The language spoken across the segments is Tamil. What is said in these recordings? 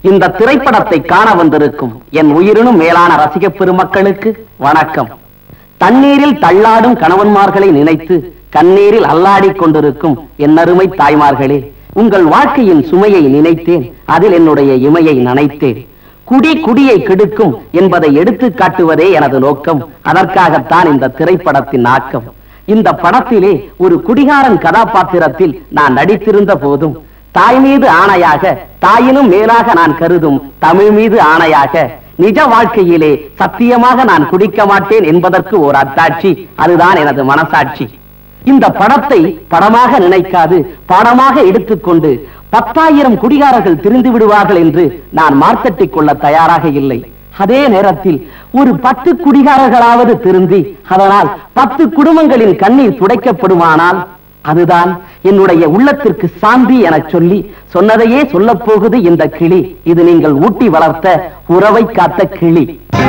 இந்த திரைப்படத்தை காண வந்திருக்கும் என் உயிரினும் மேலான ரசிக பெருமக்களுக்கு வணக்கம் தண்ணீரில் தள்ளாடும் கணவன்மார்களை நினைத்து கண்ணீரில் அல்லாடிக் கொண்டிருக்கும் என் அருமை தாய்மார்களே உங்கள் வாழ்க்கையின் சுமையை நினைத்தேன் அதில் என்னுடைய இமையை நனைத்தேன் குடி குடியை கெடுக்கும் என்பதை எடுத்து காட்டுவதே எனது நோக்கம் அதற்காகத்தான் இந்த திரைப்படத்தின் ஆக்கம் இந்த படத்திலே ஒரு குடிகாரன் கதாபாத்திரத்தில் நான் நடித்திருந்த போதும் தாய் மீது ஆணையாக தாயினும் மேலாக நான் கருதும் தமிழ் மீது ஆணையாக நிஜ வாழ்க்கையிலே சத்தியமாக நான் குடிக்க மாட்டேன் என்பதற்கு ஒரு அத்தாட்சி அதுதான் எனது மனசாட்சி இந்த படத்தை படமாக நினைக்காது பாடமாக எடுத்துக்கொண்டு பத்தாயிரம் குடிகாரர்கள் திரிந்து விடுவார்கள் என்று நான் மார்த்தட்டிக் கொள்ள தயாராக இல்லை அதே நேரத்தில் ஒரு பத்து குடிகாரர்களாவது திருந்தி அதனால் பத்து குடும்பங்களின் கண்ணீர் துடைக்கப்படுமானால் அதுதான் என்னுடைய உள்ளத்திற்கு சாந்தி எனச் சொல்லி சொன்னதையே சொல்லப் போகுது இந்த கிளி இது நீங்கள் ஊட்டி வளர்த்த உறவை காத்த கிளி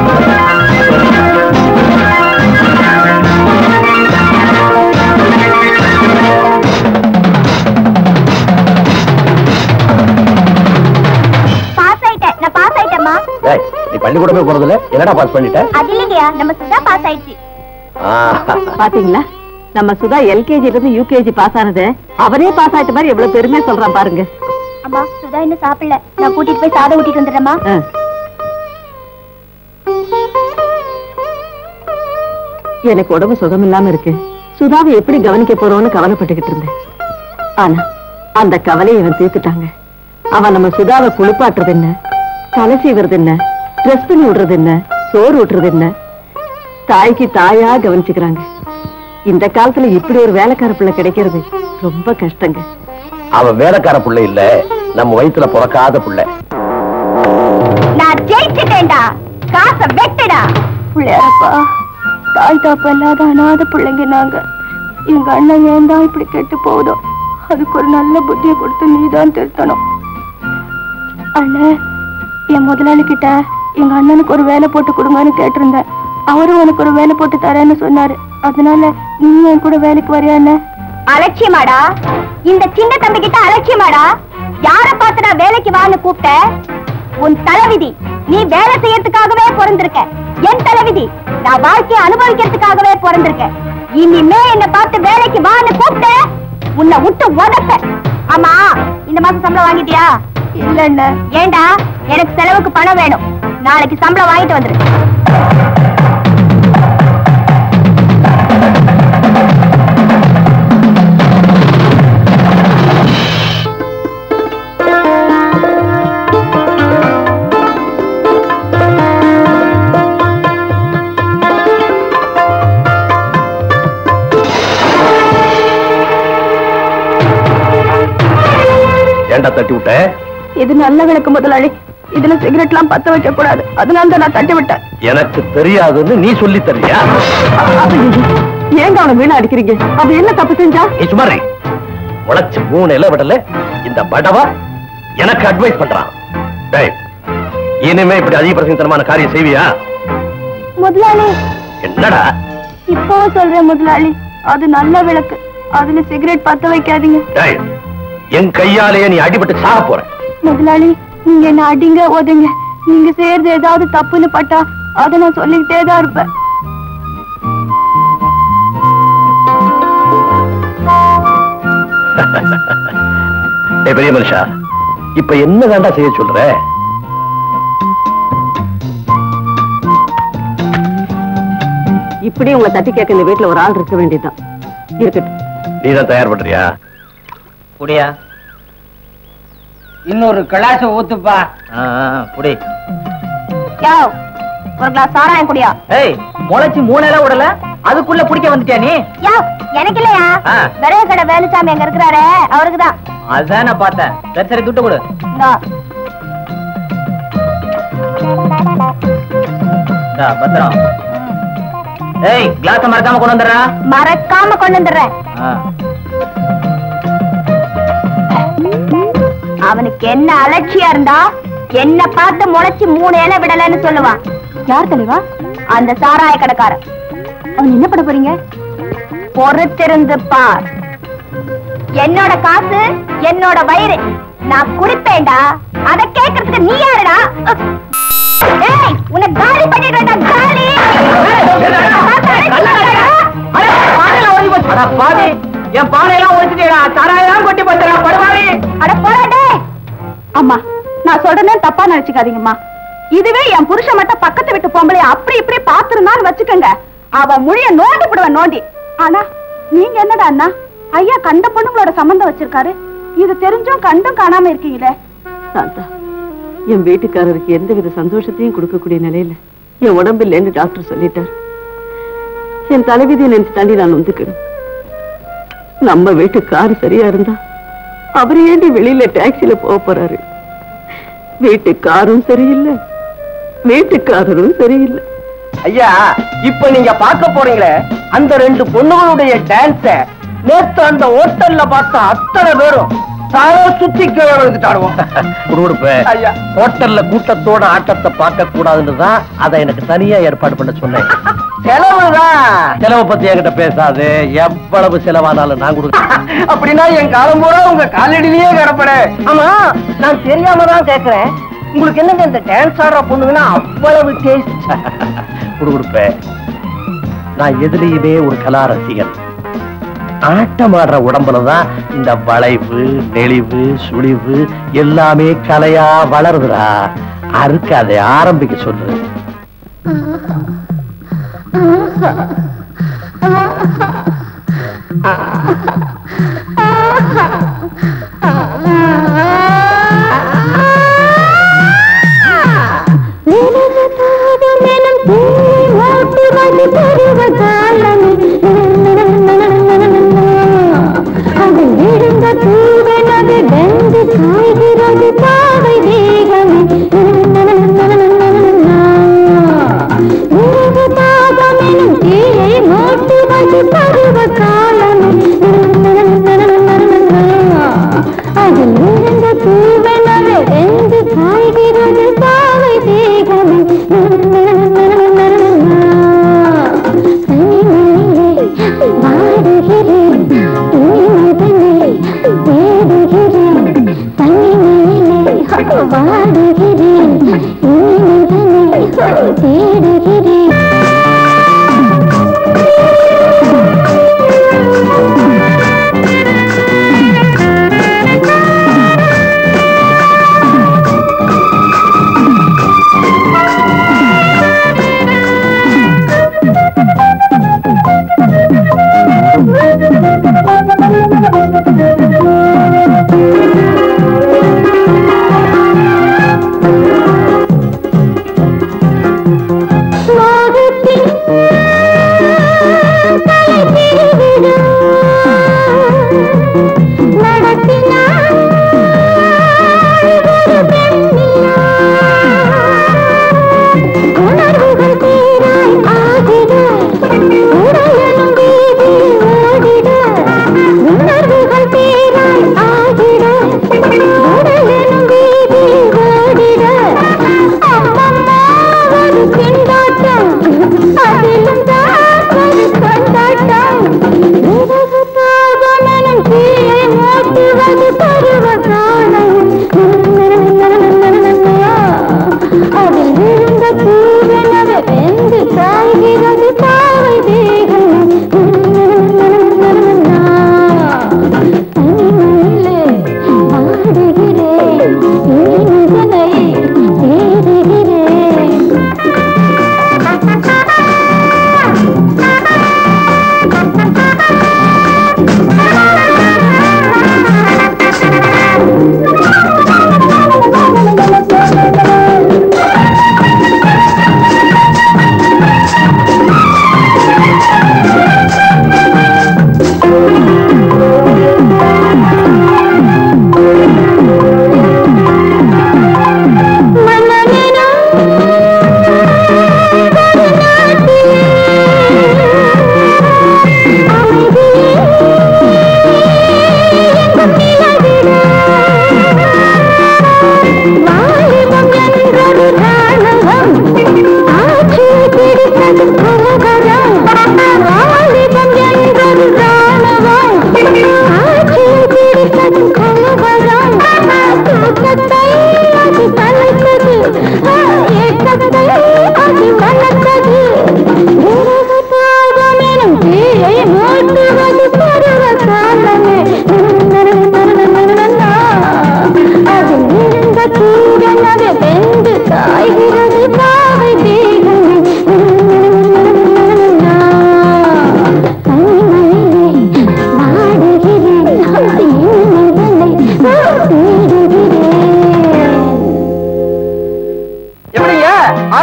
பாஸ் ஆயிட்டேன் நான் பாஸ் ஆயிட்டேம்மா நீ பள்ளிக்கூடமே போறதுல என்னடா பாஸ் பண்ணிட்ட அது இல்லைங்கய்யா நம்ம சுதா பாஸ் ஆயிடுச்சு பாத்தீங்களா நம்ம சுதா எல்கேஜி இருந்து யூகேஜி பாஸ் ஆனது அவரே பாஸ் ஆயிட்ட மாதிரி எவ்வளவு பெருமையா சொல்றான் பாருங்க அம்மா சுதா இன்னும் சாப்பிடல நான் கூட்டிட்டு போய் சாதம் ஊட்டிட்டு வந்துடுறேம்மா ஆ. எனக்கு உடம்பு சுகம் இல்லாம இருக்கு சுதாவை எப்படி கவனிக்க போறோம்னு கவலைப்பட்டுக்கிட்டு இருந்தேன் ஆனா அந்த கவலையை இவன் தீர்த்துட்டாங்க அவன் நம்ம சுதாவை குளிப்பாட்டுறது என்ன தலை சீவுறது என்ன ட்ரெஸ் பண்ணி விடுறது என்ன சோறு ஊட்டுறது என்ன தாய்க்கு தாயா கவனிச்சுக்கிறாங்க இந்த காலத்துல இப்படி ஒரு வேலைக்கார பிள்ளை கிடைக்கிறது ரொம்ப கஷ்டங்க அவன் வேலைக்கார புள்ள இல்ல நம்ம வயித்துல பிறக்காத புள்ள நான் ஜெயிச்சுட்டேன்டா காசை வெட்டுடா பிள்ளையாரப்பா தாய் தாப்ப இல்லாத அனாத பிள்ளைங்க நாங்க எங்க அண்ணன் ஏன் தான் இப்படி கெட்டு போகுதோ அதுக்கு ஒரு நல்ல புத்தியை கொடுத்து நீதான் திருத்தணும் அண்ணே என் முதலாளி கிட்ட எங்க அண்ணனுக்கு ஒரு வேலை போட்டு கொடுங்கன்னு கேட்டிருந்தேன் அவரும் உனக்கு ஒரு வேலை போட்டு தரேன்னு சொன்னாரு அதனால நீ என் கூட வேலைக்கு வரியா அண்ணே அலட்சியமாடா இந்த சின்ன தம்பி கிட்ட அலட்சியமாடா யார பார்த்து நான் வேலைக்கு வான்னு கூப்பிட்ட உன் தலைவிதி நீ வேலை செய்யறதுக்காகவே பிறந்திருக்க என் தலைவிதி நான் வாழ்க்கையை அனுபவிக்கிறதுக்காகவே பிறந்திருக்க இனிமே என்ன பார்த்து வேலைக்கு வான்னு கூப்பிட்ட உன்னை விட்டு உதப்ப ஆமா இந்த மாசம் சம்பளம் வாங்கிட்டியா இல்ல ஏண்டா எனக்கு செலவுக்கு பணம் வேணும் நாளைக்கு சம்பளம் வாங்கிட்டு வந்துரு ஏண்டா தட்டி விட்ட இது நல்ல விளக்கு முதலாளி இதுல சிகரெட் எல்லாம் பத்த வைக்க கூடாது அதனால தான் நான் தட்டி விட்டேன் எனக்கு தெரியாதுன்னு நீ சொல்லி தரியா ஏங்க அவனை வீணா அடிக்கிறீங்க அவன் என்ன தப்பு செஞ்சா நீ சுமாரி முளைச்சு மூணு இலை விடல இந்த படவா எனக்கு அட்வைஸ் பண்றான் டேய், இனிமே இப்படி அதிக பிரசங்கத்தனமான காரியம் செய்வியா முதலாளி என்னடா இப்பவும் சொல்றேன் முதலாளி அது நல்ல விளக்கு அதுல சிகரெட் பத்த வைக்காதீங்க டேய், என் கையாலேயே நீ அடிபட்டு சாக போற முதலாளி நீங்க என்ன அடிங்க ஓதுங்க நீங்க செய்யறது ஏதாவது தப்புன்னு பட்டா அதை நான் சொல்லிக்கிட்டே தான் இருப்பேன் டேய் பெரிய மனுஷா இப்ப என்ன வேண்டா செய்ய சொல்ற இப்படி உங்களை தட்டி கேட்க இந்த வீட்டுல ஒரு ஆள் இருக்க வேண்டியதுதான் இருக்கட்டும் நீ தான் தயார் பண்றியா புடியா இன்னொரு கிளாஸ் ஊத்துப்பா புடி யோ ஒரு கிளாஸ் சாராயம் குடியா ஏய் முளைச்சு மூணையில விடல அதுக்குள்ள பிடிக்க வந்துட்டியா நீ யோ எனக்கு இல்லையா ஆ. விறகு கடை வேலுசாமி அங்க இருக்கிறாரு அவருக்கு தான் அதான் நான் பார்த்தேன் சரி சரி துட்டு கொடு இந்தா, பத்திரம் ஏய் கிளாஸ் மறக்காம கொண்டு வந்துடுறா மறக்காம கொண்டு வந்துடுறேன் ஆ. அவனுக்கு என்ன அலட்சியா இருந்தா என்ன பார்த்து முளைச்சு மூணு இலை விடலன்னு சொல்லுவான் யார் தெளிவா அந்த சாராய கடைக்காரன் அவன் என்ன பண்ண போறீங்க பொறுத்திருந்து பார் என்னோட காசு என்னோட வயிறு நான் குடிப்பேன்டா அத கேக்குறதுக்கு நீ யாருடா ஏய் உன்னை காலி பண்ணிடுறேன்டா காலி அட பாவி என் பானையெல்லாம் ஒழிச்சுட்டேடா தராயெல்லாம் கொட்டி போச்சுடா படுவாவி அட போறாடே அம்மா நான் சொல்றேன்னு தப்பா நினைச்சுக்காதீங்கம்மா இதுவே என் புருஷன் மட்டும் பக்கத்து வீட்டு பொம்பளை அப்படி இப்படி பாத்துருந்தான்னு வச்சுக்கோங்க அவ மொழிய நோண்டி போடுவேன் நோண்டி ஆனா நீங்க என்னடா அண்ணா ஐயா கண்ட பொண்ணுங்களோட சம்பந்தம் வச்சிருக்காரு இது தெரிஞ்சும் கண்டும் காணாம இருக்கீங்களே சாந்தா என் வீட்டுக்காரருக்கு எந்தவித சந்தோஷத்தையும் கொடுக்கக்கூடிய நிலையில என் உடம்பு இல்லைன்னு டாக்டர் சொல்லிட்டார் என் தலைவிதியை நினைச்சு தாண்டி நான் வந்துக்கணும் நம்ம வீட்டு கார் சரியா இருந்தா அவர் ஏண்டி வெளியில டாக்ஸில போக போறாரு வீட்டு காரும் சரியில்லை வீட்டுக்காரரும் சரியில்லை ஐயா இப்ப நீங்க பார்க்க போறீங்களே அந்த ரெண்டு பொண்ணுகளுடைய டான்ஸ நேத்து அந்த ஹோட்டல்ல பார்த்த அத்தனை பேரும் தலை சுத்தி கீழே விழுந்துட்டாடுவோம் குடுகுடுப்பு ஐயா. ஹோட்டல்ல கூட்டத்தோட ஆட்டத்தை பார்க்க கூடாதுன்னு தான் அதை எனக்கு தனியா ஏற்பாடு பண்ண சொன்னேன் செலவுதான் செலவை பத்தி என்கிட்ட பேசாது எவ்வளவு செலவானாலும் நான் கொடுக்க அப்படின்னா என் காலம் பூரா உங்க காலடியிலேயே கிடப்பட ஆமா நான் தெரியாம தான் கேக்குறேன் உங்களுக்கு என்னங்க இந்த டான்ஸ் ஆடுற பொண்ணுங்கன்னா அவ்வளவு டேஸ்ட் குடுகுடுப்பு நான் எதுலயுமே ஒரு கலா ரசிகன் ஆட்டம் ஆடுற உடம்புல தான் இந்த வளைவு நெளிவு சுழிவு எல்லாமே கலையா வளருதுடா அறுக்க அதை ஆரம்பிக்க சொல்லு அதில் இருந்த பூவனது வெந்து காய்கிறது பாவை தேகமே வாடுகிறேன் இனிமதனை தேடுகிறேன் தனிமையிலே வாடுகிறேன் இனிமதனை தேடுகிறேன் ஆ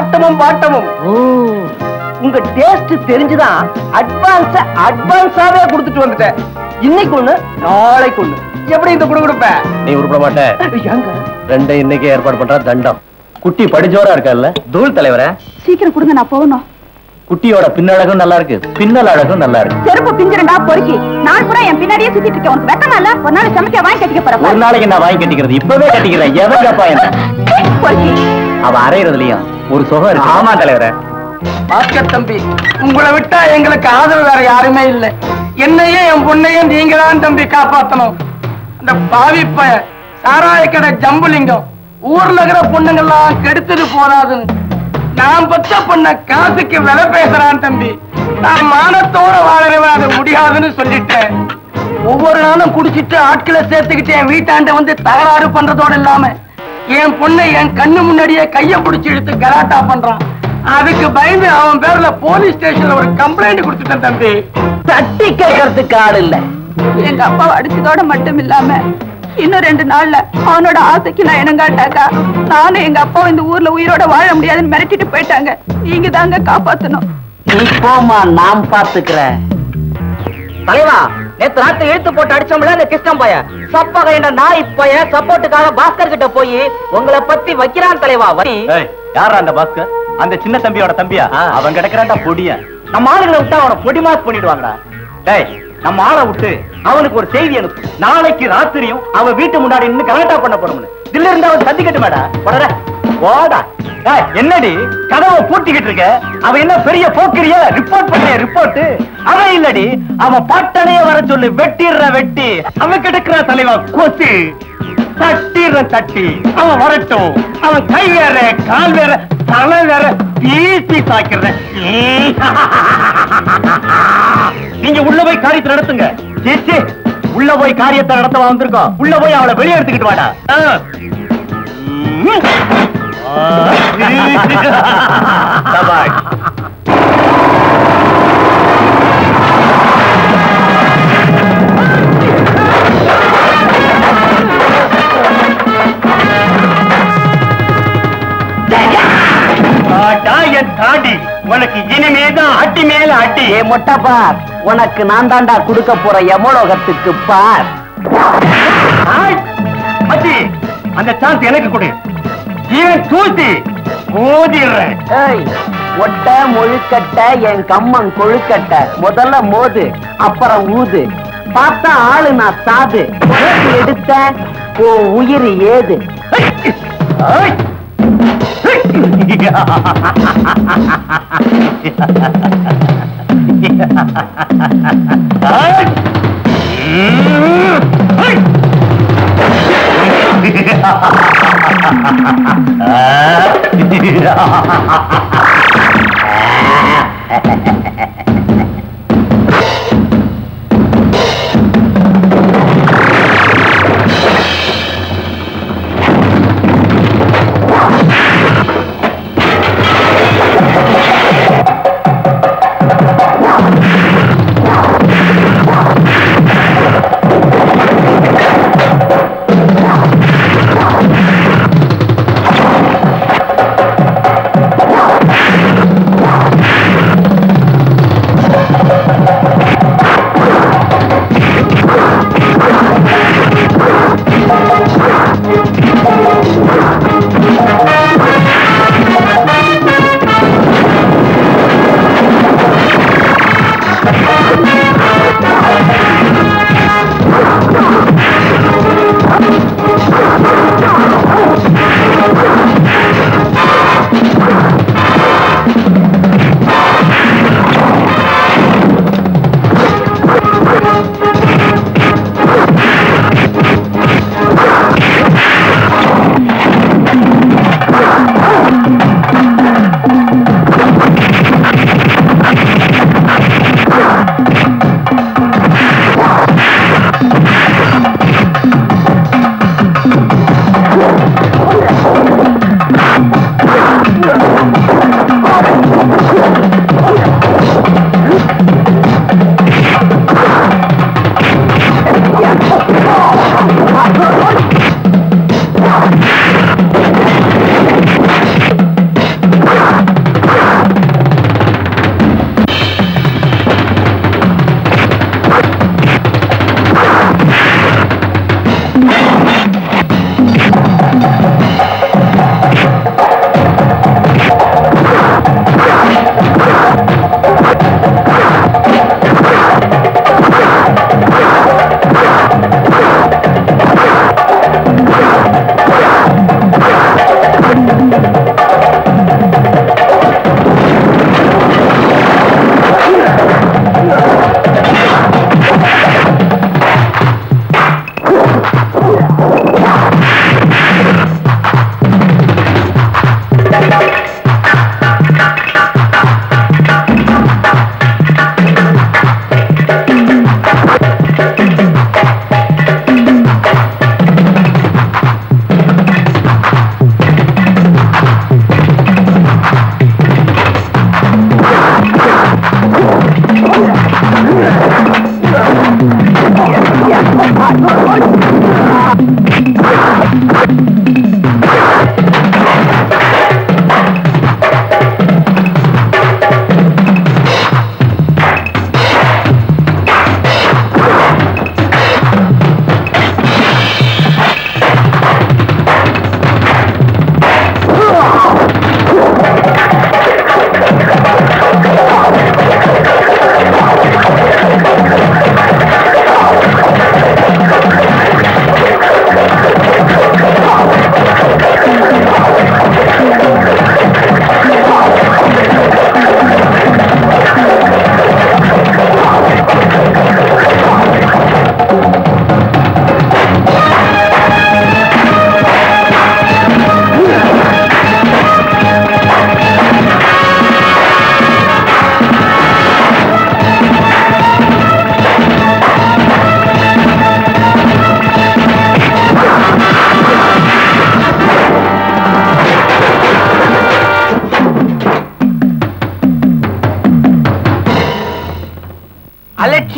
ஆட்டமும் பாட்டமும் உங்க டேஸ்ட் தெரிஞ்சுதான் அட்வான்ஸ் அட்வான்ஸாவே கொடுத்துட்டு வந்துட்டேன் இன்னைக்கு ஒண்ணு நாளைக்கு ஒண்ணு எப்படி இந்த குடு கொடுப்ப நீ உருப்பட மாட்ட எங்க ரெண்டை இன்னைக்கு ஏற்பாடு பண்ற தண்டம் குட்டி படிச்சோரா இருக்கல்ல தூள் தலைவரே சீக்கிரம் கொடுங்க நான் போகணும் குட்டியோட பின்னழகும் நல்லா இருக்கு பின்னல் அழகும் நல்லா இருக்கு செருப்பு பிஞ்சிரண்டா பொறுக்கி நான் கூட என் பின்னாடியே சுத்திட்டு இருக்கேன் உனக்கு வெக்கமா இல்ல ஒரு நாள் சமைக்க வாங்கி கட்டிக்க ஒரு போறேன் நாளைக்கு நான் வாங்கி கட்டிக்கிறது இப்பவே கட்டிக்கிறேன் எவங்கப்பா என்ன பொறுக்கி அவ அரைகிறதுலயும் ஒரு சுகம் இருக்கு ஆமா தலைவரே பாஸ்கர் தம்பி உங்களை விட்டா எங்களுக்கு ஆதரவு வேற யாருமே இல்ல என்னையும் என் பொண்ணையும் நீங்க தான் தம்பி காப்பாத்தணும் இந்த பாவி பய சாராய கடை ஜம்புலிங்கம் ஊர்ல இருக்கிற பொண்ணுங்கெல்லாம் கெடுத்துட்டு போறாதுன்னு நான் பத்த பொண்ண காசுக்கு விலை பேசுறான் தம்பி நான் மானத்தோட வாழறவன் அது முடியாதுன்னு சொல்லிட்டேன் ஒவ்வொரு நாளும் குடிச்சிட்டு ஆட்களை சேர்த்துக்கிட்டு என் வீட்டாண்ட வந்து தகராறு பண்றதோட இல்லாம என் பொண்ணை என் கண்ணு முன்னாடியே கைய பிடிச்சி இழுத்து கலாட்டா பண்றான் அதுக்கு பயந்து அவன் பேர்ல போலீஸ் ஸ்டேஷன்ல ஒரு கம்ப்ளைண்ட் கொடுத்துட்டேன் தம்பி தட்டி கேட்கறதுக்கு ஆள் இல்ல எங்க அப்பாவை அடிச்சதோட மட்டும் இல்லாம இன்னும் ரெண்டு நாள்ல அவனோட ஆசைக்கு நான் இணங்காட்டாக்கா நானும் எங்க அப்பா இந்த ஊர்ல உயிரோட வாழ முடியாதுன்னு மிரட்டிட்டு போயிட்டாங்க நீங்க தாங்க காப்பாத்தணும் நீ போமா நான் பாத்துக்கிறேன் தலைவா நேத்து ராத்திரி இழுத்து போட்டு அடிச்சோம்ல அந்த கிருஷ்ணன் பைய சப்ப கைண்ட நாய் பைய சப்போர்ட்டுக்காக பாஸ்கர் கிட்ட போய் உங்களை பத்தி வைக்கிறான் தலைவா வை. யாரா அந்த பாஸ்கர் அந்த சின்ன தம்பியோட தம்பியா அவன் கிடக்குறான்டா பொடிய நம்ம ஆளுங்களை விட்டா அவனை பொடி மாஸ் பண்ணிடுவாங்கடா டேய் நம்ம ஆளை விட்டு அவனுக்கு ஒரு செய்தி அனுப்பு நாளைக்கு ராத்திரியும் அவன் வீட்டு முன்னாடி நின்னு கலாட்டா பண்ண போறோம்னு இதுல இருந்து அவன் சந்திக்கட்டு மேடா போடா போடா டேய், என்னடி கதவை பூட்டிக்கிட்டு இருக்க அவன் என்ன பெரிய போக்கிரிய ரிப்போர்ட் பண்ண ரிப்போர்ட் அவன் இல்லடி அவன் பாட்டனைய வர சொல்லு வெட்டிடுற வெட்டி அவன் கிடக்குற தலைவா கொத்து தட்டிடுற தட்டி அவன் வரட்டும் அவன் கை வேற கால் வேற தலை வேற பீசி சாக்கிறத நீங்க உள்ள போய் காரியத்தை நடத்துங்க சீ, சீ. உள்ள போய் காரியத்தை நடத்த வந்திருக்கோம் உள்ள போய் அவளை வெளியே எடுத்துக்கிட்டு வாடா ஆ. ம். ஆ. சபாஷ். ஆட்டா என் தாண்டி உனக்கு இனிமேதான் அட்டி மேல அட்டி ஏ மொட்டை பார் உனக்கு நான் தாண்டா கொடுக்க போற எமலோகத்துக்கு பார் ஆய்! அத்தி, அந்த சான்ஸ் எனக்கு கொடு இவன் தூசி மோதிடுறேன் ஏய் ஒட்ட முழுக்கட்ட என் கம்மன் கொழுக்கட்ட முதல்ல மோது அப்புறம் ஊது பார்த்தா ஆளு நான் சாது உனக்கு எடுத்த உன் உயிர் ஏது ஆய்! ஆய்! ம்! ஆய்!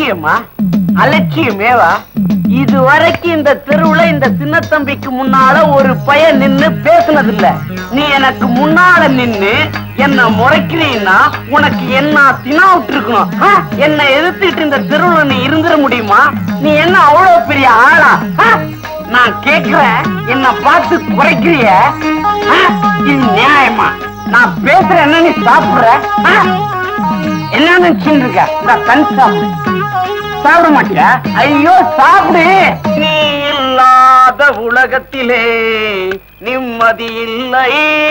அலட்சியமா அலட்சியமேவா இது வரைக்கும் இந்த தெருவுல இந்த சின்ன தம்பிக்கு முன்னால ஒரு பையன் நின்னு பேசுனதில்ல நீ எனக்கு முன்னால நின்னு என்ன முறைக்கிறீன்னா உனக்கு என்ன தினா விட்டுருக்கணும் ஆ? என்னை எதிர்த்துட்டு இந்த தெருவுல நீ இருந்துட முடியுமா நீ என்ன அவ்வளவு பெரிய ஆளா ஆ? நான் கேக்குறேன் என்ன பார்த்து குறைக்கிறிய ஆ? இது நியாயமா நான் பேசுறேன் என்ன நீ சாப்பிடுற ஆ? என்ன நினைச்சுட்டு இருக்க இந்த கண் சாப்பிடு சாப்பிட மாட்டியா ஐயோ சாப்பிடு நீ இல்லாத உலகத்திலே நிம்மதி இல்லை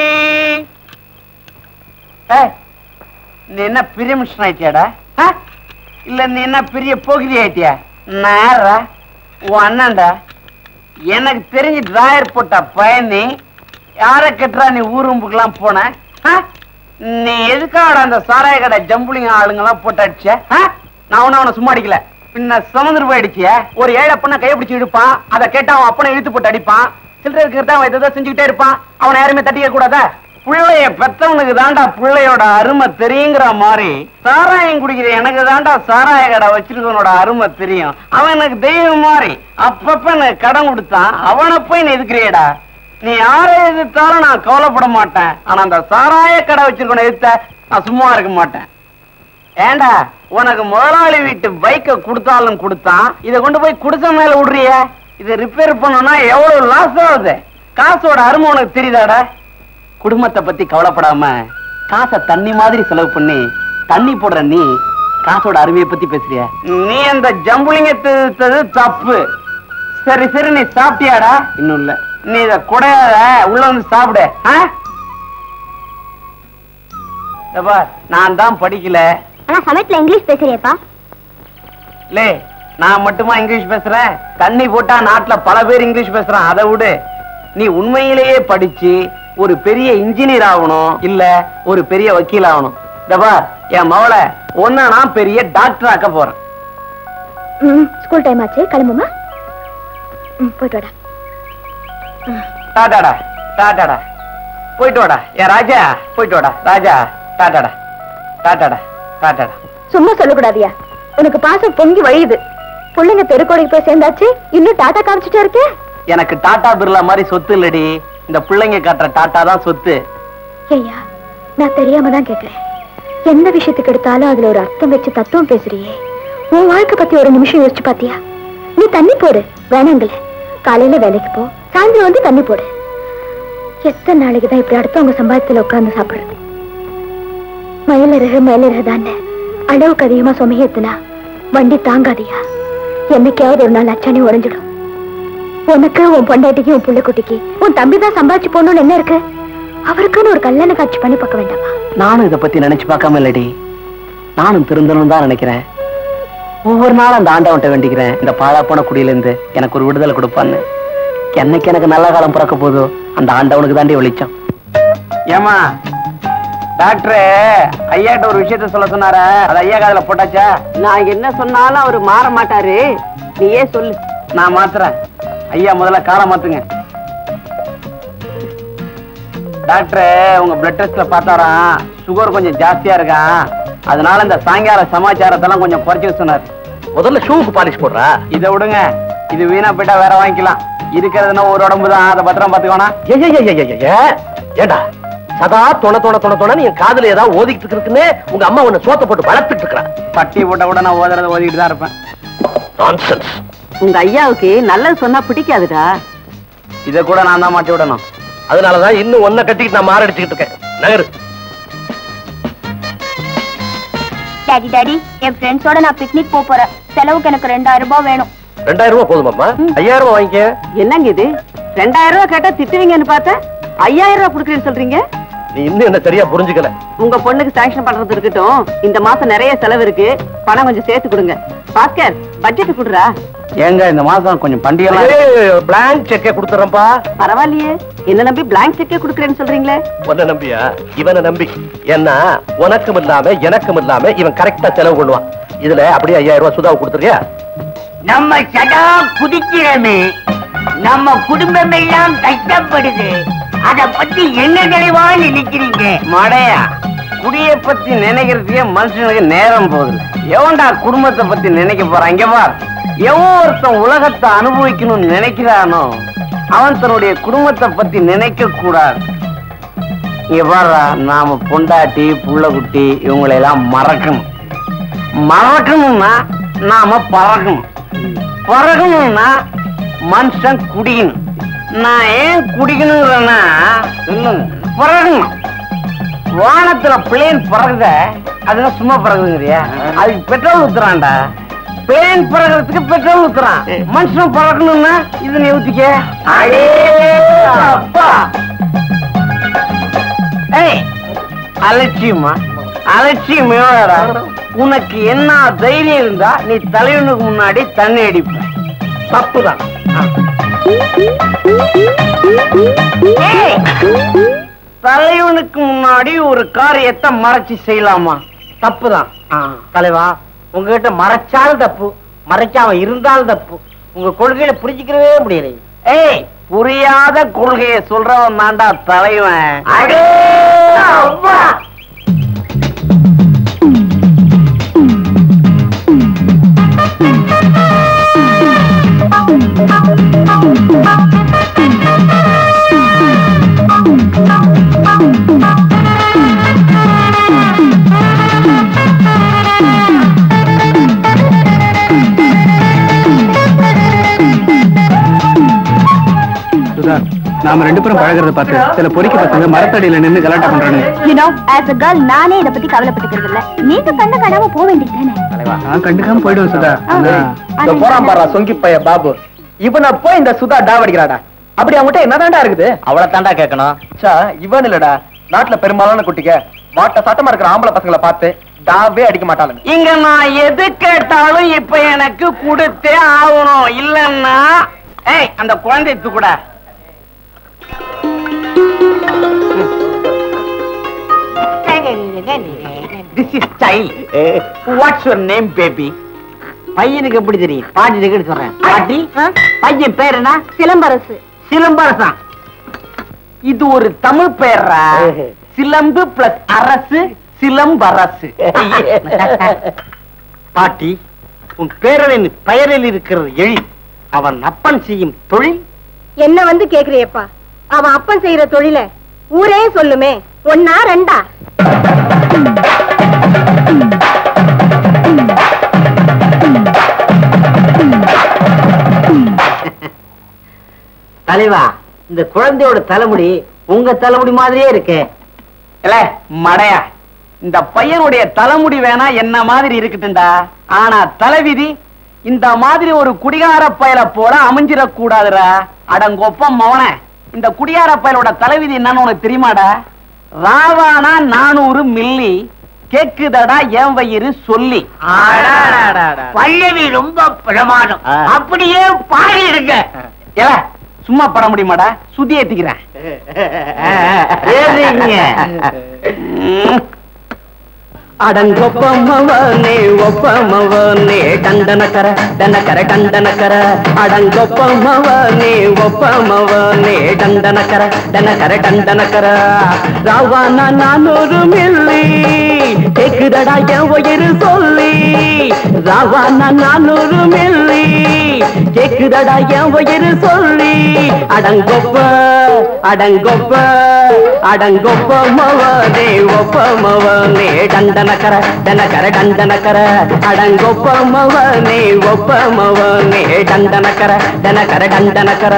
ஏய், நீ என்ன பெரிய மனுஷன் ஆயிட்டியாடா ஆ? இல்ல நீ என்ன பெரிய போகிரி ஆயிட்டியா நேரா உன் அண்ணன்டா எனக்கு தெரிஞ்சு டிராயர் போட்ட பயணி யார கட்டுறா நீ ஊரும்புக்கெல்லாம் போன ஆ? நீ எதுக்காக அந்த சாராய கடை ஜம்புலிங்க ஆளுங்கெல்லாம் போட்டு அடிச்ச ஆ? நான் ஒண்ணு அவனை சும்மா அடிக்கல பின்ன சுமந்துரு போயிடுச்சிய ஒரு ஏழை பொண்ணை கையை பிடிச்சு இழுப்பான் அதை கேட்டா அவன் அப்பனை இழுத்து போட்டு அடிப்பான் சில்லறை இருக்கிறதா அவன் எதாவது செஞ்சுக்கிட்டே இருப்பான் அவனை யாருமே தட்டிக்க கூடாதா பிள்ளைய பெத்தவனுக்கு தாண்டா பிள்ளையோட அருமை தெரியுங்கிற மாதிரி சாராயம் குடிக்கிற எனக்கு தாண்டா சாராய கடை வச்சிருக்கவனோட அருமை தெரியும் அவன் எனக்கு தெய்வம் மாதிரி அப்பப்ப எனக்கு கடன் கொடுத்தான் அவனை போய் நீ எதுக்குறியடா நீ யாரை எதிர்த்தாலும் நான் கவலைப்பட மாட்டேன் ஆனா அந்த சாராய கடை வச்சிருக்கவனை எதிர்த்த நான் சும்மா இருக்க மாட்டேன் ஏண்டா உனக்கு முதலாளி வீட்டு பைக்க கொடுத்தாலும் கொடுத்தான் இத கொண்டு போய் குடிசை மேல விடுறிய இதை ரிப்பேர் பண்ணணும்னா எவ்வளவு லாஸ் ஆகுது காசோட அருமை உனக்கு தெரியுதாடா குடும்பத்தை பத்தி கவலைப்படாம காசை தண்ணி மாதிரி செலவு பண்ணி தண்ணி போடுற நீ காசோட அருமையை பத்தி பேசுறிய நீ அந்த ஜம்புலிங்க திருத்தது தப்பு சரி சரி நீ சாப்பிட்டியாடா இன்னும் இல்ல நீ இத குடையாத உள்ள வந்து சாப்பிடு ஆ? இதோ பார், நான் தான் படிக்கல ஆனா சமயத்துல இங்கிலீஷ் பேசுறியப்பா லே நான் மட்டுமா இங்கிலீஷ் பேசுறேன் தண்ணி போட்டா நாட்டுல பல பேர் இங்கிலீஷ் பேசுறான் அதை விடு நீ உண்மையிலேயே படிச்சு ஒரு பெரிய இன்ஜினியர் ஆகணும் இல்ல ஒரு பெரிய வக்கீல் ஆகணும் இதப்பா என் மவளை ஒன்னா நான் பெரிய டாக்டர் ஆக்க போறேன் ம் ஸ்கூல் டைம் ஆச்சு கிளம்புமா ம் போயிட்டு வாடா டாடாடா டாடாடா போயிட்டு வாடா என் ராஜா போயிட்டு வாடா ராஜா டாடாடா டாடாடா டாடாடா சும்மா சொல்லக்கூடாதியா உனக்கு பாசம் பொங்கி வழியுது பிள்ளைங்க தெருக்கோடைக்கு போய் சேர்ந்தாச்சு இன்னும் டாட்டா காமிச்சிட்டே இருக்கே எனக்கு டாடா பிர்லா மாதிரி சொத்து இல்லடி இந்த பிள்ளைங்க காட்டுற டாட்டா தான் சொத்து ஐயா நான் தெரியாம தான் கேக்குறேன் எந்த விஷயத்துக்கு எடுத்தாலும் அதுல ஒரு அர்த்தம் வச்சு தத்துவம் பேசுறியே உன் வாழ்க்கை பத்தி ஒரு நிமிஷம் யோசிச்சு பாத்தியா நீ தண்ணி போடு வேணாங்களே காலையில வேலைக்கு போ சாயந்தரம் வந்து தண்ணி போடு எத்தனை நாளைக்கு தான் இப்படி அடுத்தவங்க சம்பாதத்துல உட்கார்ந்து சாப்பிடுறது மயிலருக மயிலருக தானே அளவுக்கு அதிகமா சுமையேத்துனா வண்டி தாங்காதியா என்னைக்காவது ஒரு நாள் அச்சானி உறைஞ்சிடும் உனக்கு உன் பொண்டாட்டிக்கு உன் புள்ளைக்குட்டிக்கு உன் தம்பி தான் சம்பாதிச்சு போகணும்னு என்ன இருக்கு அவருக்குன்னு ஒரு கல்யாண காட்சி பண்ணி பார்க்க வேண்டாமா நானும் இத பத்தி நினைச்சு பார்க்காம இல்லடி நானும் திருந்தணும் தான் நினைக்கிறேன் ஒவ்வொரு நாளும் அந்த ஆண்டவன்ட்ட வேண்டிக்கிறேன் இந்த பாழா போன குடியில இருந்து எனக்கு ஒரு விடுதலை கொடுப்பான்னு என்னைக்கு எனக்கு நல்ல காலம் பிறக்க போதோ அந்த ஆண்டவனுக்கு தாண்டி வெளிச்சம் ஏமா டாக்டர் ஐயாட்ட ஒரு விஷயத்த சொல்ல சொன்னார அது ஐயா காதுல போட்டாச்சா நான் என்ன சொன்னாலும் அவரு மாற மாட்டாரு நீயே சொல்லு நான் மாத்துறேன் ஐயா முதல்ல காலை மாத்துங்க டாக்டர் உங்க பிளட் டெஸ்ட்ல பார்த்தாராம் சுகர் கொஞ்சம் ஜாஸ்தியா இருக்கான் அதனால இந்த சாயங்கால சமாச்சாரத்தெல்லாம் கொஞ்சம் குறைச்சு சொன்னார் முதல்ல ஷூக்கு பாலிஷ் போடுறா இதை விடுங்க இது வீணா போயிட்டா வேற வாங்கிக்கலாம் இருக்கிறதுனா ஒரு உடம்பு தான் அதை பத்திரம் பாத்துக்கோனா ஏண்டா சதா தொண தொண தொண தொணன்னு என் காதுல ஏதாவது ஓதிக்கிட்டு இருக்குன்னு உங்க அம்மா உன்னை சோத்த போட்டு வளர்த்துட்டு இருக்கிறா பட்டி போட்ட கூட நான் ஓதுறத ஓதிக்கிட்டு தான் இருப்பேன் நான்சென்ஸ் உங்க ஐயாவுக்கு நல்லது சொன்னா பிடிக்காதுடா இதை கூட நான் தான் மாட்டி விடணும் அதனாலதான் இன்னும் ஒன்ன கட்டிக்கிட்டு நான் மாரடிச்சுக்கிட்டு இருக்கேன் நகரு டாடி டாடி என் ஃப்ரெண்ட்ஸோட நான் பிக்னிக் போக போறேன் செலவுக்கு எனக்கு ரெண்டாயிரம் ரூபாய் வேணும் ரெண்டாயிரம் ரூபாய் போதுமாம்மா ஐயாயிரம் ரூபாய் வாங்கிக்க என்னங்க இது ரெண்டாயிரம் ரூபாய் கேட்டா திட்டுவீங்கன்னு பார்த்தேன் ஐயாயிரம் ரூபாய் கொடுக்குறேன்னு சொல்றீங்க நீ இன்னும் என்ன சரியா புரிஞ்சுக்கல உங்க பொண்ணுக்கு சாங்ஷன் பண்றது இருக்கட்டும் இந்த மாசம் நிறைய செலவு இருக்கு பணம் கொஞ்சம் சேர்த்து கொடுங்க பாஸ்கர் பட்ஜெட் கொடுறா ஏங்க இந்த மாசம் கொஞ்சம் பண்டிகை பிளாங்க் செக்கே கொடுத்துறேன்ப்பா பரவாயில்லையே என்ன நம்பி பிளாங்க் செக்கே கொடுக்குறேன்னு சொல்றீங்களே உன்னை நம்பியா இவனை நம்பி ஏன்னா உனக்கும் இல்லாம எனக்கும் இல்லாம இவன் கரெக்டா செலவு பண்ணுவான் இதுல அப்படியே ஐயாயிரம் ரூபாய் சுதாவை கொடுத்துறியா நம்ம சதா குதிக்கிறோமே நம்ம குடும்பம் எல்லாம் கஷ்டப்படுது அத பத்தி என்ன தெளிவா நினைக்கிறீங்க மடையா குடிய பத்தி நினைக்கிறதுக்கே மனுஷனுக்கு நேரம் போகுது எவன்டா குடும்பத்தை பத்தி நினைக்க போறான் இங்க பார் எவன் ஒருத்தன் உலகத்தை அனுபவிக்கணும்னு நினைக்கிறானோ அவன் தன்னுடைய குடும்பத்தை பத்தி நினைக்க கூடாது இங்க பாருடா நாம பொண்டாட்டி புள்ள குட்டி இவங்களை எல்லாம் மறக்கணும் மறக்கணும்னா நாம பறக்கணும் பறக்கணும்னா மனுஷன் குடிக்கணும் நான் ஏன் குடிக்கணுங்கிறேன்னா சொல்லுங்க பறக்கணும் வானத்துல பிளேன் பறகுத அதெல்லாம் சும்மா பறகுதுங்கிறியா அதுக்கு பெட்ரோல் ஊத்துறான்டா பிளேன் பறகுறதுக்கு பெட்ரோல் ஊத்துறான் மனுஷன் பறக்கணும்னா இது நீ ஊத்திக்க அடே அப்பா ஏய் அலட்சியமா அலட்சியம் எவ்வளோடா உனக்கு என்ன தைரியம் இருந்தா நீ தலைவனுக்கு முன்னாடி தண்ணி அடிப்ப தப்புதான் ஏய், தலைவனுக்கு முன்னாடி ஒரு காரியத்தை மறைச்சு செய்யலாமா தப்புதான் தலைவா உங்ககிட்ட மறைச்சால் தப்பு மறைக்காம இருந்தால் தப்பு உங்க கொள்கையில புரிஞ்சுக்கிறவே முடியல ஏய் புரியாத கொள்கையை சொல்றவன் தாண்டா தலைவன் அடே அப்பா சுதா நாம ரெண்டு பேரும் பழகிறத பார்த்து சில பொறிக்க பசங்க மரத்தடியில நின்னு கலாட்டா பண்றானுங்க You know, as a girl, நானே இத பத்தி கவலைப்பட்டுக்கிறது இல்ல நீங்க கண்ண காணாம போக வேண்டியது தானே நான் கண்டுக்காம போயிடுவேன் சுதா ஆனா, இதோ போறான் பாரா, சொங்கி பைய பாபு இவனை போய் இந்த சுதா டாவடிக்கிறாடா அப்படி அவங்ககிட்ட என்னதான்டா இருக்குது அவளை தாண்டா கேட்கணும் சா இவன் இல்லடா நாட்டுல பெரும்பாலான குட்டிங்க வாட்ட சட்டமா இருக்கிற ஆம்பளை பசங்களை பார்த்து டாவே அடிக்க மாட்டாளுங்க இங்க நான் எது கேட்டாலும் இப்ப எனக்கு கொடுத்தே ஆகணும் இல்லன்னா ஏய் அந்த குழந்தை கூட this is child what's your name baby பையனுக்கு எப்படி தெரியும் பாட்டி சொல்றேன் பாட்டி பையன் பேர் என்ன சிலம்பரசு சிலம்பரசன் இது ஒரு தமிழ் பெயரா சிலம்பு பிளஸ் அரசு சிலம்பரசு பாட்டி உன் பேரனின் பெயரில் இருக்கிறது எழி அவன் அப்பன் செய்யும் தொழில் என்ன வந்து கேக்குறியப்பா அவன் அப்பன் செய்யற தொழில ஊரே சொல்லுமே ஒன்னா ரெண்டா தலைவா இந்த குழந்தையோட தலைமுடி உங்க தலைமுடி மாதிரியே இருக்கு இல்ல மடையா இந்த பையனுடைய தலைமுடி வேணா என்ன மாதிரி இருக்கட்டும்டா ஆனா தலைவிதி இந்த மாதிரி ஒரு குடிகார பயல போல அமைஞ்சிடக் கூடாதுடா அடங்கொப்பம் மவன இந்த குடிகார பயலோட தலைவிதி என்னன்னு உனக்கு தெரியுமாடா ராவானா நானூறு மில்லி கேக்குதடா என் வயிறு சொல்லி பல்லவி ரொம்ப பிரமாதம் ஆ. அப்படியே பாடிடுங்க ஏல சும்மா பட முடியுமாடா சுத்தி ஏத்திக்கிறேன் ஏறிங்க. அடங்கொப்பமவனே ஒப்பமவனே டண்டனக்கர டனக்கர டண்டனக்கர அடங்கொப்பமவனே ஒப்பமவனே டண்டனக்கர டனக்கர டண்டனக்கர ராவானா நானூறு மில்லி கேக்குதடா என் உயிர் சொல்லி ராவானா நானூறு மில்லி கேக்குதடா என் உயிர் சொல்லி அடங்கொப்ப அடங்கொப்ப அடங்கொப்ப மவனே ஒப்ப மவனே டண்டனக்கர டனக்கர டண்டனக்கர அடங்கொப்ப மவனே ஒப்ப மவனே டண்டனக்கர டனக்கர டண்டனக்கர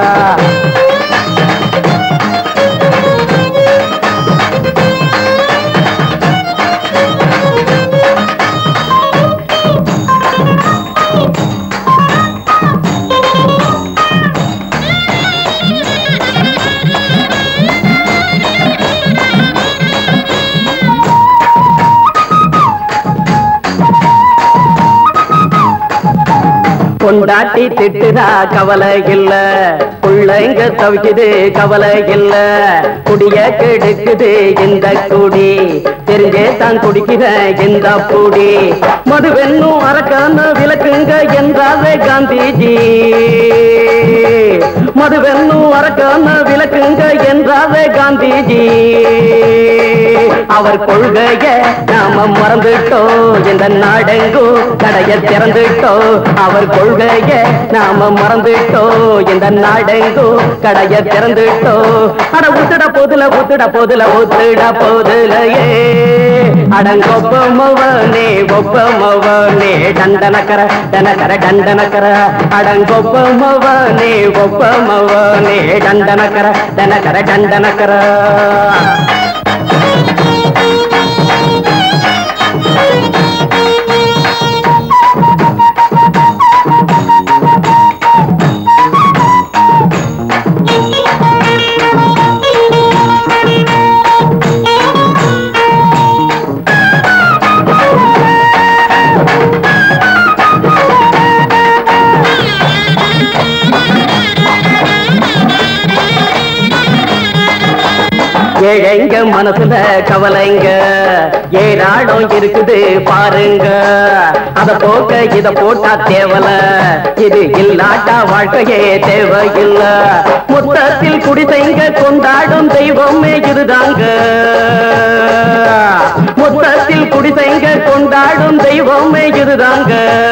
பொண்டாட்டி திட்டுதா கவலை இல்ல பிள்ளைங்க தவிக்குது கவலை இல்ல குடிய கெடுக்குது இந்த குடி தெரிஞ்சே தான் குடிக்கிற இந்த குடி மதுவென்னும் அரக்கான விளக்குங்க என்றாரே காந்திஜி மதுவென்னும் அரக்கான விளக்குங்க என்றாரே காந்திஜி அவர் கொள்கைய நாம மறந்துட்டோம் இந்த நாடெங்கும் கடைய திறந்துட்டோம் அவர் கொள்கைய நாம மறந்துட்டோம் இந்த நாடெங்கும் கடைய திறந்துட்டோம் அட ஊத்துட போதுல ஊத்துட போதுல ஊத்துட போதுலையே அடங்கொப்பமவனே ஒப்பமவனே டண்டனக்கர டனக்கர டண்டனக்கர அடங்கொப்பமவனே ஒப்பமவனே டண்டனக்கர டனக்கர டண்டனக்கர ஏழைங்க மனசுல கவலைங்க ஏராளம் இருக்குது பாருங்க அத போக்க இத போட்டா தேவல இது இல்லாட்டா வாழ்க்கையே தேவையில்ல மொத்தத்தில் குடிசைங்க கொண்டாடும் தெய்வமே இதுதாங்க மொத்தத்தில் குடிசைங்க கொண்டாடும் தெய்வமே இதுதாங்க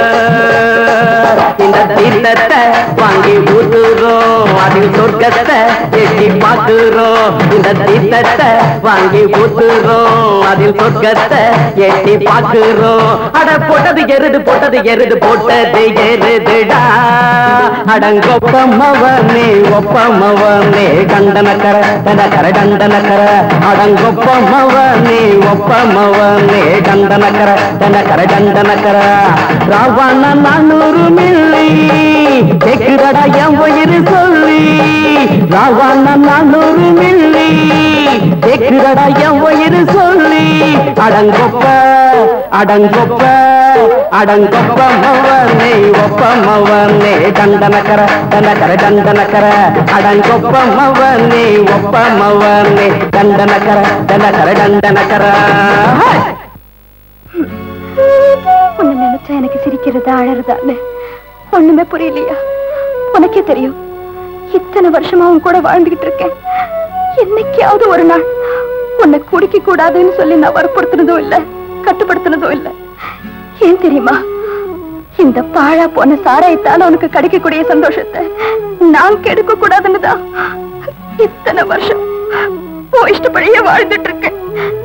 இந்த தீர்த்தத்தை வாங்கி ஊத்துறோம் அதில் சொர்க்கத்தை எட்டி பார்க்கிறோம் இந்த தீர்த்தத்தை வாங்கி ஊத்துறோம் அதில் சொர்க்கத்தை எட்டி பார்க்கிறோம் அட போட்டது எருது போட்டது எருது போட்டது எருதுடா அடங்கொப்பமவனே ஒப்பமவனே கண்டனக்கர தனக்கர டண்டனக்கர அடங்கொப்பமவனே ஒப்பமவனே கண்டனக்கர தனக்கர டண்டனக்கர ராவண நானூறு மில்லி கேக்குதடா என் உயிர் சொல்லி ராவண நானூறு மில்லி கேக்குதடா என் உயிர் சொல்லி அடங்கொப்ப அடங்கொப்ப அடங்கொப்ப மவனே ஒப்ப மவனே தண்டனக்கர தண்டக்கர தண்டனக்கர அடங்கொப்ப மவனே ஒப்ப மவனே தண்டனக்கர தண்டக்கர தண்டனக்கர உன்னை நினைச்சா எனக்கு சிரிக்கிறதா அழறதான்னு ஒண்ணுமே புரியலையா உனக்கே தெரியும் இத்தனை வருஷமா உன் கூட வாழ்ந்துகிட்டு இருக்கேன் என்னைக்காவது ஒரு நாள் உன்னை குடிக்க கூடாதுன்னு சொல்லி நான் வற்புறுத்தினதும் இல்ல கட்டுப்படுத்தினதும் இல்ல ஏன் தெரியுமா இந்த பாழா போன சாராயத்தால உனக்கு கிடைக்கக்கூடிய சந்தோஷத்தை நான் கெடுக்க கூடாதுன்னு தான் இத்தனை வருஷம் உன் இஷ்டப்படியே வாழ்ந்துட்டு இருக்கேன்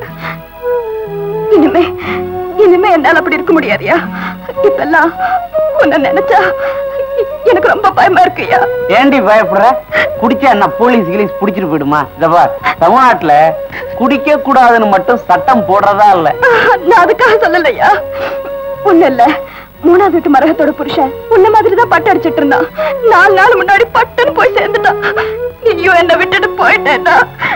இனிமே இனிமே என்னால அப்படி இருக்க முடியாதியா இப்பெல்லாம் உன்னை நினைச்சா எனக்கு ரொம்ப பயமா இருக்குயா ஏண்டி பயப்படுற குடிச்சா என்ன போலீஸ் கிலீஸ் புடிச்சிட்டு போயிடுமா இத பார் தமிழ்நாட்டுல குடிக்க கூடாதுன்னு மட்டும் சட்டம் போடுறதா இல்ல நான் அதுக்காக சொல்லலையா ஒண்ணு இல்ல மூணாவது வீட்டு மரகத்தோட புருஷன் உன்ன மாதிரி தான் பட்டு அடிச்சிட்டு இருந்தான் நாலு நாள் முன்னாடி பட்டுன்னு போய் சேர்ந்துட்டான் நீயும் என்ன விட்டுட்டு போயிட்டேன்னா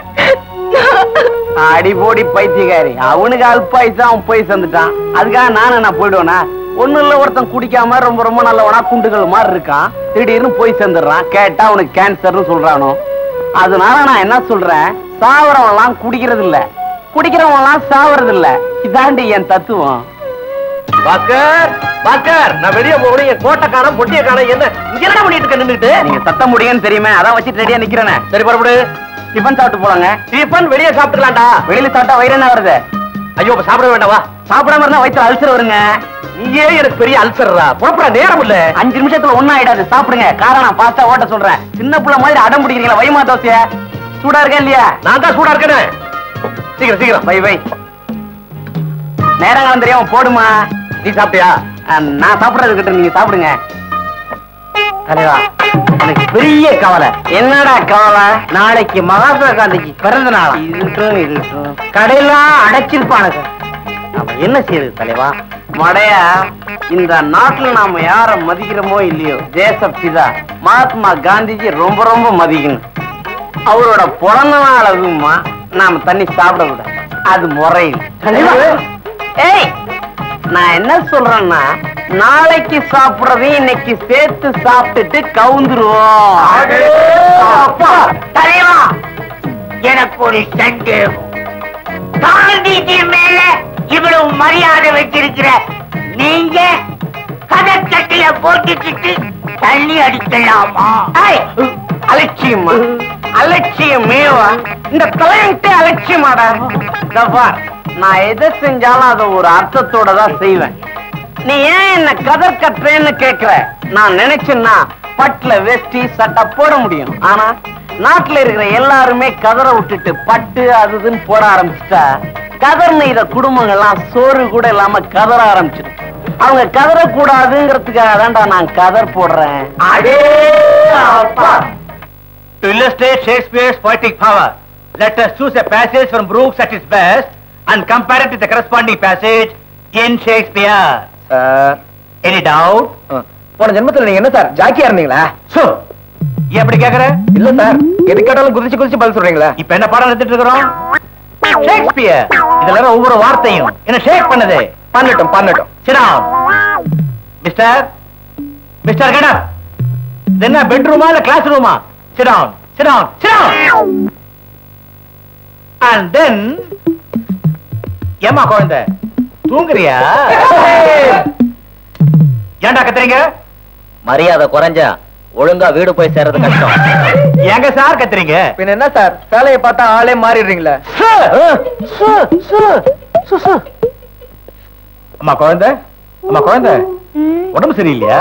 அடிபோடி பைத்தியக்காரி அவனுக்கு அல்பாயுசா அவன் போய் சேர்ந்துட்டான் அதுக்காக நானும் நான் போயிடுவேனா ஒண்ணும் இல்ல ஒருத்தன் குடிக்காம ரொம்ப ரொம்ப நல்லவனா குண்டுகள் மாதிரி இருக்கான் திடீர்னு போய் சேர்ந்துடுறான் கேட்டா அவனுக்கு கேன்சர்னு சொல்றானோ அதனால நான் என்ன சொல்றேன் சாவரவன் எல்லாம் குடிக்கிறது இல்ல குடிக்கிறவன் எல்லாம் சாவறது இல்ல இதாண்டி என் தத்துவம் பாக்கர் பாக்கர் நான் வெளிய போகணும் என் கோட்டை காணோம் பொட்டிய காணோம் என்ன இங்க என்ன பண்ணிட்டு இருக்க நின்னுட்டு நீங்க சத்த முடியும்னு தெரியுமே அதான் வச்சுட்டு ரெடியா நிக்கிறேனே சரி புறப்படு டிஃபன் சாப்பிட்டு போலாங்க டிஃபன் வெளிய சாப்பிட்டுக்கலாம்டா வெளியில சாப்பிட்டா வயிறு என்ன வருது ஐயோ இப்ப சாப்பிட வேண்டாவா சாப்பிடாம இருந்தா வயிற்று அல்சர் வருங்க நீயே எனக்கு பெரிய அல்சர்ரா புறப்பட நேரம் இல்ல அஞ்சு நிமிஷத்துல ஒண்ணும் ஆயிடாது சாப்பிடுங்க காரணம் நான் பாஸ்டா ஓட்ட சொல்றேன் சின்ன புள்ள மாதிரி அடம் பிடிக்கிறீங்களா வைமா தோசைய சூடா இருக்கா இல்லையா நான் தான் சூடா இருக்கேனே சீக்கிரம் சீக்கிரம் வை வை நேரம் தெரியாம போடுமா நீ சாப்பிட்டியா அஹ், நான் சாப்பிடறது கிட்ட நீங்க சாப்பிடுங்க தலைவா எனக்கு பெரிய கவலை என்னடா கவலை நாளைக்கு மகாத்மா காந்திக்கு பிறந்த நாளா இருக்கட்டும் இருக்கட்டும் கடையெல்லாம் அடைச்சிருப்பானுங்க நாம என்ன செய்யறது தலைவா மடையா இந்த நாட்டுல நாம யார மதிக்கிறோமோ இல்லையோ தேசப்பிதா மகாத்மா காந்திஜி ரொம்ப ரொம்ப மதிக்கணும் அவரோட பிறந்த நாள் அதுவுமா நாம தண்ணி சாப்பிட கூடாது அது முறையில் ஏய் நான் என்ன சொல்றேன்னா நாளைக்கு சாப்பிடுறதையும் இன்னைக்கு சேர்த்து சாப்பிட்டுட்டு கவுந்துருவோம் அப்பா, தலைவா எனக்கு ஒரு சந்தேகம் காந்திஜி மேல இவ்வளவு மரியாதை வச்சிருக்கிற நீங்க கதை சட்டில போட்டுக்கிட்டு தண்ணி அடிக்கலாமா ஐ, அலட்சியமா அலட்சியமேவா இந்த தலையங்கிட்டே அலட்சியமாடா இதோ பார், நான் எதை செஞ்சாலும் அதை ஒரு அர்த்தத்தோட தான் செய்வேன் நீ ஏன் என்ன கதர் கட்டுறேன்னு கேக்குற நான் நினைச்சேன்னா பட்டுல வேஷ்டி சட்டை போட முடியும் ஆனா நாட்டுல இருக்கிற எல்லாருமே கதரை விட்டுட்டு பட்டு அது இதுன்னு போட ஆரம்பிச்சுட்டா கதர் நெய்த குடும்பங்கள்லாம் சோறு கூட இல்லாம கதற ஆரம்பிச்சிடும் அவங்க கதற கூடாதுங்கிறதுக்காக தான்டா நான் கதர் போடுறேன் அடே அப்பா To illustrate Shakespeare's poetic power, let us choose a passage from Brooks at its best and compare it with the corresponding passage in Shakespeare. Sir Any doubt? போன ஜென்மத்துல நீங்க என்ன சார் ஜாக்கியா இருந்தீங்களா So, ஏன் அப்படி கேக்குற இல்ல சார் எது கேட்டாலும் குதிச்சு குதிச்சு பதில் சொல்றீங்களா இப்ப என்ன பாடம் எடுத்துட்டு இருக்கிறோம் ஷேக்ஸ்பியர் இதுல வர ஒவ்வொரு வார்த்தையும் என்ன ஷேக் பண்ணுது பண்ணட்டும் பண்ணட்டும் Sit down. மிஸ்டர் மிஸ்டர் கணப் இது என்ன பெட்ரூமா இல்ல கிளாஸ் ரூமா Sit down. Sit down. Sit down. And then ஏமா குழந்தை தூங்குறியா ஏன்டா கத்துறீங்க மரியாதை குறைஞ்சா ஒழுங்கா வீடு போய் சேர்றது கஷ்டம் ஏங்க சார் கத்துறீங்க பின்ன என்ன சார் வேலையை பார்த்தா ஆளே மாறிடுறீங்களா sir sir sir sir sir அம்மா குழந்தை அம்மா குழந்தை உடம்பு சரியில்லையா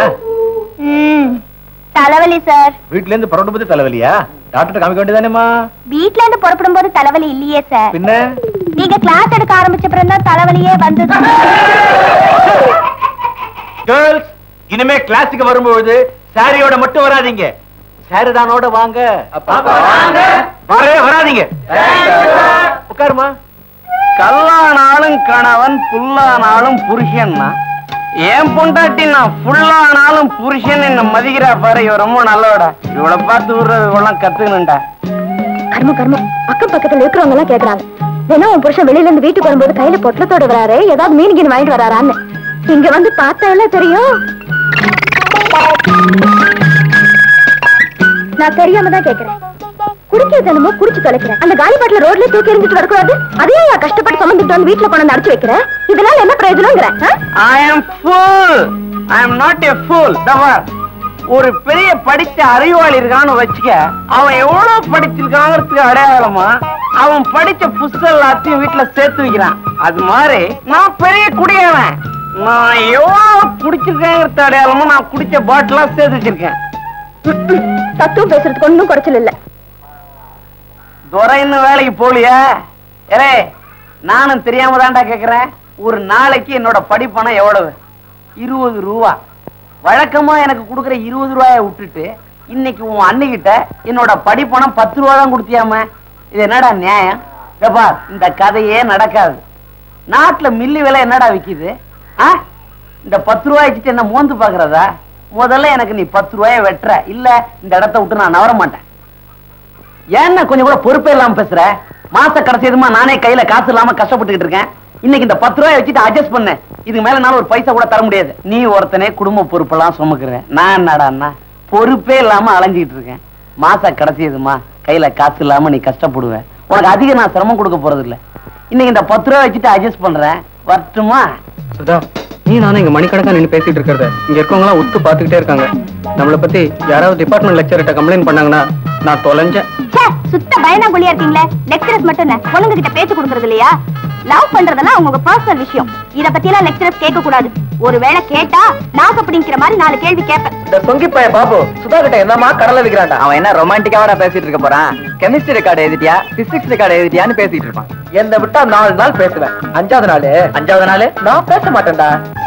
தலைவலி சார் வீட்ல இருந்து புறப்படும் போது தலைவலியா டாக்டர் காமிக்க வேண்டியதானேம்மா வீட்ல இருந்து புறப்படும் போது தலைவலி இல்லையே சார் பின்ன நீங்க கிளாஸ் எடுக்க ஆரம்பிச்ச அப்புறம் தான் தலைவலியே வந்தது கேர்ள்ஸ் இனிமே கிளாஸுக்கு வரும்பொழுது சாரியோட மட்டும் வராதீங்க சாரிதானோட வாங்க வரவே வராதீங்க உட்காருமா கல்லானாலும் கணவன் புல்லானாலும் புருஷன்னா என் பொண்டாட்டி நான் ஃபுல்லானாலும் புருஷன் என்ன மதிக்கிறா பாரு இவ ரொம்ப நல்லவடா இவளை பார்த்து விடுறது இவெல்லாம் கத்துக்கணும்டா கர்மம் கர்மம் அக்கம் பக்கத்துல இருக்கிறவங்க எல்லாம் கேக்குறாங்க வேணா உன் புருஷன் வெளியில இருந்து வீட்டுக்கு வரும்போது கையில பொட்டலத்தோட வராரு ஏதாவது மீன் கீன் வாங்கிட்டு வராரான்னு இங்க வந்து பார்த்தால தெரியும் நான் தெரியாம தான் கேக்குறேன் குடிக்கிறது என்னமோ குடிச்சு தொலைக்கிறேன் அந்த காலி பாட்டில ரோட்ல தூக்கி எறிஞ்சிட்டு வரக்கூடாது அதையும் நான் கஷ்டப்பட்டு சுமந்துட்டு வந்து வீட்டுல கொண்டு வந்து அடைச்சு வைக்கிறேன் இதனால என்ன பிரயோஜனங்கிறேன் ஆ? I am fool I am not a fool தவர் ஒரு பெரிய படிச்ச அறிவாளி இருக்கான்னு வச்சுக்க அவன் எவ்வளவு படிச்சிருக்காங்கிறதுக்கு அடையாளமா அவன் படிச்ச புஸ்தகம் எல்லாத்தையும் வீட்டுல சேர்த்து வைக்கிறான் அது மாதிரி நான் பெரிய குடியவன் நான் எவ்வளவு குடிச்சிருக்கேங்கிறது அடையாளமா நான் குடிச்ச பாட்டிலா சேர்த்து வச்சிருக்கேன் தத்துவம் பேசுறதுக்கு ஒண்ணும் குறைச்சல் இல்ல துரை இன்னும் வேலைக்கு போலியா ஏலே நானும் தெரியாம தான்டா கேக்குறேன் ஒரு நாளைக்கு என்னோட படிப்பணம் எவ்வளவு இருபது ரூபா வழக்கமா எனக்கு கொடுக்குற இருபது ரூபாய விட்டுட்டு இன்னைக்கு உன் அண்ணிக்கிட்ட என்னோட படிப்பணம் பத்து ரூபா தான் கொடுத்தியாம இது என்னடா நியாயம் ஏப்பா இந்த கதையே நடக்காது நாட்டுல மில்லு விலை என்னடா விக்குது ஆ இந்த பத்து ரூபாய் வச்சுட்டு என்ன மோந்து பாக்குறதா முதல்ல எனக்கு நீ பத்து ரூபாய வெட்டுற இல்ல இந்த இடத்த விட்டு நான் நவர மாட்டேன் ஏன்னா கொஞ்சம் கூட பொறுப்பே இல்லாம பேசுற மாச கடைசியதுமா நானே கையில காசு இல்லாம கஷ்டப்பட்டுக்கிட்டு இருக்கேன் இன்னைக்கு இந்த பத்து ரூபாய் வச்சுட்டு அட்ஜஸ்ட் பண்ணேன் இதுக்கு மேல என்னால ஒரு பைசா கூட தர முடியாது நீ ஒருத்தனே குடும்ப பொறுப்பெல்லாம் சுமக்குறேன் நான் என்னடான்னா பொறுப்பே இல்லாம அலைஞ்சிட்டு இருக்கேன் மாச கடைசியதுமா கையில காசு இல்லாம நீ கஷ்டப்படுவேன் உனக்கு அதிக நான் சிரமம் கொடுக்க போறது இல்ல இன்னைக்கு இந்த பத்து ரூபாய் வச்சுட்டு அட்ஜஸ்ட் பண்றேன் வரட்டுமா சுதா நீ நானும் இங்க மணிக்கணக்கா நின்னு பேசிட்டு இருக்கிறத இங்க இருக்கவங்க எல்லாம் உத்து பாத்துக்கிட்டே இருக்காங்க நம்மள பத்தி யாராவது டிபார்ட்மெண்ட் லெக்சர்கிட்ட கம்ப்ளைண்ட் பண்ணாங்கன்னா நான் தொலைஞ்சேன் ச்சே, சுத்த பயந்தாங்குழியா இருக்கீங்களே லெக்சரர்ஸ் மட்டும் இல்ல பொண்ணுங்க கிட்ட பேச்சு கொடுக்கறது இல்லையா லவ் பண்றதெல்லாம் உங்க பர்சனல் விஷயம் இத பத்தி எல்லாம் லெக்சரர்ஸ் கேட்க கூடாது ஒருவேளை கேட்டா நாக்கு பிடிங்கிற மாதிரி நாலு கேள்வி கேட்பேன் இந்த சொங்கி பைய பாபு சுதா கிட்ட என்னமா கடலை விக்கிறான்டா அவன் என்ன ரொமான்டிக்காவா பேசிட்டு இருக்க போறான் கெமிஸ்ட்ரி ரெக்கார்டு எழுதிட்டியா பிசிக்ஸ் ரெக்கார்டு எழுதிட்டியான்னு பேசிட்டு இருப்பான் என்ன விட்டா நாலு நாள் பேசுவேன் அஞ்சாவது நாள் அஞ்சாவது நாள் நான் பேச மாட்டேன்டா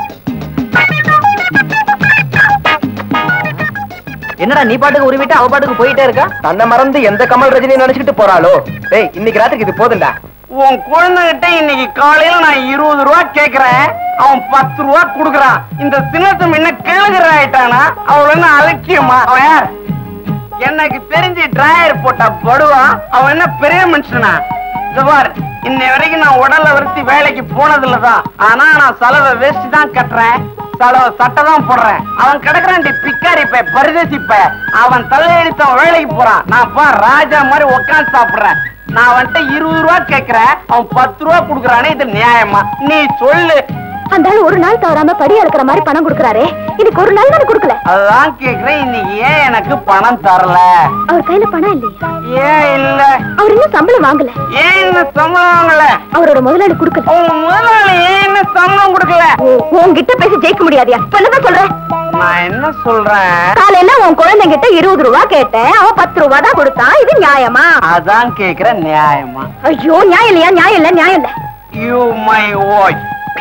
என்னடா நீ பாட்டுக்கு உருவிட்டு அவ பாட்டுக்கு போயிட்டே இருக்கா தன்னை மறந்து எந்த கமல் ரஜினி நினைச்சுக்கிட்டு போறாளோ டேய் இன்னைக்கு ராத்திரிக்கு இது போதும்டா உன் குழந்தைகிட்ட இன்னைக்கு காலையில நான் இருபது ரூபா கேக்குறேன் அவன் பத்து ரூபா குடுக்கறான் இந்த சின்னத்தை முன்ன கேளுகிற ஆயிட்டானா அவள் என்ன அலட்சியமா அவன் யார் எனக்கு தெரிஞ்சு டிராயர் போட்ட படுவா அவன் என்ன பெரிய மனுஷனா இந்த பார் இன்னை வரைக்கும் நான் உடல்ல வருத்தி வேலைக்கு போனது தான் ஆனா நான் செலவை வேஸ்ட் தான் கட்டுறேன் செலவு சட்டை தான் போடுறேன் அவன் கிடக்குறான் பிக்காரி பை பரிதேசி பை அவன் தலையெடுத்தவன் வேலைக்கு போறான் நான் பா ராஜா மாதிரி உட்காந்து சாப்பிடுறேன் நான் வந்துட்டு இருபது ரூபா கேக்குறேன் அவன் பத்து ரூபா குடுக்கறானே இது நியாயமா நீ சொல்லு அந்த ஆளு ஒரு நாள் தவறாம படி அளக்குற மாதிரி பணம் கொடுக்கறாரே இதுக்கு ஒரு நாள் தானே கொடுக்கல அதான் கேக்குறேன் இன்னைக்கு ஏன் எனக்கு பணம் தரல அவர் கையில பணம் இல்லையா ஏன் இல்ல அவர் இன்னும் சம்பளம் வாங்கல ஏன் இன்னும் சம்பளம் வாங்கல அவரோட முதலாளி கொடுக்கல உங்க முதலாளி ஏன் இன்னும் சம்பளம் கொடுக்கல உன்கிட்ட பேசி ஜெயிக்க முடியாதியா என்னதான் சொல்றேன் நான் என்ன சொல்றேன் காலையில உன் குழந்தைகிட்ட இருபது ரூபா கேட்டேன் அவன் பத்து ரூபா தான் கொடுத்தான் இது நியாயமா அதான் கேக்குறேன் நியாயமா ஐயோ நியாயம் இல்லையா நியாயம் இல்ல நியாயம் இல்ல யூ மை வாய்ஸ்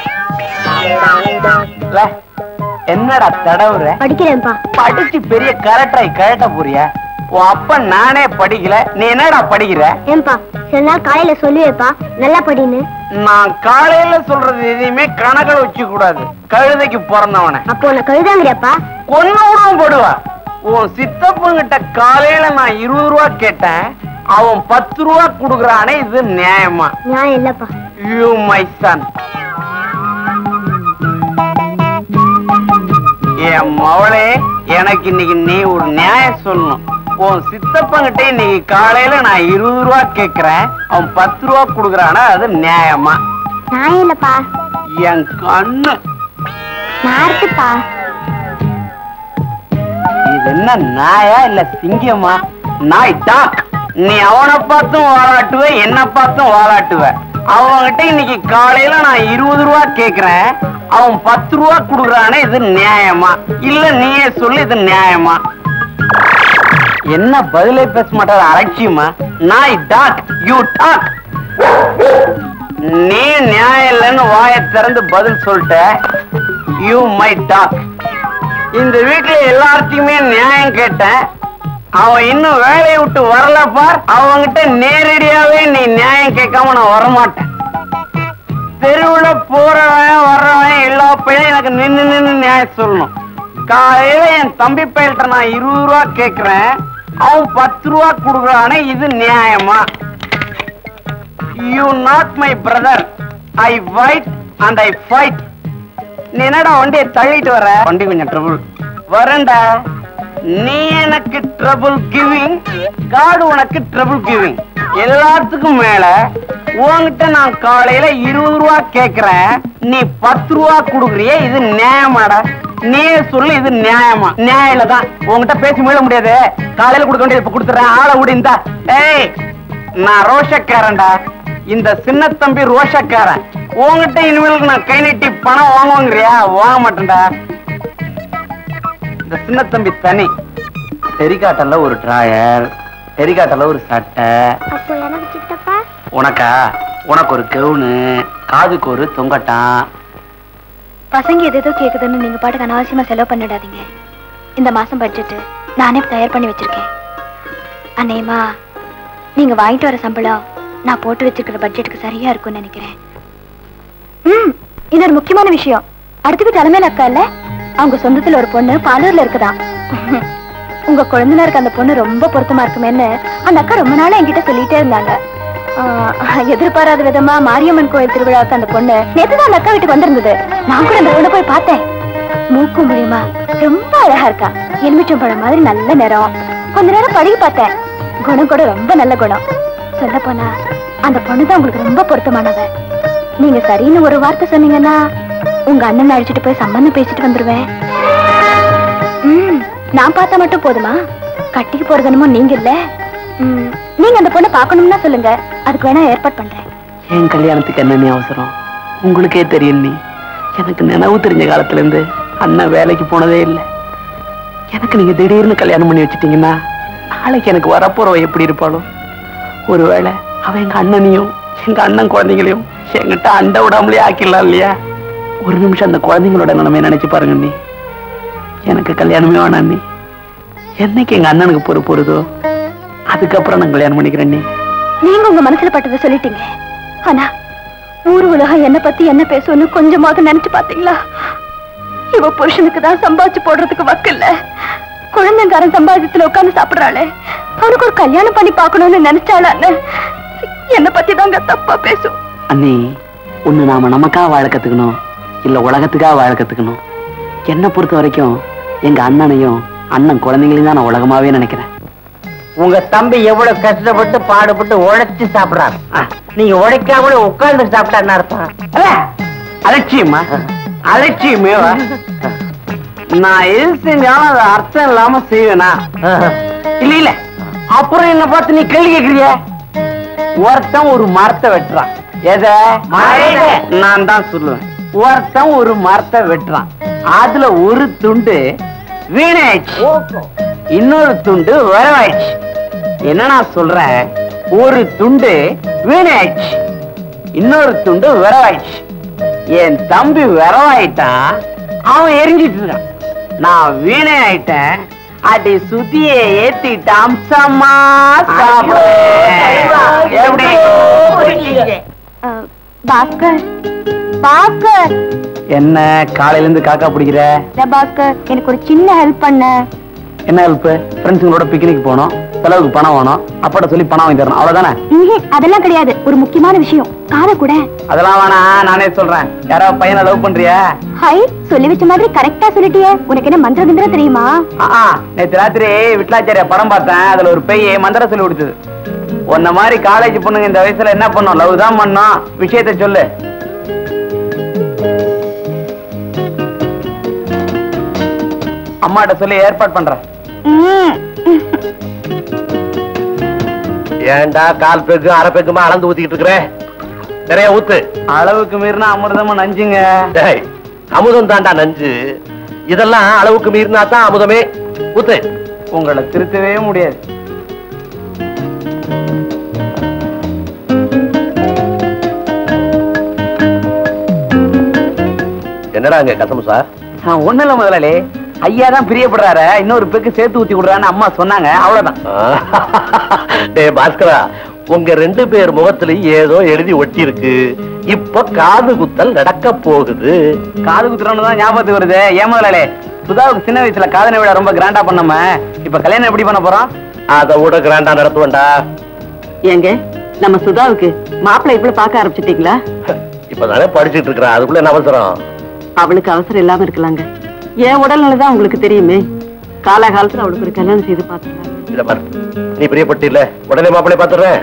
என்னடா தடவுற படிக்கிறேன்ப்பா படிச்சு பெரிய கரெக்டாய் கரெக்டா புரிய உன் அப்ப நானே படிக்கல நீ என்னடா படிக்கிற ஏன்பா சில நாள் காலையில சொல்லுவேப்பா நல்லா படின்னு நான் காலையில சொல்றது எதையுமே கணக்கில் வச்சு கூடாது கழுதைக்கு பிறந்தவன அப்போ உன்னை கழுதாங்கறியாப்பா கொன்னு விடவும் போடுவா உன் சித்தப்பங்கிட்ட காலையில நான் இருபது ரூபா கேட்டேன் அவன் பத்து ரூபா குடுக்கறானே இது நியாயமா நியாயம் இல்லப்பா யூ மை சன் என் மவளே எனக்கு இன்னைக்கு நீ ஒரு நியாயம் சொல்லணும் உன் சித்தப்பங்கிட்ட இன்னைக்கு காலையில நான் இருபது ரூபா கேக்குறேன் அவன் பத்து ரூபா குடுக்கறானா அது நியாயமா நியாயம் இல்லப்பா என் கண்ணு நான் இருக்குப்பா இது என்ன நாயா இல்ல சிங்கமா நாய் டாக் நீ அவனை பார்த்தும் வாலாட்டுவ என்ன பார்த்தும் வாலாட்டுவ அவன்கிட்ட இன்னைக்கு காலையில நான் இருபது ரூபா கேக்குறேன் அவன் பத்து ரூபா குடுக்கறானே இது நியாயமா இல்ல நீயே சொல்லு இது நியாயமா என்ன பதிலே பேச மாட்டாரு அலட்சியமா நாய் டாக் யூ டாக் நீ நியாயம் இல்லைன்னு வாயை திறந்து பதில் சொல்லிட்ட யூ மை டாக் இந்த வீட்டுல எல்லார்த்தையுமே நியாயம் கேட்டேன் அவன் இன்னும் வேலையை விட்டு வரல பார் அவன்கிட்ட நேரடியாவே நீ நியாயம் கேட்காம நான் வரமாட்டேன் தெருவுல போறவன் வர்றவன் எல்லா பையனும் எனக்கு நின்னு நின்னு நியாயம் சொல்லணும் காலையில என் தம்பி பையல்கிட்ட நான் இருபது ரூபா கேக்குறேன் அவன் பத்து ரூபா கொடுக்குறானே இது நியாயமா you not my brother I fight and I fight நீ என்னடா வண்டியை தள்ளிட்டு வர வண்டி கொஞ்சம் ட்ரபுள் வரேன்டா நீ எனக்கு ட்ரபுள் கிவிங் காடு உனக்கு ட்ரபுள் கிவிங் எல்லாத்துக்கும் மேல உன்கிட்ட நான் காலையில இருபது ரூபா கேக்குறேன் நீ பத்து ரூபா குடுக்குறியே இது நியாயமாடா நீயே சொல்லு இது நியாயமா நியாயம் தான் உன்கிட்ட பேசி மீள முடியாது காலையில கொடுக்க வேண்டியது இப்ப கொடுத்துறேன் ஆளை விடு இந்தா ஏய் நான் ரோஷக்காரன்டா இந்த சின்ன தம்பி ரோஷக்காரன் உன்கிட்ட இனிமேல் நான் கை நீட்டி பணம் வாங்குவாங்கறியா வாங்க மாட்டேன்டா இந்த சின்ன தம்பி தனி டெரிகாட்டல்ல ஒரு டிராயர் டெரிகாட்டல்ல ஒரு சட்டை அப்போ எனக்கு சித்தப்பா உனக்கா உனக்கு ஒரு கவுனு காதுக்கு ஒரு தொங்கட்டான் பசங்க எதேதோ கேக்குதுன்னு நீங்க பாட்டுக்கு அனாவசியமா செலவு பண்ணிடாதீங்க இந்த மாசம் பட்ஜெட் நானே தயார் பண்ணி வச்சிருக்கேன் அநேகமா நீங்க வாங்கிட்டு வர சம்பளம் நான் போட்டு வச்சிருக்கிற பட்ஜெட்டுக்கு சரியா இருக்கும்னு நினைக்கிறேன் ம் இன்னொரு முக்கியமான விஷயம் அடுத்துக்கு தலைமையில அக்கா இல்ல அவங்க சொந்தத்துல ஒரு பொண்ணு பாலூர்ல இருக்குதாம் உங்க குழந்தைனருக்கு அந்த பொண்ணு ரொம்ப பொருத்தமா இருக்குமேன்னு அந்த அக்கா ரொம்ப நாளா என்கிட்ட சொல்லிட்டே இருந்தாங்க ஆஹ், எதிர்பாராத விதமா மாரியம்மன் கோயில் திருவிழாவுக்கு அந்த பொண்ணு நேத்துதான் அந்த அக்கா வீட்டுக்கு வந்திருந்தது நான் கூட அந்த பொண்ணை போய் பார்த்தேன் மூக்கு மூலியமா ரொம்ப அழகா இருக்கா எலுமிச்சம் பழம் மாதிரி நல்ல நிறம் கொஞ்ச நேரம் பழகி பார்த்தேன் குணம் கூட ரொம்ப நல்ல குணம் சொல்ல போனா அந்த பொண்ணு தான் உங்களுக்கு ரொம்ப பொருத்தமானவ நீங்க சரின்னு ஒரு வார்த்தை சொன்னீங்கன்னா உங்க அண்ணன் அழைச்சிட்டு போய் சம்பந்தம் பேசிட்டு வந்துருவேன் ம், நான் பார்த்தா மட்டும் போதுமா கட்டிக்கு போறது என்னமோ நீங்க இல்ல ம், நீங்க அந்த பொண்ணை பார்க்கணும்னா சொல்லுங்க அதுக்கு வேணா ஏற்பாடு பண்றேன் என் கல்யாணத்துக்கு என்ன நீ அவசரம் உங்களுக்கே தெரியும் நீ எனக்கு நினைவு தெரிஞ்ச காலத்துல இருந்து அண்ணன் வேலைக்கு போனதே இல்லை எனக்கு நீங்க திடீர்னு கல்யாணம் பண்ணி வச்சிட்டீங்கன்னா நாளைக்கு எனக்கு வரப்போறவ எப்படி இருப்பாளோ ஒருவேளை அவ எங்க அண்ணனையும் எங்க அண்ணன் குழந்தைங்களையும் என்கிட்ட அண்டை விடாமலே ஆக்கிடலாம் இல்லையா ஒரு நிமிஷம் அந்த குழந்தைங்களோட நிலைமை நினைச்சு பாருங்க நீ எனக்கு கல்யாணமே வேணாம் நீ என்னைக்கு எங்க அண்ணனுக்கு பொறுப்பு வருதோ அதுக்கப்புறம் நான் கல்யாணம் பண்ணிக்கிறேன் நீ நீங்க உங்க மனசுல பட்டதை சொல்லிட்டீங்க ஆனா ஊர் உலகம் என்ன பத்தி என்ன பேசும்னு கொஞ்சமாவது நினைச்சு பாத்தீங்களா இவ புருஷனுக்கு தான் சம்பாதிச்சு போடுறதுக்கு வக்கு இல்ல குழந்தைங்காரன் சம்பாதித்துல உட்கார்ந்து சாப்பிடுறாளே அவனுக்கு ஒரு கல்யாணம் பண்ணி பார்க்கணும்னு நினைச்சாளான்னு என்ன பத்தி தாங்க தப்பா பேசும் அண்ணி ஒண்ணு நாம நமக்கா வாழ கத்துக்கணும் இல்ல உலகத்துக்காக வாழ கத்துக்கணும் என்னை பொறுத்த வரைக்கும் எங்க அண்ணனையும் அண்ணன் குழந்தைங்களையும் தான் நான் உலகமாவே நினைக்கிறேன் உங்க தம்பி எவ்வளவு கஷ்டப்பட்டு பாடுபட்டு உழைச்சு சாப்பிடுறாரு நீங்க உழைக்காமலே உட்கார்ந்து சாப்பிட்டாருன்னு அர்த்தம் அலட்சியமா அலட்சியமேவா நான் எது செஞ்சாலும் அது அர்த்தம் இல்லாம செய்வேனா இல்ல இல்ல அப்புறம் என்ன பார்த்து நீ கேள்வி கேக்குறிய ஒருத்தன் ஒரு மரத்தை வெட்டுறான் எத நான் தான் சொல்லுவேன் ஒருத்தன் ஒரு மரத்தை வெட்டுறான் அதுல ஒரு துண்டு வீணாயிடுச்சு இன்னொரு துண்டு வரவாயிடுச்சு என்ன நான் சொல்றேன் ஒரு துண்டு வீணாயிடுச்சு இன்னொரு துண்டு விரவாயிடுச்சு என் தம்பி விரவாயிட்டான் அவன் எரிஞ்சிட்டு இருக்கான் நான் வீணை ஆயிட்டேன் அடி சுத்திய ஏத்திட்டு அம்சமா சாப்பிடுவேன் எப்படி அஹ், பாஸ்கர் பாஸ்கர் என்ன காலையில இருந்து காக்கா பிடிக்கிற இல்ல பாஸ்கர் எனக்கு ஒரு சின்ன ஹெல்ப் பண்ண என்ன ஹெல்ப் ஃப்ரெண்ட்ஸுங்களோட பிக்னிக் போகணும் செலவுக்கு பணம் வேணும் அப்பாட்ட சொல்லி பணம் வாங்கி தரணும் அவ்வளவுதானே ம்ஹும், அதெல்லாம் கிடையாது ஒரு முக்கியமான விஷயம் காதை கூட அதெல்லாம் வேணாம் நானே சொல்றேன் யாரோ பையனை லவ் பண்றியா ஹை சொல்லி வச்ச மாதிரி கரெக்டா சொல்லிட்டியே உனக்கு என்ன மந்திர கிந்திரம் தெரியுமா ஆ, நேத்து ராத்திரி விட்லாச்சாரியா படம் பார்த்தேன் அதுல ஒரு பெய்ய மந்திரம் சொல்லி கொடுத்தது உன்ன மாதிரி காலேஜ் பொண்ணுங்க இந்த வயசுல என்ன பண்ணும் லவ் தான் பண்ணோம் விஷயத்த சொல்லு அம்மாட்ட சொல்லி ஏற்பாடு பண்றேன் ம். ஏன்டா கால் பெக்கு அரை பெக்குமா அளந்து ஊத்திக்கிட்டு இருக்கிற நிறைய ஊத்து அளவுக்கு மீறினா அமிர்தமா நஞ்சுங்க டேய் அமுதம் தாண்டா நஞ்சு இதெல்லாம் அளவுக்கு மீறினா தான் அமுதமே ஊத்து உங்களை திருத்தவே முடியாது என்னடா இங்க கசம் சார் ஒண்ணு இல்ல முதலாளி ஐயா தான் பிரியப்படுறாரு இன்னொரு பெக்கு சேர்த்து ஊத்தி விடுறான்னு அம்மா சொன்னாங்க அவ்வளவுதான் டேய் பாஸ்கரா உங்க ரெண்டு பேர் முகத்திலையும் ஏதோ எழுதி ஒட்டி இருக்கு இப்ப காது குத்தல் நடக்க போகுது காது குத்துறோம்னு தான் ஞாபகத்துக்கு வருது ஏன் முதலாளி சுதாவுக்கு சின்ன வயசுல காதணி விழா ரொம்ப கிராண்டா பண்ணாம இப்ப கல்யாணம் எப்படி பண்ண போறோம் அதை விட கிராண்டா நடத்துவேன்டா ஏங்க நம்ம சுதாவுக்கு மாப்பிள்ளை இப்படி பார்க்க ஆரம்பிச்சிட்டீங்களா இப்பதானே படிச்சிட்டு இருக்கிறேன் அதுக்குள்ள என்ன அவசரம் அவளுக்கு அவசரம் இல்லாம இருக்கலாங்க என் உடல்நிலை தான் உங்களுக்கு தெரியுமே காலகாலத்துல அவளுக்கு ஒரு கல்யாணம் செய்து பார்த்துக்கலாம் இத பாரு நீ பிரியப்பட்டு இல்ல உடனே மாப்பிள்ளை பாத்துறேன்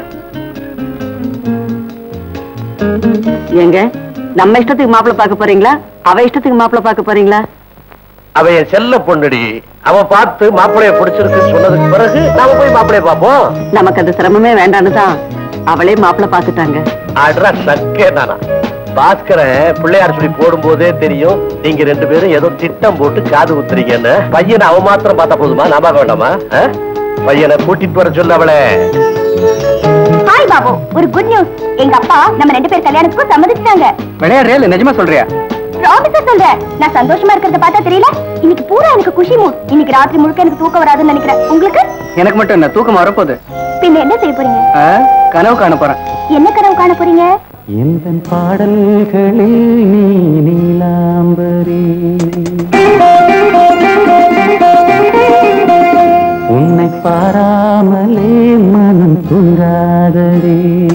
ஏங்க நம்ம இஷ்டத்துக்கு மாப்பிள்ளை பார்க்க போறீங்களா அவ இஷ்டத்துக்கு மாப்பிள்ளை பார்க்க போறீங்களா அவ என் செல்ல பொண்ணுடி அவ பார்த்து மாப்பிளைய பிடிச்சிருக்குன்னு சொன்னதுக்கு பிறகு நாம போய் மாப்பிளைய பார்ப்போம் நமக்கு அந்த சிரமமே வேண்டான்னு தான் அவளே மாப்பிள்ளை பார்த்துட்டாங்க அட்ரா சக்கே தானா பாஸ்கரன் பிள்ளையார் சொல்லி போடும் போதே தெரியும் நீங்க ரெண்டு பேரும் ஏதோ திட்டம் போட்டு காது குத்துறீங்கன்னு பையனை அவ மாத்திரம் பார்த்தா போதுமா நான் பார்க்க வேண்டாமா ஆ? பையனை கூட்டிட்டு வர சொல்ல அவளை ஹாய் பாபு ஒரு குட் நியூஸ் எங்க அப்பா நம்ம ரெண்டு பேர் கல்யாணத்துக்கும் சம்மதிச்சிட்டாங்க விளையாடுறியா இல்ல நிஜமா சொல்றியா ப்ராமிஸா சொல்றேன் நான் சந்தோஷமா இருக்கிறத பார்த்தா தெரியல இன்னைக்கு பூரா எனக்கு குஷி மூட் இன்னைக்கு ராத்திரி முழுக்க எனக்கு தூக்கம் வராதுன்னு நினைக்கிறேன் உங்களுக்கு எனக்கு மட்டும் என்ன தூக்கம் வரப்போகுது பின்ன என்ன செய்ய போறீங்க ஆ, கனவு காண போறேன் என்ன கனவு காண போறீங்க எந்த பாடல்களில் நீ நீலாம்பரி உன்னை பாராமலே மனம் தூங்காதடி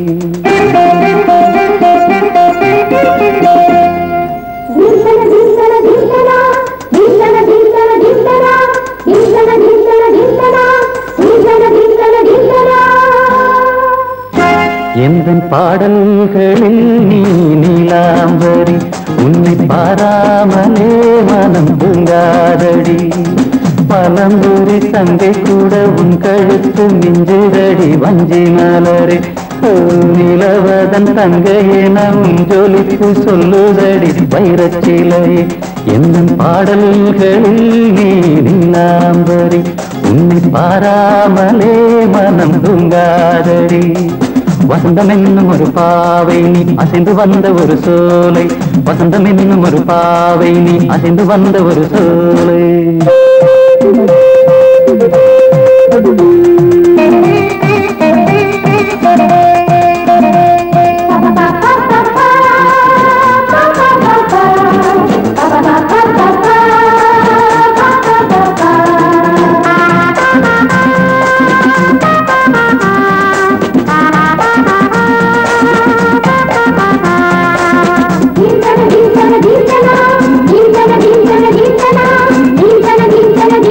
எந்த பாடல்களில் நீ நீலாம்பரி உன்னை பாராமலே மனம் தூங்காதடி பலம்புரி தங்கை கூட உன் கழுத்து மிஞ்சுதடி வஞ்சி மலரே ஓ, நிலவதன் தங்கையே நம் ஜொலிப்பு சொல்லுதடி வைரச்சிலையே எந்த பாடல்களில் நீ நீலாம்பரி உன்னை பாராமலே மனம் தூங்காதடி வசந்தம் என்னும் ஒரு பாவை நீ அசைந்து வந்த ஒரு சோலை வசந்தம் என்னும் ஒரு பாவை நீ அசைந்து வந்த ஒரு சோலை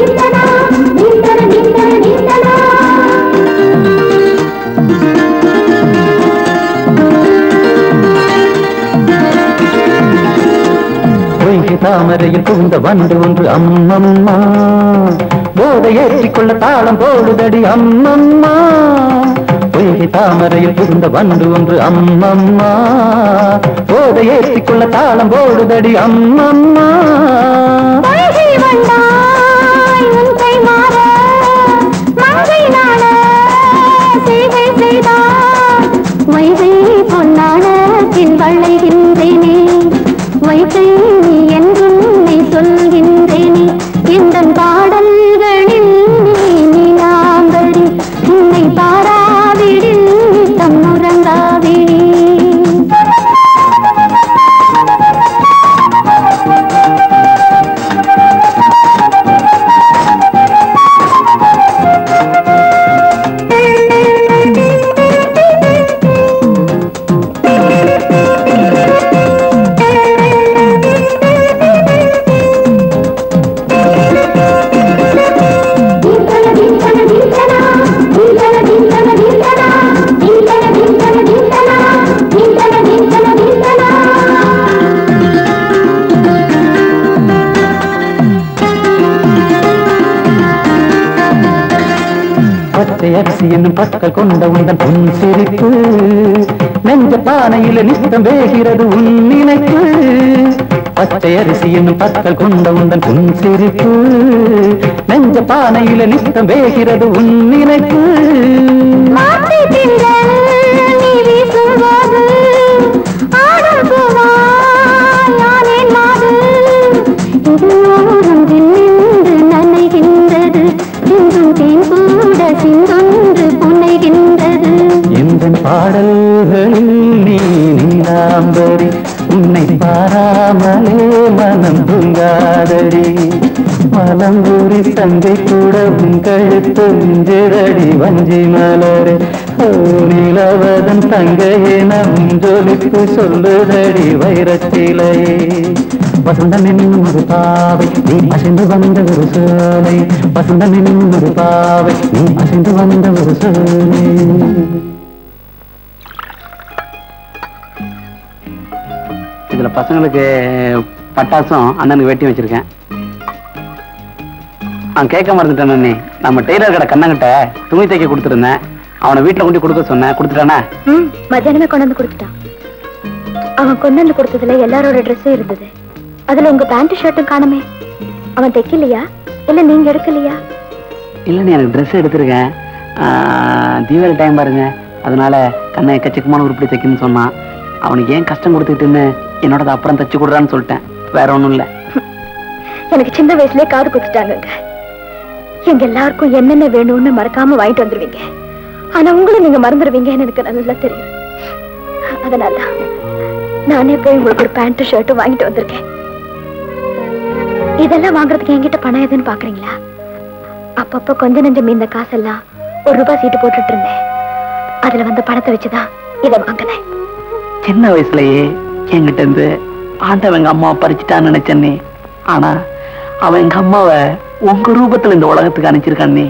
Thank you. தாமரையில் புகுந்த வண்டு ஒன்று அம்மம்மா போதை ஏற்றிக்கொள்ள தாளம் போடுதடி அம்மம்மா பொய்கை தாமரையில் புகுந்த வண்டு ஒன்று அம்மம்மா போதை ஏற்றிக்கொள்ள தாளம் போடுதடி அம்மம்மா வைகை வந்தாய் உன் கை மாற மங்கை நாட செய்கை செய்தாய் வைகை பொன்னாட பின் வளைகின்றேனே வைகை நீ என்றும் நீ சொல்கின்றேனே இந்த பாடல்களில் நீ நீலாம்பரி உன்னை பாராவிடில் தம் உறங்காவிடி பச்சை அரிசி என்னும் பற்கள் கொண்ட உந்தன் பொன் சிரிப்பு நெஞ்ச பானையில நித்தம் வேகிறது உன் நினைப்பு பச்சை அரிசி என்னும் பற்கள் கொண்ட உந்தன் பொன் சிரிப்பு நெஞ்ச பானையில நித்தம் வேகிறது உன் நினைப்பு மாத்தி திங்கள் நீ வீசும்போது ஆடும் பூவாய் யானேன் மாது இது ஓரம் நின்று நனைகின்றது சிந்தும் தேன் கூட சிந்தொன்று புனைகின்றது எந்த பாடல்களில் நீ நீலாம்பரி உன்னை பாராமலே மனம் தூங்காதடி மலம்பூரி சங்கை கூட உன் கழுத்து மிஞ்சிரடி வஞ்சி மலரே ஓ நிலவதன் தங்கையென ஜொலிப்பு சொல்லுதடி வைரச்சிலையே வசந்தம் என்னும் ஒரு பாவை நீ அசைந்து வந்த ஒரு சோலை வசந்தம் என்னும் ஒரு பாவை நீ அசைந்து வந்த ஒரு சோலை இதுல பசங்களுக்கு பட்டாசும் அண்ணனுக்கு வேட்டி வச்சிருக்கேன் அவன் கேட்க மறந்துட்டேன் அண்ணே நம்ம டெய்லர் கடை கண்ணங்கிட்ட துணி தைக்க கொடுத்துருந்தேன் அவனை வீட்டுல கொண்டு கொடுக்க சொன்னேன் கொடுத்துட்டானா ம் மத்தியானமே கொண்டு வந்து கொடுத்துட்டான் அவன் கொண்டு வந்து கொடுத்ததுல எல்லாரோட ட்ரெஸ்ஸும் இருந்தது அதுல உங்க பேண்ட் ஷர்ட்டும் காணுமே அவன் தைக்கலையா இல்ல நீங்க எடுக்கலையா இல்லைண்ணே எனக்கு ட்ரெஸ் எடுத்திருக்கேன் ஆஹ், தீபாவளி டைம் பாருங்க அதனால கண்ணை எக்கச்சக்கமான உருப்படி தைக்கணும்னு சொன்னான் அவனுக்கு ஏன் கஷ்டம் கொடுத்துக்கிட்டுன்னு என்னோடது அப்புறம் தச்சு கொடுறான்னு சொல்லிட்டேன் வேற ஒண்ணும் இல்ல எனக்கு சின்ன வயசுலயே காது குத்துட்டாங்க எங்க எல்லாருக்கும் என்னென்ன வேணும்னு மறக்காம வாங்கிட்டு வந்துருவீங்க ஆனா உங்களும் நீங்க மறந்துடுவீங்கன்னு எனக்கு நல்லா தெரியும் அதனால நானே போய் உங்களுக்கு ஒரு பேண்ட் ஷர்ட்டும் வாங்கிட்டு வந்திருக்கேன் இதெல்லாம் வாங்குறதுக்கு என்கிட்ட பணம் எதுன்னு பாக்குறீங்களா அப்பப்ப கொஞ்ச நெஞ்சம் இந்த காசெல்லாம் ஒரு ரூபாய் சீட்டு போட்டுட்டு இருந்தேன் அதுல வந்து பணத்தை வச்சுதான் இதை வாங்கினேன் சின்ன வயசுலயே என்கிட்ட இருந்து ஆண்டவன் எங்க அம்மாவை பறிச்சுட்டான்னு நினைச்சேன்னே ஆனா அவன் எங்க அம்மாவை உங்க ரூபத்துல இந்த உலகத்துக்கு அனுப்பிச்சிருக்கானே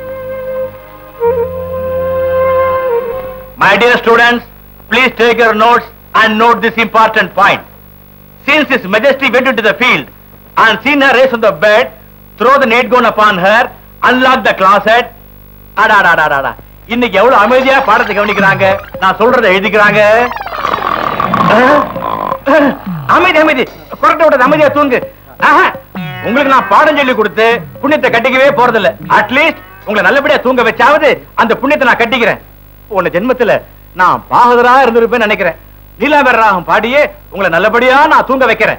My dear students, please take your notes and note this important point. Since His Majesty went into the field and seen her raised on the bed, throw the net gun upon her, unlock the closet. அடாடாடாடாடா இன்னைக்கு எவ்வளவு அமைதியா பாடத்தை கவனிக்கிறாங்க நான் சொல்றதை எழுதிக்கிறாங்க அஹ், அஹ், அமைதி அமைதி புரட்ட விட்டது அமைதியா தூங்கு ஆஹா, உங்களுக்கு நான் பாடம் சொல்லி கொடுத்து புண்ணியத்தை கட்டிக்கவே போறதில்ல அட்லீஸ்ட் உங்களை நல்லபடியா தூங்க வச்சாவது அந்த புண்ணியத்தை நான் கட்டிக்கிறேன் உன்ன ஜென்மத்துல நான் பாகதரா இருந்திருப்பேன்னு நினைக்கிறேன் நீலாம்பர ராகம் பாடியே உங்களை நல்லபடியா நான் தூங்க வைக்கிறேன்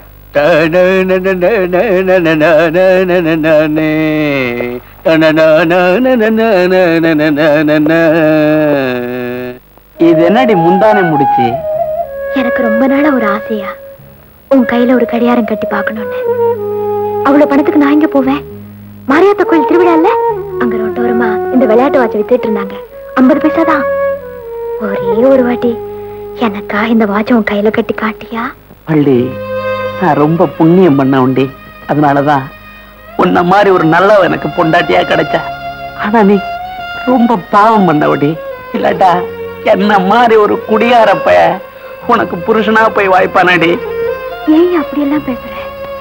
இது என்னடி முந்தானை முடிச்சு எனக்கு ரொம்ப நாளா ஒரு ஆசையா உன் கையில ஒரு கடியாரம் கட்டி பார்க்கணும்னு அவ்வளவு பணத்துக்கு நான் எங்க போவேன் மாரியாத்தா கோயில் திருவிழா இல்ல அங்க ரோட்டோரமா இந்த விளையாட்டு வாட்ச் வித்துட்டு இருந்தாங்க ஐம்பது பைசா தான் ஒரே ஒரு வாட்டி எனக்கா இந்த வாட்ச் உன் கையில கட்டி காட்டியா பள்ளி நான் ரொம்ப புண்ணியம் பண்ண உண்டி அதனாலதான் உன்ன மாதிரி ஒரு நல்லவ எனக்கு பொண்டாட்டியா கிடைச்சா ஆனா நீ ரொம்ப பாவம் பண்ணவடி இல்லாட்டா என்ன மாதிரி ஒரு குடியாரப்ப உனக்கு புருஷனா போய் வாய்ப்பானடி ஏன் அப்படியெல்லாம் பேசுற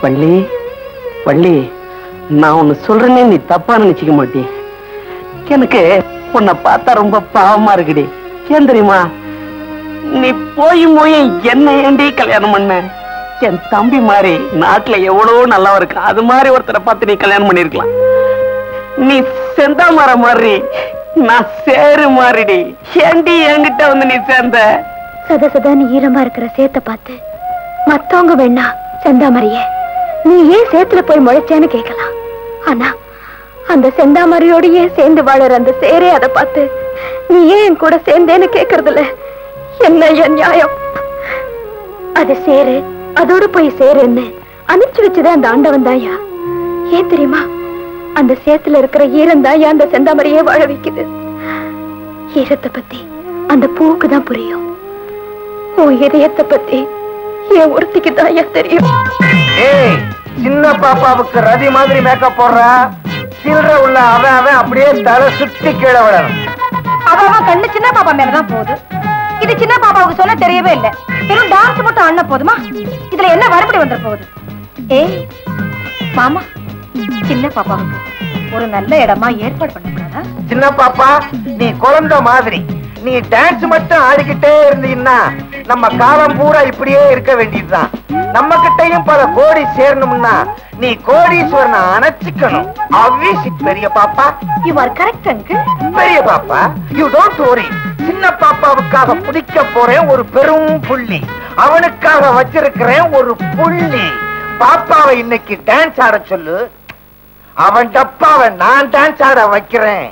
வள்ளி வள்ளி நான் ஒண்ணு சொல்றேனே நீ தப்பா நினைச்சுக்க மாட்டே எனக்கு உன்னை பார்த்தா ரொம்ப பாவமா இருக்குடி ஏன் தெரியுமா நீ போய் போய் என்ன ஏண்டி கல்யாணம் பண்ண என் தம்பி மாதிரி நாட்டுல எவ்வளவோ நல்லா இருக்கு அது மாதிரி ஒருத்தரை பார்த்து நீ கல்யாணம் பண்ணிருக்கலாம் நீ செந்தாமரம் மாதிரி நான் சேரு மாறிடி ஏண்டி என்கிட்ட வந்து நீ சேர்ந்த சத சதான்னு ஈரமா இருக்கிற சேத்த பார்த்து மத்தவங்க வேணா செந்தாமரிய நீ ஏன் சேத்துல போய் முளைச்சேன்னு கேட்கலாம் ஆனா அந்த செந்தாமரையோடயே சேர்ந்து வாழற அந்த சேரே அதை பார்த்து நீ ஏன் என் கூட சேர்ந்தேன்னு கேக்குறதுல என்ன என் நியாயம் அது சேரு அதோட போய் சேருன்னு அனுப்பிச்சு வச்சதே அந்த ஆண்டவன் தாயா ஏன் தெரியுமா அந்த சேத்துல இருக்கிற ஈரம் தாயா அந்த செந்தாமரையே வாழ வைக்குது ஈரத்தை பத்தி அந்த பூவுக்கு தான் புரியும் உன் இதயத்தை பத்தி என் ஒருத்திக்கு தாயா தெரியும் ஏய் சின்ன பாப்பாவுக்கு ரதி மாதிரி மேக்கப் போடுற சில்லற உள்ள அவன் அவன் அப்படியே தலை சுத்தி கீழே விடணும் அவன் கண்ணு சின்ன பாப்பா மேலதான் போகுது இது சின்ன பாப்பாவுக்கு சொல்ல தெரியவே இல்ல வெறும் டான்ஸ் மட்டும் ஆடின போதுமா இதுல என்ன வரப்படி வந்துட போகுது ஏய் மாமா சின்ன பாப்பாவுக்கு ஒரு நல்ல இடமா ஏற்பாடு பண்ணக்கூடாதா சின்ன பாப்பா நீ குழந்தை மாதிரி நீ டான்ஸ் மட்டும் ஆடிக்கிட்டே இருந்தீங்கன்னா நம்ம காலம் பூரா இப்படியே இருக்க வேண்டியதுதான் நம்ம கிட்டயும் பல கோடி சேரணும்னா நீ கோடீஸ்வரனை அணைச்சிக்கணும் அவ்விசி பெரிய பாப்பா யூ ஆர் கரெக்ட் அங்கிள் பெரிய பாப்பா யூ டோன்ட் worry சின்ன பாப்பாவுக்காக பிடிக்க போறேன் ஒரு பெரும் புள்ளி அவனுக்காக வச்சிருக்கிறேன் ஒரு புள்ளி பாப்பாவை இன்னைக்கு டான்ஸ் ஆட சொல்லு அவன் டப்பாவை நான் டான்ஸ் ஆட வைக்கிறேன்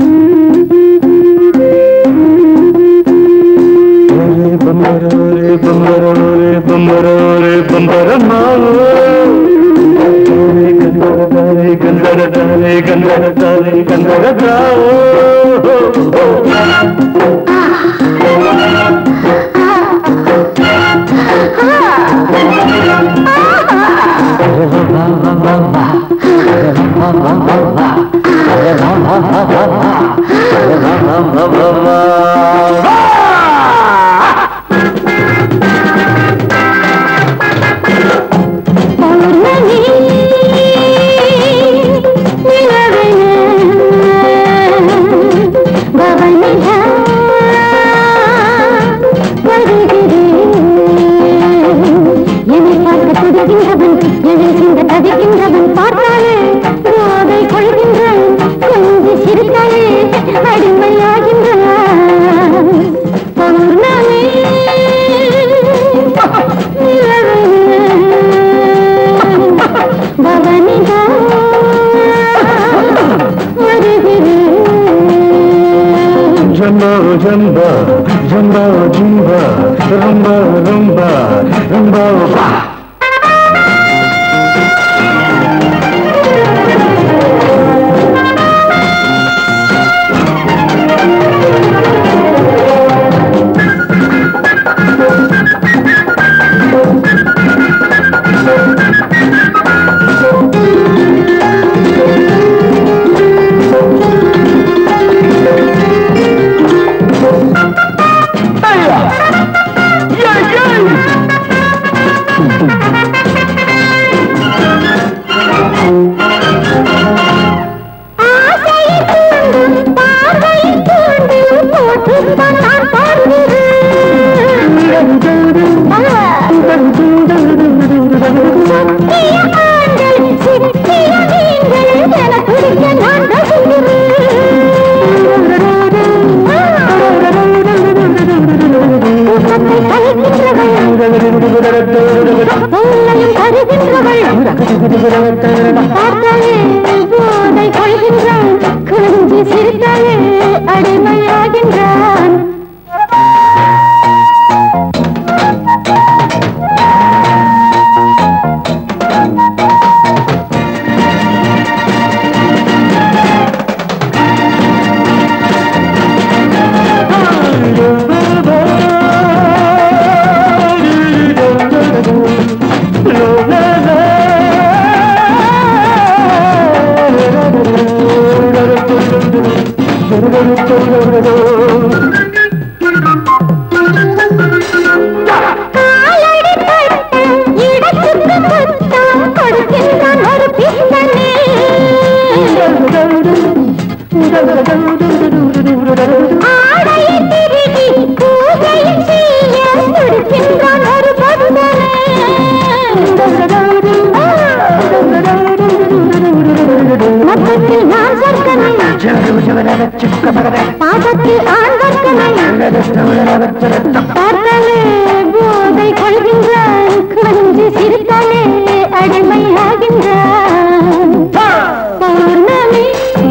என்னை பார்க்க துடிக்கின்றவன் எதில் சிந்த தவிக்கின்றவன் பார்த்தாலே போதை கொள்கின்றான் கொஞ்சி சிரித்தாலே அடிமையாகின்றான் பௌர்ணமி பவனிதா வருகிறேன் ஜம்போ ஜம்பா ஜம்போ ஜிம்பா ரொம்ப ரொம்ப ரொம்ப வா போதை கொள்கின்றான் கொஞ்சி சிரித்தாலே அடிமையாகின்றான் la la சிரித்து சிரித்தாலே அடிமையாகின்றான் பௌர்ணமி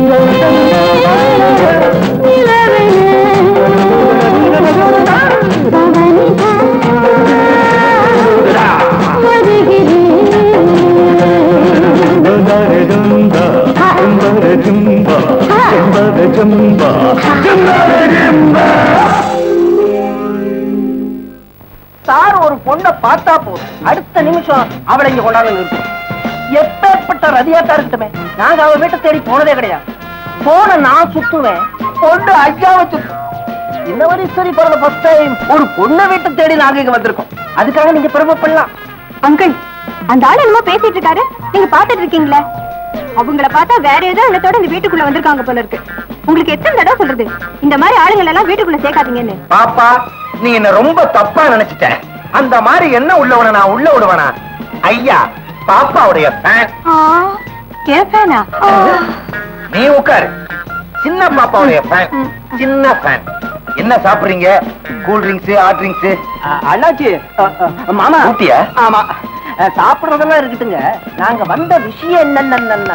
சார் ஒரு பொண்ணை பார்த்தா போதும் அடுத்த நிமிஷம் அவளை இங்க கொண்டாந்து நிறுத்தும் எப்பேற்பட்ட ரதியாட்டா இருக்கட்டுமே நாங்க அவ வீட்டை தேடி போனதே கிடையாது போன நான் சுத்துவேன் பொண்ணு ஐயாவை சுத்து இந்த மாதிரி சரி பிறந்த ஃபர்ஸ்ட் டைம் ஒரு பொண்ணை வீட்டை தேடி நாங்க இங்க வந்திருக்கோம் அதுக்காக நீங்க பெருமைப்படலாம் அங்கிள் அந்த ஆள் என்னமோ பேசிட்டு இருக்காரு நீங்க பாத்துட்டு இருக்கீங்களே அவங்கள பார்த்தா வேற ஏதோ இடத்தோட இந்த வீட்டுக்குள்ள வந்திருக்காங்க போல இருக்கு உங்களுக்கு எத்தனை தடவை சொல்றது இந்த மாதிரி ஆளுங்களை எல்லாம் வீட்டுக்குள்ள சேர்க்காதீங்கன்னு பாப்பா நீ என்ன ரொம்ப தப்பா நினைச்சிட்ட அந்த மாதிரி என்ன உள்ளவன நான் உள்ள விடுவனா ஐயா பாப்பாவுடைய ஃபேன் கேப்பேனா நீ உட்காரு சின்ன பாப்பாவுடைய ஃபேன் சின்ன ஃபேன் என்ன சாப்பிடுறீங்க கூல் ட்ரிங்க்ஸ் ஹாட் ட்ரிங்க்ஸ் அண்ணாச்சி மாமா ஊட்டியா ஆமா சாப்பிடுறதெல்லாம் இருக்கட்டுங்க நாங்க வந்த விஷயம் என்னன்னா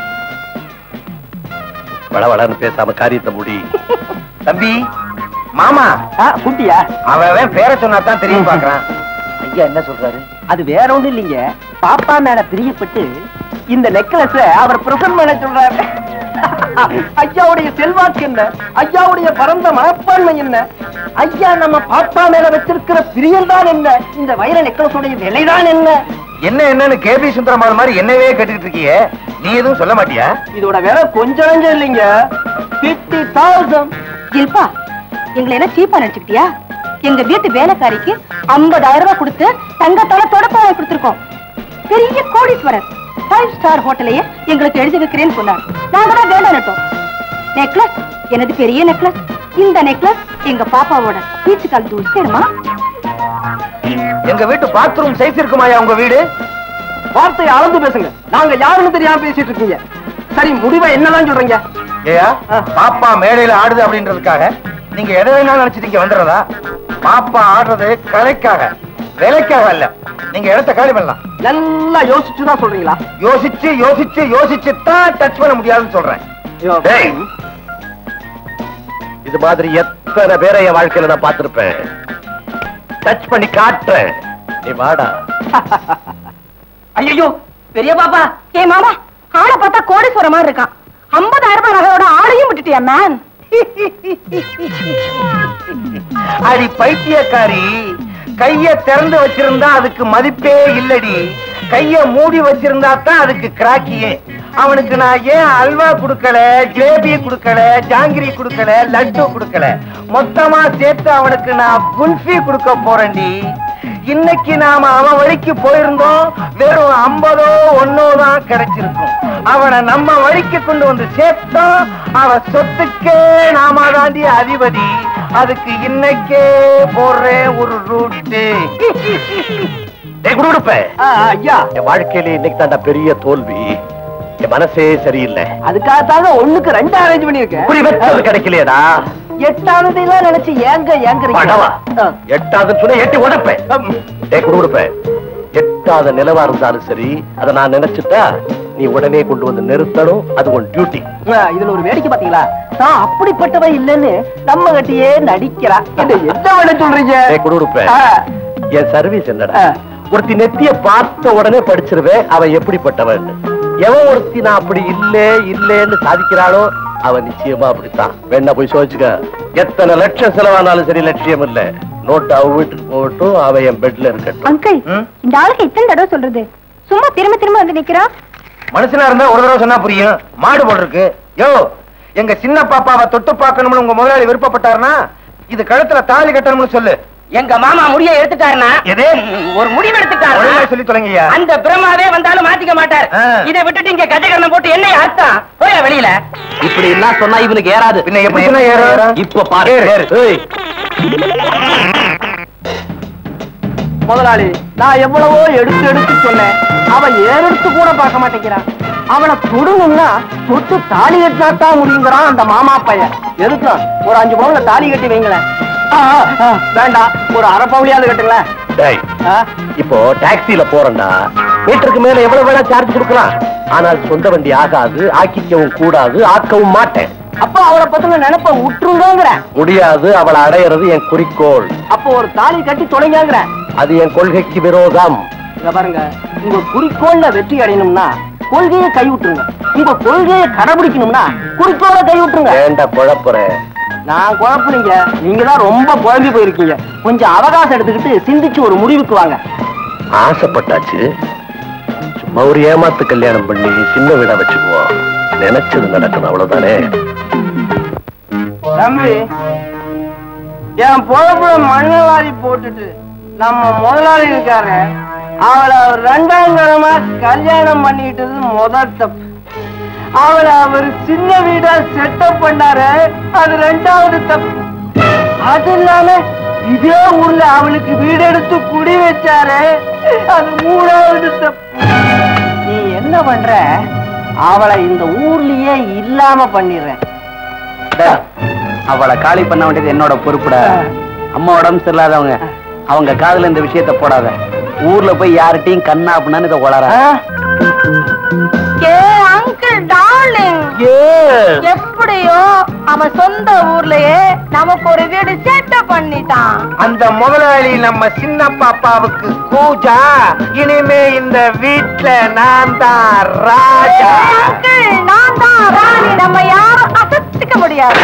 வளவளன்னு பேசாம காரியத்தை முடி தம்பி மாமா குட்டியா அவன் பேரை சொன்னா தான் தெரியும் பாக்குறான் ஐயா என்ன சொல்றாரு அது வேற ஒண்ணும் இல்லைங்க பாப்பா மேல பிரியப்பட்டு இந்த நெக்லஸ் அவர் பிரசன் பண்ண சொல்றாரு ஐயாவுடைய செல்வாக்கு என்ன ஐயாவுடைய பரந்த மனப்பான்மை என்ன ஐயா நம்ம பாப்பா மேல வச்சிருக்கிற பிரியம் தான் என்ன இந்த வைர நெக்லஸ் உடைய விலைதான் என்ன என்ன என்னன்னு கேபி சுந்தரமால் மாதிரி என்னவே கேட்டுக்கிட்டு இருக்கியே நீ எதுவும் சொல்ல மாட்டியா இதோட விலை கொஞ்சம் நஞ்சம் இல்லைங்க பிப்டி தௌசண்ட் இல்பா எங்களை என்ன சீப்பா நினைச்சுக்கிட்டியா எங்க வீட்டு வேலைக்காரிக்கு 50000 ரூபாய் கொடுத்து தங்கத்தால தொடப்பாவை கொடுத்திருக்கோம் பெரிய கோடீஸ்வரர் ஃபைவ் ஸ்டார் ஹோட்டலையே எங்களுக்கு எழுதி வைக்கிறேன்னு சொன்னார் நாங்க தான் வேலை நட்டோம் நெக்லஸ் எனது பெரிய நெக்லஸ் இந்த நெக்லஸ் எங்க பாப்பாவோட பீச்சு கால் தூசி சேருமா எங்க வீட்டு பாத்ரூம் சைஸ் இருக்குமாயா உங்க வீடு வார்த்தையை அளந்து பேசுங்க நாங்க யாருன்னு தெரியாம பேசிட்டு இருக்கீங்க சரி முடிவை என்னதான் சொல்றீங்க ஏயா பாப்பா மேடையில ஆடுது அப்படின்றதுக்காக நீங்க எதை வேணாலும் நினைச்சிட்டு இங்க வந்துடுறதா பாப்பா ஆடுறது கலைக்காக வேலைக்காக இல்ல நீங்க இடத்த காலி பண்ணலாம் நல்லா யோசிச்சு தான் சொல்றீங்களா யோசிச்சு யோசிச்சு யோசிச்சு தான் டச் பண்ண முடியாதுன்னு சொல்றேன் டேய், இது மாதிரி எத்தனை பேரை என் வாழ்க்கையில நான் பார்த்திருப்பேன் டச் பண்ணி காட்டுறேன் நீ வாடா ஐயோ பெரிய பாப்பா ஏ மாமா ஆளை பார்த்தா கோடீஸ்வர மாதிரி இருக்கான் 50000 ரூபாய் நகையோட ஆளையும் விட்டுட்டியா மேன் அடி பைத்தியக்காரி கைய திறந்து வச்சிருந்தா அதுக்கு மதிப்பே இல்லடி கைய மூடி வச்சிருந்தா தான் அதுக்கு கிராக்கியே அவனுக்கு நான் ஏன் அல்வா கொடுக்கல ஜிலேபி கொடுக்கல ஜாங்கிரி கொடுக்கல லட்டு கொடுக்கல மொத்தமா சேர்த்து அவனுக்கு நான் குல்ஃபி கொடுக்க போறேன்டி இன்னைக்கு நாம அவன் வழிக்கு போயிருந்தோம் வெறும் ஐம்பதோ ஒன்னோ தான் கிடைச்சிருக்கும் அவனை நம்ம வழிக்கு கொண்டு வந்து சேர்த்தோம் அவன் சொத்துக்கே நாம தாண்டி அதிபதி அதுக்கு இன்னைக்கே போடுறேன் ஒரு ரூட்டு டேய் குடுகுடுப்ப ஐயா என் வாழ்க்கையில இன்னைக்கு தாண்டா பெரிய தோல்வி என் மனசே சரியில்லை அதுக்காகத்தாங்க ஒண்ணுக்கு ரெண்டு அரேஞ்ச் பண்ணிருக்கேன் இப்படி வெச்சது கிடைக்கலையேடா எட்டாவது எல்லாம் நினைச்சு ஏங்க படவா ஏங்குறீங்க எட்டாவது சொன்ன எட்டி உடப்பேன் டேய் குடுகுடுப்பேன் எட்டாத நிலவா இருந்தாலும் சரி அதை நான் நினைச்சிட்டா நீ உடனே கொண்டு வந்து நிறுத்தணும் அது உன் டியூட்டி ஆ, இதுல ஒரு வேடிக்கை பாத்தீங்களா நான் அப்படிப்பட்டவன் இல்லைன்னு நம்ம கட்டியே நடிக்கிறா என்ன என்ன பண்ண சொல்றீங்க டேய் குடுகுடுப்பேன் ஆ, என் சர்வீஸ் என்னடா ஆ. ஒருத்தி நெத்திய பார்த்த உடனே படிச்சிருவேன் அவன் எப்படிப்பட்டவன் எவன் ஒருத்தி நான் அப்படி இல்லே இல்லேன்னு சாதிக்கிறாளோ அவன் நிச்சயமா அப்படித்தான் வேணா போய் சோதிச்சுக்க எத்தனை லட்சம் செலவானாலும் சரி லட்சியம் இல்ல நோட்டு அவ வீட்டுக்கு போகட்டும் அவ என் பெட்ல இருக்கட்டும் அங்கிள் ம்? இந்த ஆளுக்கு இத்தனை தடவை சொல்றது சும்மா திரும்ப திரும்ப வந்து நிக்கிறா மனுஷனா இருந்தா ஒரு தடவை சொன்னா புரியும் மாடு போல் இருக்கு யோ எங்க சின்ன பாப்பாவை தொட்டு பார்க்கணும்னு உங்க முதலாளி விருப்பப்பட்டாருன்னா இது கழுத்துல தாலி கட்டணும்னு சொல்லு எங்க மாமா முடிய எடுத்துட்டாருன்னா எது ஒரு முடிவு எடுத்துட்டாரு ஒழுங்கா சொல்லி தொலைங்கய்யா அந்த பிரம்மாவே வந்தாலும் மாத்திக்க மாட்டார் ஆ. இதை விட்டுட்டு இங்க கஜகரணம் போட்டு என்ன அர்த்தம் போய வெளியில இப்படி எல்லாம் சொன்னா இவனுக்கு ஏறாது பின்ன எப்படி சொன்னா ஏறும்? இப்ப பாரு ஏறு, ஏறு. ஏய், முதலாளி நான் எவ்வளவோ எடுத்து எடுத்து சொன்னேன் அவன் ஏறெடுத்து கூட பார்க்க மாட்டேங்கிறான் அவனை தொடணும்னா தொட்டு தாலி கட்டினா தான் முடியுங்கிறான் அந்த மாமா பையன் எதுக்கும் ஒரு அஞ்சு பவுன்ல தாலி கட்டி வைங்களேன் ஆ, ஆ, ஆ, வேண்டாம் ஒரு அரை பவுலியாவது கட்டுங்களேன் டேய், இப்போ டாக்ஸில போறேன்னா மீட்டருக்கு மேல எவ்வளவு வேணா சார்ஜ் கொடுக்கலாம் ஆனால் சொந்த வண்டி ஆகாது ஆக்கிக்கவும் கூடாது ஆக்கவும் மாட்டேன் அப்போ அவளை பத்தின நினைப்ப விட்டுருங்கிற முடியாது அவளை அடையிறது என் குறிக்கோள் அப்போ ஒரு தாலி கட்டி தொலைங்கிற அது என் கொள்கைக்கு விரோதம் இங்க பாருங்க உங்க குறிக்கோள்ல வெற்றி அடையணும்னா கொள்கையை கை விட்டுருங்க உங்க கொள்கையை கடைபிடிக்கணும்னா குறிக்கோளை கை விட்டுருங்க ஏண்டா குழப்புற நான் குழப்பறீங்க நீங்க தான் ரொம்ப குழம்பி போயிருக்கீங்க கொஞ்சம் அவகாசம் எடுத்துக்கிட்டு சிந்திச்சு ஒரு முடிவுக்கு வாங்க ஆசைப்பட்டாச்சு சும்மா ஒரு ஏமாத்து கல்யாணம் பண்ணி சின்ன வீடா வச்சுக்குவோம் நினைச்சது நடக்கணும் அவ்வளவுதானே தம்பி என் பொழப்புல மண்ணை வாரி போட்டுட்டு நம்ம முதலாளி இருக்காரு அவளை அவர் ரெண்டாம் கிழமை கல்யாணம் பண்ணிக்கிட்டது முதல் தப்பு அவளை அவர் சின்ன வீடா செட்டப் பண்ணாரு அது ரெண்டாவது தப்பு அது இல்லாம இதே ஊர்ல அவளுக்கு வீடு எடுத்து குடி வச்சாரு அது மூணாவது தப்பு நீ என்ன பண்ற அவளை இந்த ஊர்லயே இல்லாம பண்ணிடுறேன் அவளை காலி பண்ண வேண்டியது என்னோட பொறுப்புடா அம்மா உடம்பு சரியில்லாதவங்க அவங்க காதுல இந்த விஷயத்த போடாத ஊர்ல போய் யார்கிட்டயும் கண்ணா அப்படின்னு இதை உளற ஏ அங்கிள் டார்லிங் எப்படியோ அவன் சொந்த ஊர்லயே நமக்கு ஒரு வீடு செட்டப் பண்ணிட்டான் அந்த முதலாளி நம்ம சின்ன பாப்பாவுக்கு கூஜா இனிமே இந்த வீட்ல நான் தான் ராஜா அங்கிள் நான் தான் ராணி நம்ம யாரும் அசத்திக்க முடியாது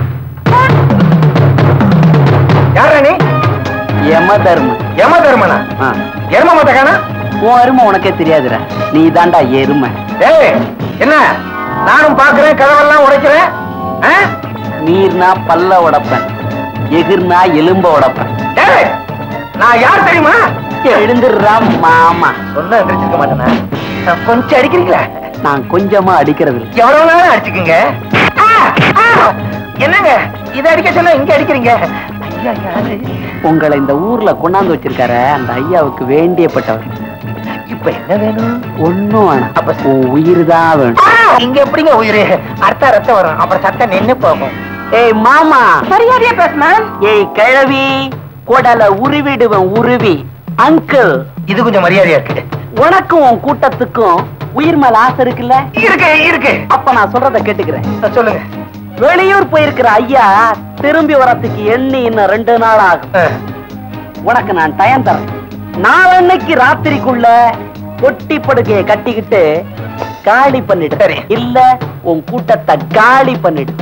யாரா நீ யம தர்மம் யம தர்மனா ஆ. எரும மத்தகானா உன் அருமை உனக்கே தெரியாதுடா நீ தாண்டா எருமை ஏய் என்ன நானும் பாக்குறேன் கதவெல்லாம் உடைக்கிறேன் ஆ? நீர்னா பல்ல உடைப்பேன் எகிர்னா எலும்ப உடைப்பேன் ஏய், நான் யார் தெரியுமா எழுந்துடுறா மாமா சொன்ன எந்திரிச்சிருக்க மாட்டேனா நான் கொஞ்சம் அடிக்கிறீங்களா நான் கொஞ்சமா அடிக்கிறது இல்ல. எவ்வளவு நேரம் அடிச்சுக்குங்க ஆ, ஆ, என்னங்க இத அடிக்க சொன்னா இங்க அடிக்கிறீங்க ஐயா யாரு உங்களை இந்த ஊர்ல கொண்டாந்து வச்சிருக்காரு அந்த ஐயாவுக்கு வேண்டியப்பட்டவர் இப்ப என்ன வேணும் ஒண்ணும் வேணாம் அப்ப உன் உயிர் தான் வேணும் ஆ, இங்க எப்படிங்க உயிரு அடுத்த ரத்தம் வரும் அப்புறம் சத்தம் நின்னு போகும் ஏய் மாமா மரியாதையா பேசுனேன் ஏய் கிழவி கொடல உருவிடுவேன் உருவி அங்கிள் இது கொஞ்சம் மரியாதையா இருக்கு உனக்கும் உன் கூட்டத்துக்கும் உயிர் மேல ஆசை இருக்குல்ல இருக்கு இருக்கு அப்ப நான் சொல்றத கேட்டுக்கிறேன் சொல்லுங்க வெளியூர் போயிருக்கிற ஐயா திரும்பி வரத்துக்கு எண்ணி இன்னும் ரெண்டு நாள் ஆகும் ஆ. உனக்கு நான் டயம் தரேன் நாளன்னைக்கு ராத்திரிக்குள்ள பொட்டி படுக்கையை கட்டிக்கிட்டு காலி பண்ணிடு சரி. இல்ல உன் கூட்டத்தை காலி பண்ணிடு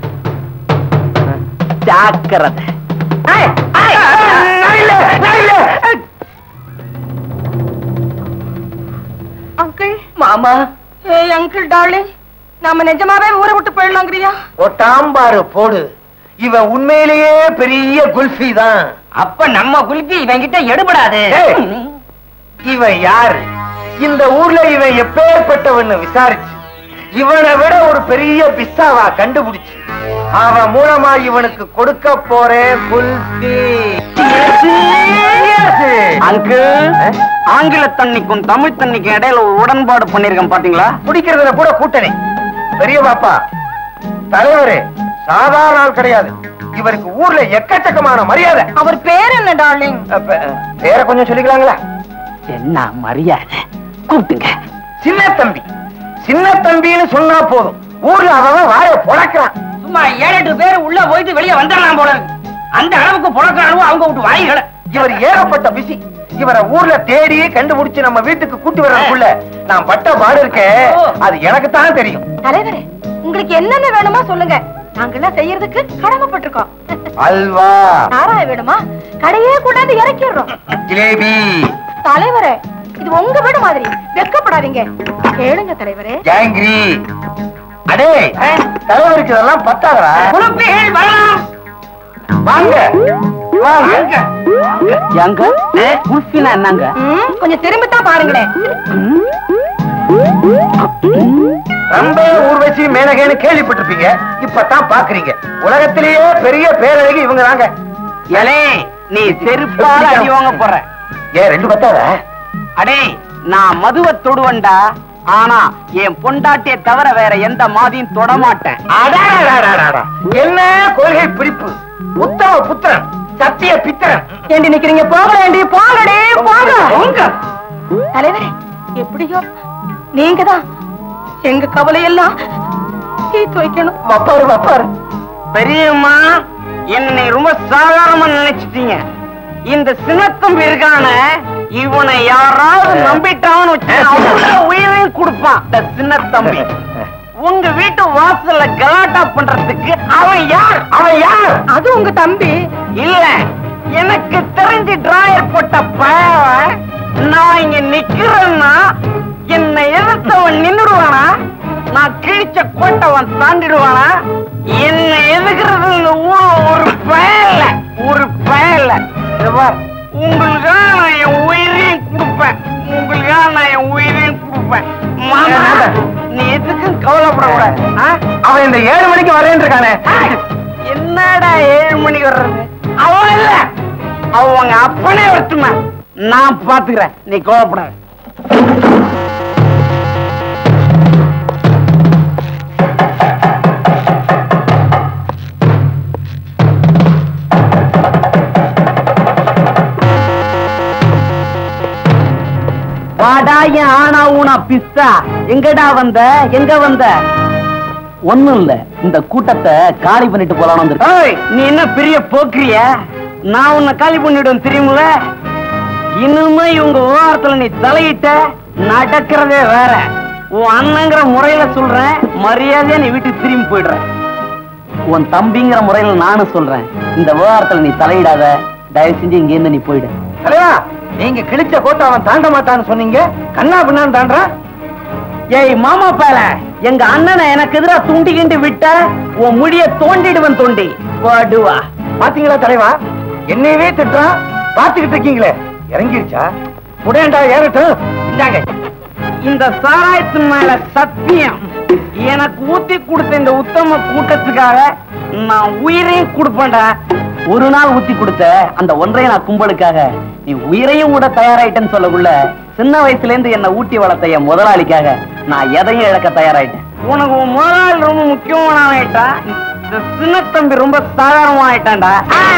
ஜாக்கிரதை ஏய், ஏய், நான் இல்ல, நான் இல்ல. அங்கிள் மாமா ஏய் அங்கிள் டார்லிங் நாம நிஜமாவே ஊரை விட்டு போயிடலாங்கிறியா ஒட்டாம்பாரு போடு இவன் உண்மையிலேயே பெரிய குல்ஃபி தான் அப்ப நம்ம குல்பி இவங்கிட்ட எடுபடாது ஏய், இவன் யாரு இந்த ஊர்ல இவன் எப்பேற்பட்டவன்னு விசாரிச்சு இவனை விட ஒரு பெரிய பிஸ்தாவா கண்டுபிடிச்சு அவன் மூலமா இவனுக்கு கொடுக்க போறேன் குல்ஃபி அங்கிள் ஆங்கில தண்ணிக்கும் தமிழ் தண்ணிக்கும் இடையில ஒரு உடன்பாடு பண்ணிருக்கேன் பாத்தீங்களா குடிக்கிறதுல கூட கூட்டணி பெரிய பாப்பா தலைவரே சாதாரண ஆள் கிடையாது இவருக்கு ஊர்ல எக்கச்சக்கமான மரியாதை அவர் பேர் என்ன டார்லிங் அப்ப, பேர கொஞ்சம் சொல்லிக்கலாங்களா என்ன மரியாதை கூப்பிட்டுங்க சின்ன தம்பி சின்ன தம்பின்னு சொன்னா போதும் ஊர்ல அவன் வாய பொழக்கிறான் சும்மா ஏழு எட்டு பேர் உள்ள போயிட்டு வெளியே வந்துடலாம் போல இருக்கு. அந்த அளவுக்கு புழக்கிறானுவோ அவங்க விட்டு வாய்களை இவர் ஏகப்பட்ட பிசி இவரை ஊர்ல தேடி கண்டுபிடிச்சு நம்ம வீட்டுக்கு கூட்டி வர்றதுக்குள்ள நான் பட்ட பாடு இருக்கேன் அது எனக்கு தான் தெரியும் தலைவரே உங்களுக்கு என்னென்ன வேணுமோ சொல்லுங்க நாங்கெல்லாம் செய்யறதுக்கு கடமைப்பட்டிருக்கோம் அல்வா சாராய வேணுமா கடையே கொண்டாந்து இறக்கிடுறோம் ஜிலேபி தலைவரே இது உங்க வீடு மாதிரி வெக்கப்படாதீங்க கேளுங்க தலைவரே ஜாங்கிரி அடே தலைவருக்கு இதெல்லாம் பத்தாதா குழுப்பிகள் வரலாம் வாங்க வாங்க எங்க குல்ஃபினா என்னங்க ம், கொஞ்சம் திரும்பித்தான் பாருங்களேன் ரொம்ப ஊர்வசி மேனகேன்னு கேள்விப்பட்டிருப்பீங்க இப்பதான் பாக்குறீங்க உலகத்திலேயே பெரிய பேரழகி இவங்க தாங்க எலே நீ செருப்பால அடி வாங்க போற ஏன் ரெண்டு பத்தாதா அடே நான் மதுவை தொடுவண்டா ஆனா என் பொண்டாட்டியை தவிர வேற எந்த மாதியும் தொட மாட்டேன் அடாடாடாடாடா. என்ன கொள்கை பிடிப்பு உத்தம புத்திரன் சத்திய பித்தரன் ஏண்டி நிக்கிறீங்க போகலேண்டி போங்கடி போங்க போங்க. தலைவரே எப்படியோ நீங்க தான் எங்க கவலையெல்லாம் தீர்த்து வைக்கணும் வப்பாரு வப்பாரு பெரியம்மா என்னை ரொம்ப சாதாரணமா நினைச்சிட்டீங்க இந்த சின்னத்தம்பி இருக்கான இவனை யாராவது நம்பிட்டான்னு வச்சு அவன் உயிரையும் கொடுப்பான் இந்த சின்னத்தம்பி உங்க வீட்டு வாசல்ல கலாட்டா பண்றதுக்கு அவன் யார் அவன் யார் அது உங்க தம்பி இல்ல எனக்கு தெரிஞ்சு டிராயர் போட்ட பையன் நான் இங்க நிக்கிறேன்னா என்னை எதிர்த்தவன் நின்னுடுவானா நான் கிழிச்ச கோட்டவன் தாண்டிடுவானா என்னை எதுக்குறது இந்த ஊர்ல ஒரு பயல ஒரு பயல உங்களுக்காக நான் என் உயிரையும் கொடுப்பேன் உங்களுக்காக நான் என் உயிரையும் கொடுப்பேன் மாமா நீ எதுக்கும் கவலைப்படக்கூடாது ஆ? அவன் இந்த ஏழு மணிக்கு வரேன் இருக்கானே என்னடா ஏழு மணிக்கு வர்றது அவன் இல்ல அவங்க அப்பனே வரட்டுமா நான் பாத்துக்கிறேன் நீ கோவப்படாத வாடா என் ஆனா ஊனா பிஸ்தா எங்கடா வந்த எங்க வந்த ஒண்ணும் இல்ல இந்த கூட்டத்தை காலி பண்ணிட்டு போலான்னு வந்திருக்கேன் ஏய் நீ என்ன பெரிய போக்கிரிய நான் உன்னை காலி பண்ணிடுவேன் தெரியுமில இனிமே இவங்க விவகாரத்துல நீ தலையிட்ட நடக்கிறதே வேற உன் அண்ணங்கிற முறையில சொல்றேன் மரியாதையா நீ வீட்டுக்கு திரும்பி போயிடுற உன் தம்பிங்கிற முறையில நானும் சொல்றேன் இந்த விவகாரத்துல நீ தலையிடாத தயவு செஞ்சு இங்க இருந்து நீ போயிடு தலைவா நீங்க கிழிச்ச கோட்டை அவன் தாண்ட மாட்டான்னு சொன்னீங்க கண்ணா பின்னான்னு தாண்டான் ஏய் மாமா பேல எங்க அண்ணனை எனக்கு எதிரா துண்டி கிண்டி விட்ட உன் முடிய தோண்டிடுவன் தோண்டி வாடுவா பாத்தீங்களா தலைவா என்னையவே திட்டுறான் பாத்துக்கிட்டு இருக்கீங்களே இறங்கிருச்சா உடையண்டா ஏறட்டும் இந்தாங்க இந்த சாராயத்து மேல சத்தியம் எனக்கு ஊத்தி கொடுத்த இந்த உத்தம கூட்டத்துக்காக நான் உயிரையும் கொடுப்பேன்டா ஒரு நாள் ஊத்தி கொடுத்த அந்த ஒன்றைய நான் கும்பலுக்காக நீ உயிரையும் கூட தயாராயிட்டேன்னு சொல்லக்குள்ள சின்ன வயசுல இருந்து என்ன ஊட்டி வளர்த்த என் முதலாளிக்காக நான் எதையும் இழக்க தயாராயிட்டேன் உனக்கு உன் முதலாளி ரொம்ப முக்கியமான ஆயிட்டா இந்த சின்ன தம்பி ரொம்ப சாதாரணமா ஆயிட்டான்டா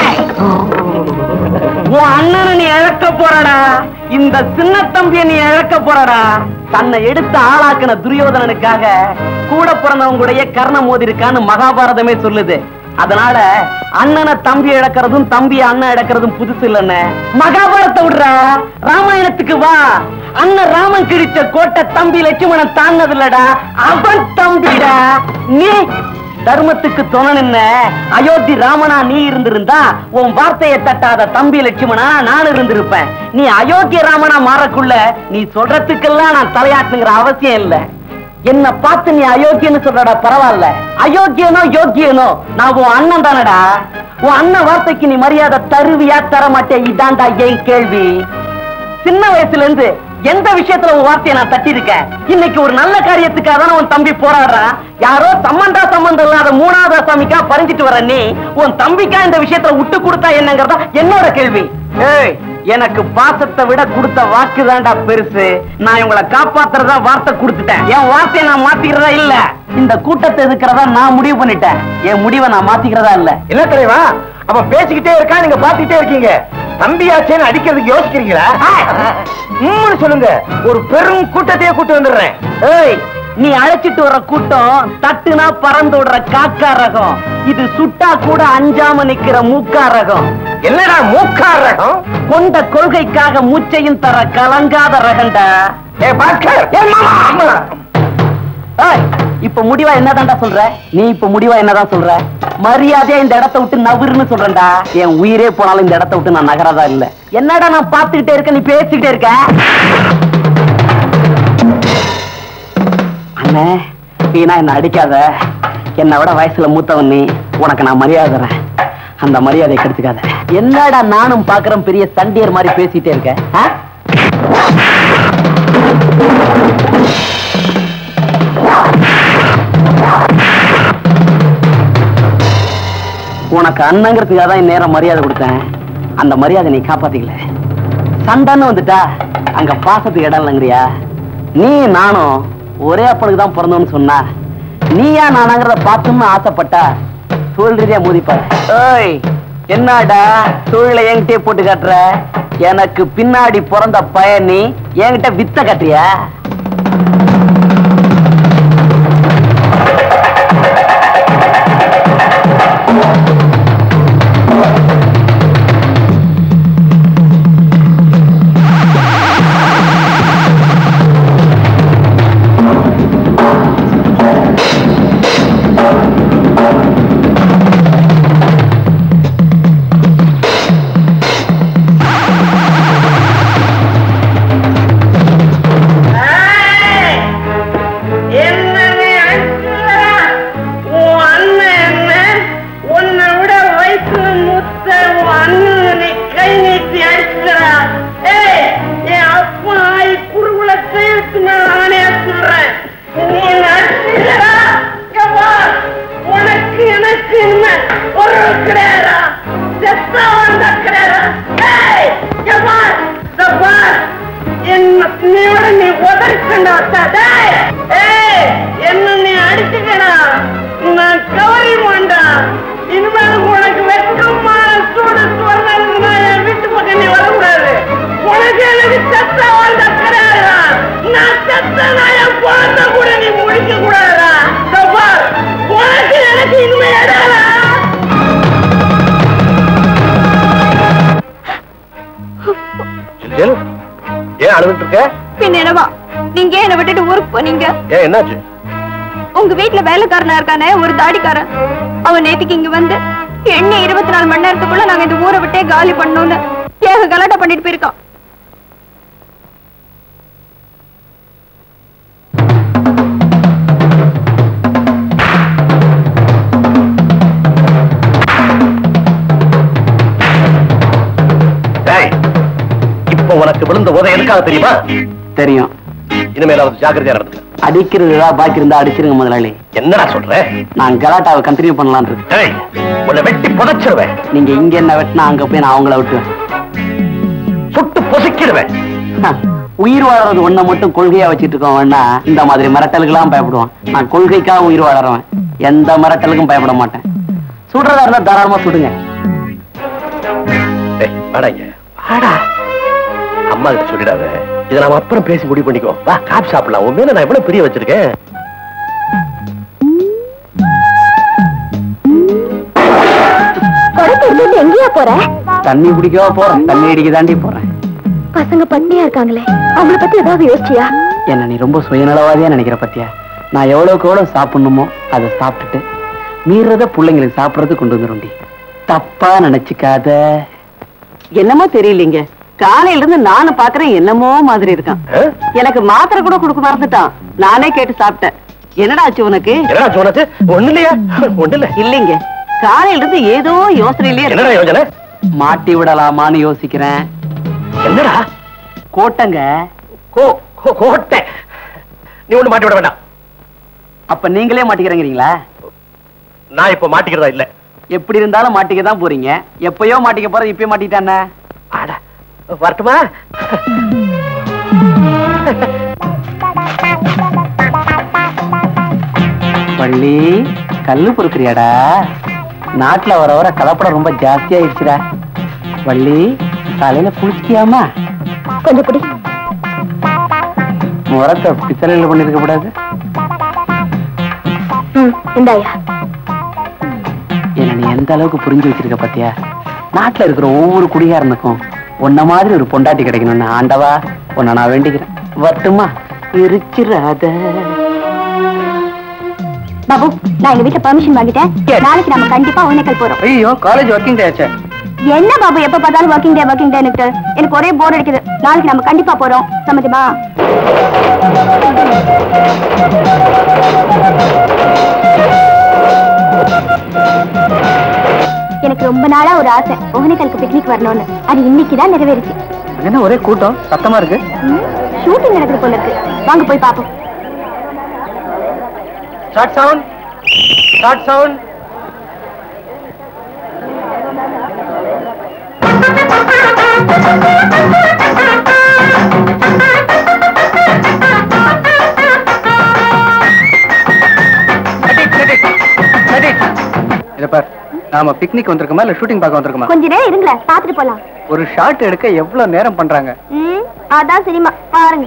உன் அண்ணனை நீ இழக்க போறடா இந்த சின்ன தம்பியை நீ இழக்க போறடா தன்னை எடுத்து ஆளாக்குன துரியோதனனுக்காக கூட பிறந்தவங்களுடைய கர்ண மோதி இருக்கான்னு மகாபாரதமே சொல்லுது அதனால அண்ணனை தம்பி இழக்கிறதும் தம்பி அண்ணன் இழக்கிறதும் புதுசு இல்லைன்னு மகாபாரத்தை விடுற ராமாயணத்துக்கு வா அண்ணன் ராமன் கிழிச்ச கோட்டை தம்பி லட்சுமணன் தாண்டது இல்லடா அவன் தம்பிடா நீ தர்மத்துக்கு துணை நின்ன அயோத்தி ராமனா நீ இருந்திருந்தா உன் வார்த்தையை தட்டாத தம்பி லட்சுமணா நான் இருந்திருப்பேன் நீ அயோக்கிய ராமனா மாறக்குள்ள நீ சொல்றதுக்கெல்லாம் நான் தலையாட்டுங்கிற அவசியம் இல்ல என்ன பார்த்து நீ அயோக்கியன்னு சொல்றடா பரவாயில்ல அயோக்கியனோ யோக்கியனோ நான் உன் அண்ணன் தானடா உன் அண்ணன் வார்த்தைக்கு நீ மரியாதை தருவியா தர மாட்டே இதான்டா என் கேள்வி சின்ன வயசுல இருந்து எந்த விஷயத்துல உன் வார்த்தையை நான் தட்டியிருக்கேன் இன்னைக்கு ஒரு நல்ல காரியத்துக்காக தானே உன் தம்பி போராடுறான் யாரோ சம்பந்தா சம்பந்தம் இல்லாத மூணாவது சாமிக்கா பறிஞ்சிட்டு வர நீ உன் தம்பிக்கா இந்த விஷயத்துல விட்டு கொடுத்தா என்னங்கறதா என்னோட கேள்வி ஏய் எனக்கு பாசத்தை விட கொடுத்த வாக்கு தான்டா பெருசு நான் இவங்களை காப்பாத்துறதா வார்த்தை கொடுத்துட்டேன் என் வார்த்தையை நான் மாத்திக்கிறதா இல்ல இந்த கூட்டத்தை எதுக்கிறதா நான் முடிவு பண்ணிட்டேன் என் முடிவை நான் மாத்திக்கிறதா இல்ல என்ன தலைவா அவன் பேசிக்கிட்டே இருக்கான் நீங்க பாத்துக்கிட்டே இருக்கீங்க தம்பியாச்சேன்னு அடிக்கிறதுக்கு யோசிக்கிறீங்களா உம்முன்னு சொல்லுங்க ஒரு பெரும் கூட்டத்தையே கூட்டு வந்துடுறேன் ஏய் நீ அழைச்சிட்டு வர்ற கூட்டம் தட்டுனா பறந்து விடுற காக்கா ரகம் இது சுட்டா கூட அஞ்சாம நிக்கிற மூக்கா ரகம் என்னடா மூக்கார் ரகம் கொண்ட கொள்கைக்காக மூச்சையும் தர கலங்காத ரகண்டா ஏ பாஸ்கர் ஏ மாமா அம்மா. ஏய், இப்ப முடிவா என்னதான்டா சொல்ற நீ இப்ப முடிவா என்னதான் சொல்ற மரியாதையா இந்த இடத்த விட்டு நவுருன்னு சொல்றேன்டா என் உயிரே போனாலும் இந்த இடத்த விட்டு நான் நகரதா இல்ல என்னடா நான் பாத்துக்கிட்டே இருக்க நீ பேசிக்கிட்டே இருக்க அண்ணே வீணா என்ன அடிக்காத என்னை விட வயசுல மூத்தவன் நீ உனக்கு நான் மரியாதை தரேன் அந்த மரியாதையை கெடுத்துக்காத என்னடா நானும் பாக்குறேன் பெரிய சண்டியர் மாதிரி பேசிட்டே இருக்க ஆ? உனக்கு அண்ணங்கிறதுக்காக தான் இந்நேரம் மரியாதை கொடுத்தேன் அந்த மரியாதை நீ காப்பாத்திக்கல சண்டைன்னு வந்துட்டா அங்க பாசத்துக்கு இடம் இல்லைங்கிறியா நீ நானும் ஒரே அப்பனுக்கு தான் பிறந்தோம்னு சொன்னா நீயா நானாங்கிறத பார்த்துன்னு ஆசைப்பட்டா தோல் ரீதியா மோதிப்பாரு ஏய் என்னடா தொழில என்கிட்டயே போட்டு காட்டுற எனக்கு பின்னாடி பிறந்த பயணி என்கிட்ட வித்த கட்டுறியா என்ன நீ அடிக்கிற? உன் அண்ணன் என்ன? உன்னை விட வயசுல மூத்த உன் அண்ணனை நீ கை நீட்டி அடிக்கிற. ஏய், என் அப்பா ஆயி குறுகுல கையெழுத்து மேல ஆணையா சொல்றேன். நீ என்னை அடிச்சிருக்கடா? இங்க வா. உனக்கு எனக்கு இனிமே உறவு கிடையாதா? செத்தா வாழ்ந்தா கிடையாதா? ஏய், இங்க வா. இதோ பார். என்ன நீயோட நீ உதறிக்கண்டா டேய் ஏய் என்ன நீ அடிச்சுக்கடா நான் கவரி மாண்டா இனிமேல் உனக்கு வெட்கமான சூடு சோர்ந்து நான் என் வீட்டு பக்கம் நீ வரக்கூடாது உனக்கு எனக்கு செத்த வாழ்ந்த கிடையாதா நான் செத்த நான் என் குழந்தை கூட நீ முடிக்க கூடாதா இதோ பார், உனக்கு எனக்கு இனிமே இடாதா செந்தில், ஏன் அழுதுட்டு இருக்க பின்ன என்னவா நீங்க ஏன் என்னை விட்டுட்டு ஊருக்கு போனீங்க ஏன் என்னாச்சு உங்க வீட்டுல வேலைக்காரனா இருக்கானே ஒரு தாடிக்காரன் அவன் நேத்துக்கு இங்க வந்து எண்ணி இருபத்தி நாலு மணி நேரத்துக்குள்ள நாங்க இந்த ஊரை விட்டே காலி பண்ணணும்னு ஏக கலாட்டா பண்ணிட்டு போயிருக்கோம் டேய், இப்போ உனக்கு விழுந்த உதை எதுக்காக தெரியுமா தெரியும் இனிமேலாவது ஜாக்கிரதையா நடந்து அடிக்கிறது ஏதாவது பாக்கி இருந்தா அடிச்சிருங்க முதலாளி என்னடா சொல்ற நான் கலாட்டாவை கண்டினியூ பண்ணலாம்னு இருக்கேன் டேய், உன்னை வெட்டி புதைச்சிருவேன் நீங்க இங்க என்ன வெட்டினா அங்க போய் நான் அவங்கள விட்டுவேன் சுட்டு பொசுக்கிடுவேன் ஹ, உயிர் வாழறது ஒண்ண மட்டும் கொள்கையா வச்சிட்டு இருக்கோம்னா இந்த மாதிரி மிரட்டலுக்கெல்லாம் பயப்படுவான் நான் கொள்கைக்காக உயிர் வாழறவன் எந்த மிரட்டலுக்கும் பயப்பட மாட்டேன் சுடுறதா இருந்தா தாராளமா சுடுங்க டேய், வாடா இங்க. வாடா அம்மா கிட்ட சொல்லிடாத இதை நாம அப்புறம் பேசி முடிவு பண்ணிக்கோ வா காப்பி சாப்பிடலாம் உன் மேல நான் எவ்வளவு பிரிய வச்சிருக்கேன் குடத்தை எடுத்துட்டு எங்கேயா போற தண்ணி குடிக்கவா போறேன் தண்ணி அடிக்க தாண்டி போறேன் பசங்க பட்டினியா இருக்காங்களே அவங்கள பத்தி ஏதாவது யோசிச்சியா என்ன நீ ரொம்ப சுயநலவாதியா நினைக்கிற பத்தியா நான் எவ்வளவுக்கு எவ்வளவு சாப்பிடணுமோ அதை சாப்பிட்டுட்டு மீறத பிள்ளைங்களுக்கு சாப்பிடறது கொண்டு வந்துருண்டி தப்பா நினைச்சுக்காத என்னமோ தெரியலீங்க காலையில இருந்து நானும் பாக்குறேன் என்னமோ மாதிரி இருக்கான் ஆ? எனக்கு மாத்திரை கூட கொடுக்க மறந்துட்டான் நானே கேட்டு சாப்பிட்டேன் என்னடா ஆச்சு உனக்கு என்னடா சொன்னது ஒண்ணு இல்லையா ஒண்ணு இல்ல இல்லைங்க காலையில இருந்து ஏதோ யோசனையிலே இருக்கு. என்னடா யோசனை மாட்டி விடலாமான்னு யோசிக்கிறேன் என்னடா கோட்டைங்க கோ கோ- கோட்டை நீ ஒண்ணு மாட்டி விட வேண்டாம் அப்ப நீங்களே மாட்டிக்கிறேங்கிறீங்களா நான் இப்ப மாட்டிக்கிறதா இல்ல எப்படி இருந்தாலும் மாட்டிக்க தான் போறீங்க எப்பயோ மாட்டிக்க போறது இப்பயே மாட்டிட்டானே அட, வரட்டுமா பள்ளி கல்லு பொறுக்கிறியாடா நாட்டுல வர வர கலப்படம் ரொம்ப ஜாஸ்தி ஆயிடுச்சுடா வள்ளி காலையில குளிச்சிட்டியாமா கொஞ்சம் குடி முறத்தை பித்தளையில பண்ணிருக்க கூடாது ம் இந்தாயா என்ன நீ எந்த அளவுக்கு புரிஞ்சு வச்சிருக்க பாத்தியா நாட்டுல இருக்கிற ஒவ்வொரு குடிகாரனுக்கும் உன்ன மாதிரி ஒரு பொண்டாட்டி கிடைக்கணும்னு ஆண்டவா உன்னை நான் வேண்டிக்கிறேன் வரட்டுமா இருச்சிராத பாபு நான் எங்க வீட்டுல பெர்மிஷன் வாங்கிட்டேன் நாளைக்கு நம்ம கண்டிப்பா ஒன்னேக்கல் போறோம் ஐயோ காலேஜ் ஒர்க்கிங் டே ஆச்சே என்ன பாபு எப்ப பார்த்தாலும் ஒர்க்கிங் டே ஒர்க்கிங் டே எனக்கு ஒரே போர் அடிக்குது நாளைக்கு நம்ம கண்டிப்பா போறோம் சம்மதிமா எனக்கு ரொம்ப நாளா ஒரு ஆசை ஒகேனக்கலுக்கு பிக்னிக் வரணும்னு அது இன்னைக்கு தான் நிறைவேறுச்சு என்ன ஒரே கூட்டம் சத்தமா இருக்கு ஷூட்டிங் நடக்குது போல இருக்கு வாங்க போய் பாப்போம் ஸ்டார்ட் சவுண்ட் ஸ்டார்ட் சவுண்ட் இத பார் நான் நாம பிக்னிக் வந்திருக்கோமா இல்ல ஷூட்டிங் பார்க்க வந்திருக்கோமா கொஞ்ச நேரம் இருங்களேன் பாத்துட்டு போலாம் ஒரு ஷாட் எடுக்க எவ்வளவு நேரம் பண்றாங்க ம் அதான் சினிமா பாருங்க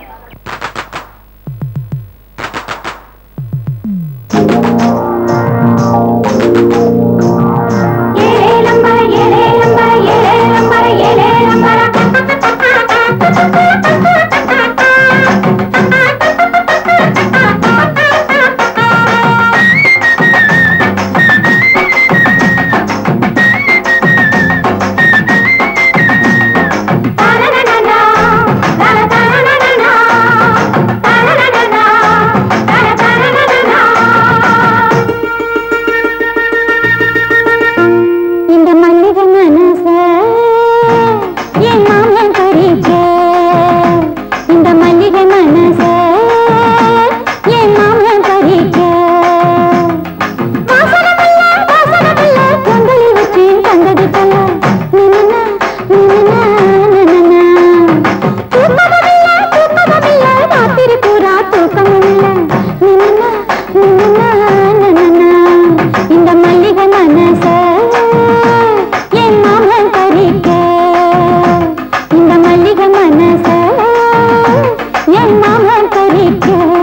இந்த மல்லிகை மனச என் மாமன் பறிக்க இந்த மல்லிகை மனச என் மாமன் பறிக்க வாசனமில்ல வாசனமில்ல பொங்கலி வச்சு தந்தது போல நின்னா நின்னா நின்னா தூக்கமில்ல தூக்கமில்ல ராத்திரி பூரா தூக்கமில்ல நின்னா நின்னா நின்னா இந்த மல்லிகை மனச என் மாமன் பறிக்க இந்த மல்லிகை மனச என் மாமன் பறிக்க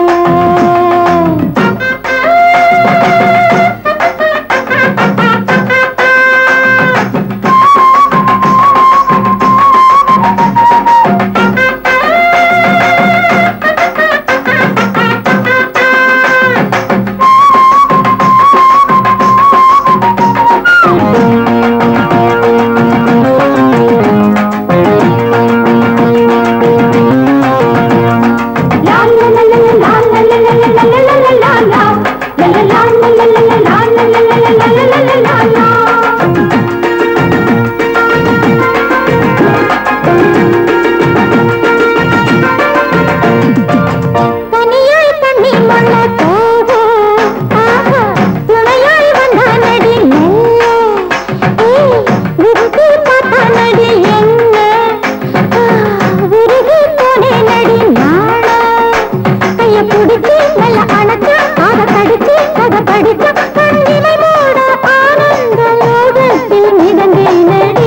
தனியாய் தண்ணி மண்ண போக ஆஹா துணையாய் வந்தானடி மெல்ல ஏய் விருத்தி பார்த்தானடி என்ன ஆ, விருகி போனேன் நடி நாள கைய பிடிச்சி நல்ல அணைச்சு அத கடிச்சு அத படிச்சு கண்ணிலை மூட ஆனந்த லோகத்தில் மிதந்தேன் நடி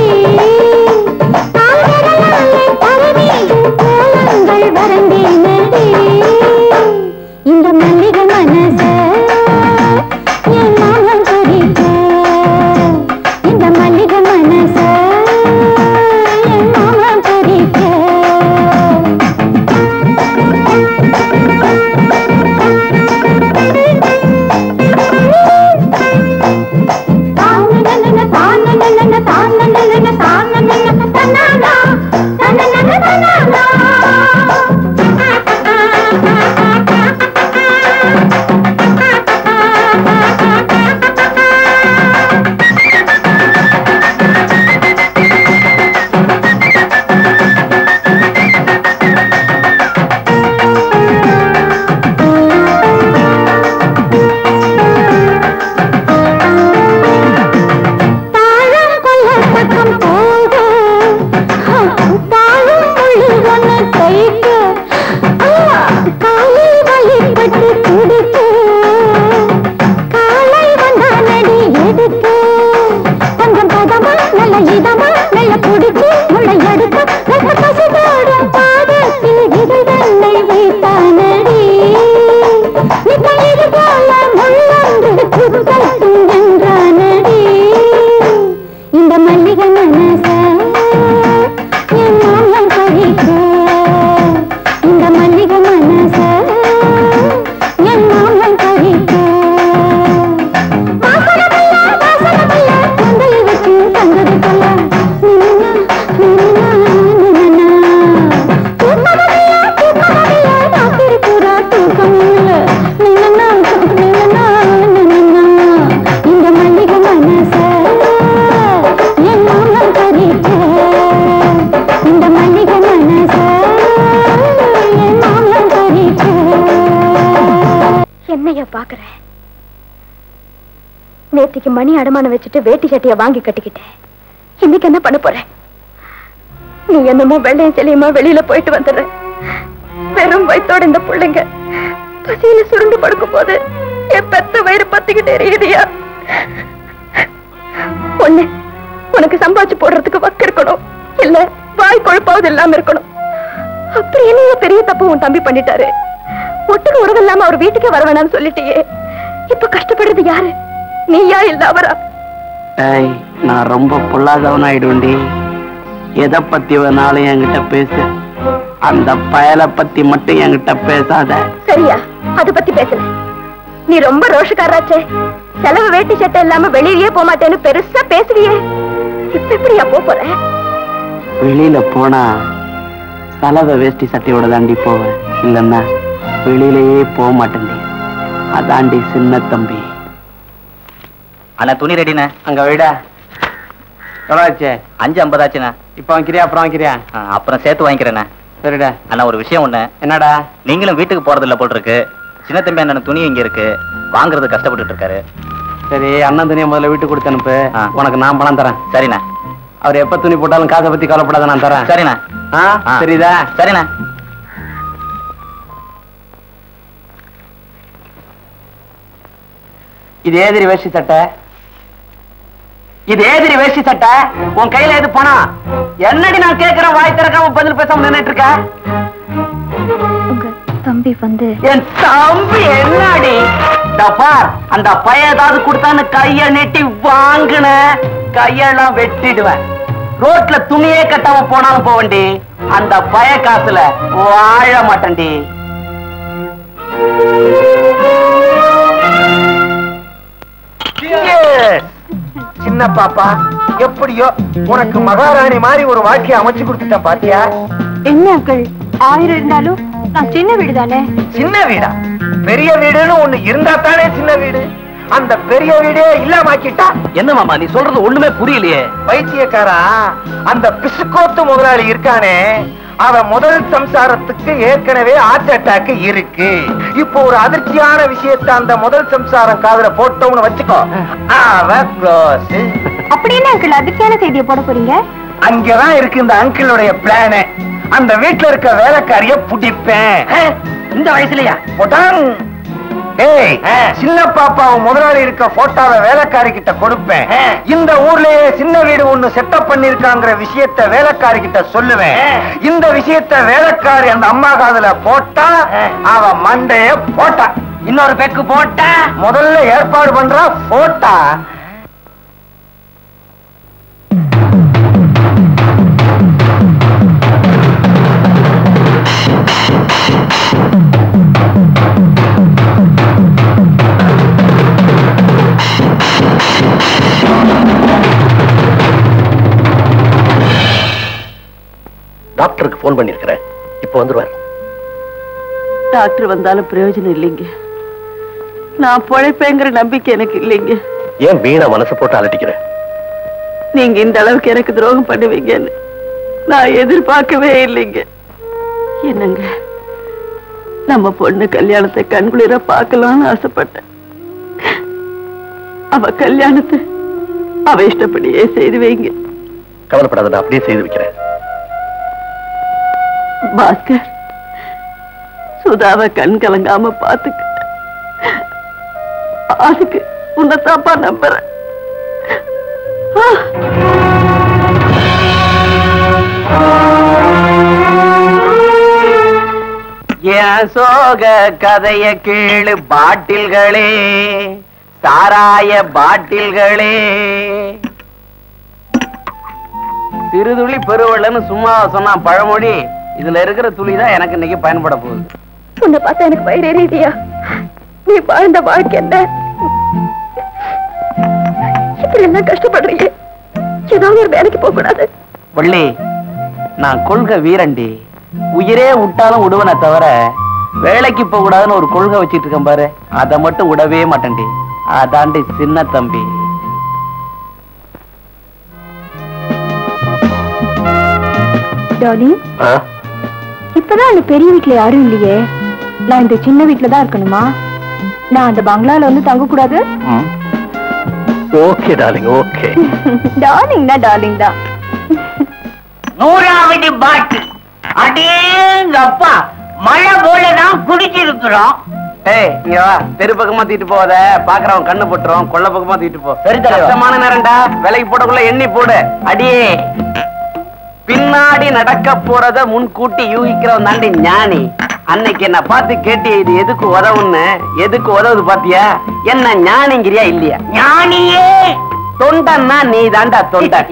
கால்களாலே பரவீடும் கோலங்கள் வரைந்தேன் நடி இந்த மல்லிகை மனச என் மாமன் பறிக்க இந்த மல்லிகை மனச என் மாமன் பறிக்க தாழம் கொல்ல பக்கம் போக தாழும் முள்ளு ஒன்று கைக்கு காலில் வழிபட்டு குடிக்க காலை வந்தானடி எடுக்க தங்கம் பதமா நல்ல இதமா நல்ல குடிச்சு முளை எடுக்க ரச பசுதோடும் பாதத்தில் விதை தன்னை வைத்தானடி நிக்கயிறு போல முள்ளொன்று குத்தட்டும் என்றானடி இந்த மல்லிகை மனச என் மாமன் பறிக்க இந்த மல்லிகை மனச என் மாமன் பறிக்க வாசனமில்ல வாசனமில்ல பொங்கல் வச்சு தந்தது போல நின்னா நின்னா நின்னா தூக்கமில்ல தூக்கமில்ல ராத்திரி பூரா தூக்கமில்ல நின்னா நின்னா நின்னா இந்த மல்லிகை மனச என் மாமன் பறிக்க இந்த மல்லிகை மனச என் மாமன் பறிக்க என்னைய பாக்குற நேத்திக்கு மணி அடமானம் வச்சுட்டு வேட்டி சட்டைய வாங்கி கட்டிக்கிட்டேன் இன்னைக்கு என்ன பண்ண போற நீ என்னமோ வெள்ளையும் செல்லியமா வெளியில போயிட்டு வந்துடுற வெறும் வயித்தோட இந்த பிள்ளைங்க பசியில சுருண்டு படுக்கும் போது என் பெத்த வயிறு பத்திக்கிட்டே எரியுதியா ஒண்ணு உனக்கு சம்பாதிச்சு போடுறதுக்கு வக்கு இருக்கணும் இல்ல வாய் கொழுப்பாவது இல்லாம இருக்கணும் அப்படி என்னையோ பெரிய தப்பு உன் தம்பி பண்ணிட்டாரு ஒட்டுக்கு உறவு இல்லாம அவர் வீட்டுக்கே வர வேணாம்னு சொல்லிட்டியே இப்ப கஷ்டப்படுறது யாரு நீயா இல்ல அவரா ஏய் நான் ரொம்ப பொல்லாதவன் ஆயிடுவேன்டி எதை பத்தி வேணாலும் என்கிட்ட பேசு அந்த பயலை பத்தி மட்டும் என்கிட்ட பேசாத சரியா அத பத்தி பேசல நீ ரொம்ப ரோஷக்காராச்சே செலவு வேட்டி சட்டை இல்லாம வெளியிலயே போக மாட்டேன்னு பெருசா பேசுவியே இப்ப எப்படியா போப் போற வெளியில போனா சலவை வேஷ்டி சட்டையோட தாண்டி போவேன் இல்லன்னா வெளியிலேயே போக மாட்டேன்டி அதாண்டி சின்ன தம்பி அண்ணா துணி ரெடிண்ணே அங்க விடா எவ்வளோச்சு அஞ்சு ஐம்பதாச்சுண்ணே இப்போ வாங்கிக்கிறியா அப்புறம் வாங்கிக்கிறியா ஆ, அப்புறம் சேர்த்து வாங்கிக்கிறேண்ணே சரிடா அண்ணா ஒரு விஷயம் ஒண்ணு என்னடா நீங்களும் வீட்டுக்கு போறது இல்ல போல் இருக்கு சின்ன தம்பி அண்ணன் துணி இங்க இருக்கு வாங்குறது கஷ்டப்பட்டுட்டு இருக்காரு சரி அண்ணன் துணியை முதல்ல வீட்டுக்கு கொடுத்து அனுப்பு ஆ. உனக்கு நான் பணம் தரேன் சரிண்ணே அவர் எப்ப துணி போட்டாலும் காசை பத்தி கவலைப்படாத நான் தரேன் சரிண்ணே ஆ ஆ. சரிதா சரிண்ணே இது ஏதிரி வேஷ்டி சட்டை இது ஏதிரி வேஷ்டி சட்டை உன் கையில எது பணம் என்னடி நான் கேக்குறேன் வாய் திறக்காம பதில் பேசாம நின்னுட்டு இருக்க உங்க தம்பி வந்து என் தம்பி என்னடி இதோ பார் அந்த பைய ஏதாவது கொடுத்தான்னு கைய நீட்டி வாங்குன கையெல்லாம் வெட்டிடுவேன் ரோட்ல துணியே கட்டாம போனாலும் போவண்டி அந்த பய காசுல வாழ மாட்டேன்டி சின்ன பாப்பா எப்படியோ உனக்கு மகாராணி மாதிரி ஒரு வாழ்க்கையை அமைச்சு கொடுத்துட்டேன் பாத்தியா என்ன அங்கிள் ஆயிரம் இருந்தாலும் நான் சின்ன வீடு தானே சின்ன வீடா பெரிய வீடுன்னு ஒண்ணு இருந்தா தானே சின்ன வீடு அந்த பெரிய வீடே இல்லாமக்கிட்டா என்ன மாமா நீ சொல்றது ஒண்ணுமே புரியலையே பைத்தியக்காரா அந்த பிசுக்கோத்து முதலாளி இருக்கானே அவன் முதல் சம்சாரத்துக்கு ஏற்கனவே ஹார்ட் அட்டாக் இருக்கு இப்போ ஒரு அதிர்ச்சியான விஷயத்தை அந்த முதல் சம்சாரம் காதுல போட்டோம்னு வச்சுக்கோ அவன் க்ளோஸ் அப்படி என்ன அங்கிள் அதுக்கான செய்தியை போட போறீங்க அங்கதான் இருக்கு இந்த அங்கிளுடைய பிளானு அந்த வீட்டுல இருக்க வேலைக்காரிய புடிப்பேன் இந்த வயசுலயா போட்டான் ஏய் சின்ன பாப்பாவும் முதலாளி இருக்க போட்டோவை வேலைக்காரி கிட்ட கொடுப்பேன் இந்த ஊர்லயே சின்ன வீடு ஒண்ணு செட்டப் பண்ணிருக்காங்கிற விஷயத்த வேலைக்காரி கிட்ட சொல்லுவேன் இந்த விஷயத்த வேலைக்காரி அந்த அம்மா காதுல போட்டா அவ மண்டைய போட்டா இன்னொரு பெக்கு போட்டா முதல்ல ஏற்பாடு பண்றா போட்டா டாக்டருக்கு போன் பண்ணிருக்கிறேன் இப்போ வந்துருவார் டாக்டர் வந்தாலும் பிரயோஜனம் இல்லைங்க நான் பொழைப்பேங்கிற நம்பிக்கை எனக்கு இல்லைங்க ஏன் வீணா மனசு போட்டு அலட்டிக்கிறேன் நீங்க இந்த அளவுக்கு எனக்கு துரோகம் பண்ணுவீங்கன்னு நான் எதிர்பார்க்கவே இல்லைங்க என்னங்க நம்ம பொண்ணு கல்யாணத்தை கண்குளிர பார்க்கலாம்னு ஆசைப்பட்டேன் அவ கல்யாணத்தை அவ இஷ்டப்படியே செய்து வைங்க கவலைப்படாத நான் அப்படியே செய்து வைக்கிறேன் பாஸ்கர் சுதாவை கண் கலங்காம பாத்துக்க அதுக்கு உன்னை தாப்பா நம்புறேன் ஆ. என் சோக கதைய கேளு பாட்டில்களே சாராய பாட்டில்களே சிறுதுளி பெருவெள்ளன்னு சும்மா சொன்னா பழமொழி இதுல இருக்கிற துளி தான் எனக்கு இன்னைக்கு பயன்பட போகுது உன்னை பார்த்தா எனக்கு வயிறு எரியுதியா நீ வாழ்ந்த வாழ்க்கை என்ன இப்படி எல்லாம் கஷ்டப்படுறீங்க ஏதாவது ஒரு வேலைக்கு போக கூடாது வள்ளி நான் கொள்கை வீரண்டி உயிரே விட்டாலும் விடுவனே தவிர வேலைக்கு போக கூடாதுன்னு ஒரு கொள்கை வச்சிட்டு இருக்கேன் பாரு அதை மட்டும் விடவே மாட்டேன்டி அதாண்டி சின்ன தம்பி டாலி ஆ? இப்பதான் அந்த பெரிய வீட்ல யாரும் இல்லையே நான் இந்த சின்ன வீட்ல தான் இருக்கணுமா நான் அந்த பங்களால வந்து தங்க கூடாது ஓகே டார்லிங் ஓகே டார்லிங் தான் டார்லிங் தான் நூறாவது பாட்டு அடேங்கப்பா மழை போல தான் குடிச்சிருக்கிறோம் ஏய் இங்க வா தெரு பக்கமா தூக்கிட்டு போகாத பாக்குறவன் கண்ணு போட்டுரும் கொள்ள பக்கமா தூக்கிட்டு போ சரி, தலைவா. கஷ்டமான நேரம்டா விலைக்கு போடக்குள்ள எண்ணி போடு அடியே பின்னாடி நடக்க போறத முன்கூட்டி யூகிக்கிறவன் தாண்டி ஞானி அன்னைக்கு என்ன பார்த்து கேட்டி இது எதுக்கு உதவுன்னு எதுக்கு உதவுது பாத்தியா என்ன ஞானிங்கிறியா இல்லையா ஞானியே தொண்டன்னா நீ தாண்டா தொண்டன்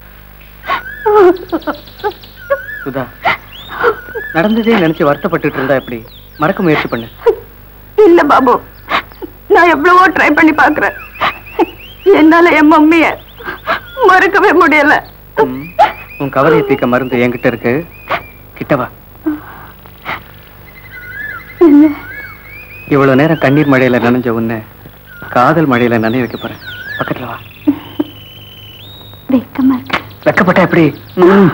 சுதா நடந்ததே நினைச்சு வருத்தப்பட்டுட்டு இருந்தா எப்படி மறக்க முயற்சி பண்ணு இல்ல பாபு நான் எவ்வளவோ ட்ரை பண்ணி பாக்குறேன் என்னால என் மம்மிய மறக்கவே முடியல ம். உன் கவலையை தீர்க்க மருந்து என்கிட்ட இருக்கு கிட்டவா இவ்வளவு நேரம் கண்ணீர் மழையில நனைஞ்ச உன்னை காதல் மழையில நனைய வைக்க போறேன் பக்கத்துல வா வெக்கமா இருக்கு வெக்கப்பட்டா எப்படி ம்.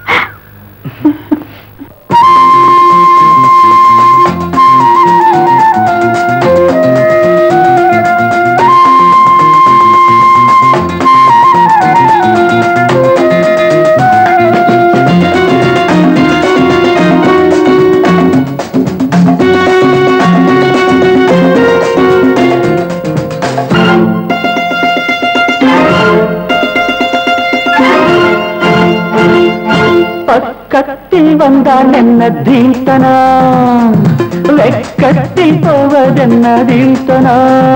பக்கத்தில் வந்தால் என்ன தீர்த்தனா வெக்கத்தில் போவதென்ன தீர்த்தனா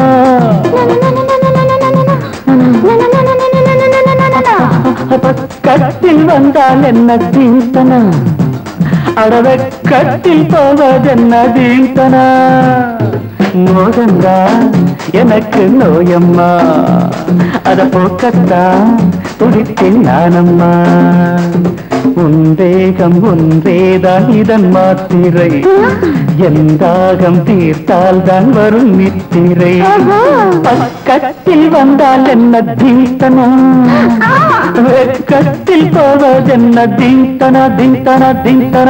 பக்கத்தில் வந்தால் என்ன தீர்த்தனா அடவெக்கத்தில் போவதென்ன தீர்த்தனா மோகந்தா எனக்கு நோயம்மா அத போக்கத்தான் துடித்தேன் நானம்மா உன் தேகம் ஒன்றேதான் இதன் மாத்திரை என் தாகம் தீர்த்தால் தான் வரும் நித்திரை பக்கத்தில் வந்தால் என்ன தீர்த்தனம் வெக்கத்தில் போவதென்ன தீர்த்தன தீர்த்தன தீர்த்தன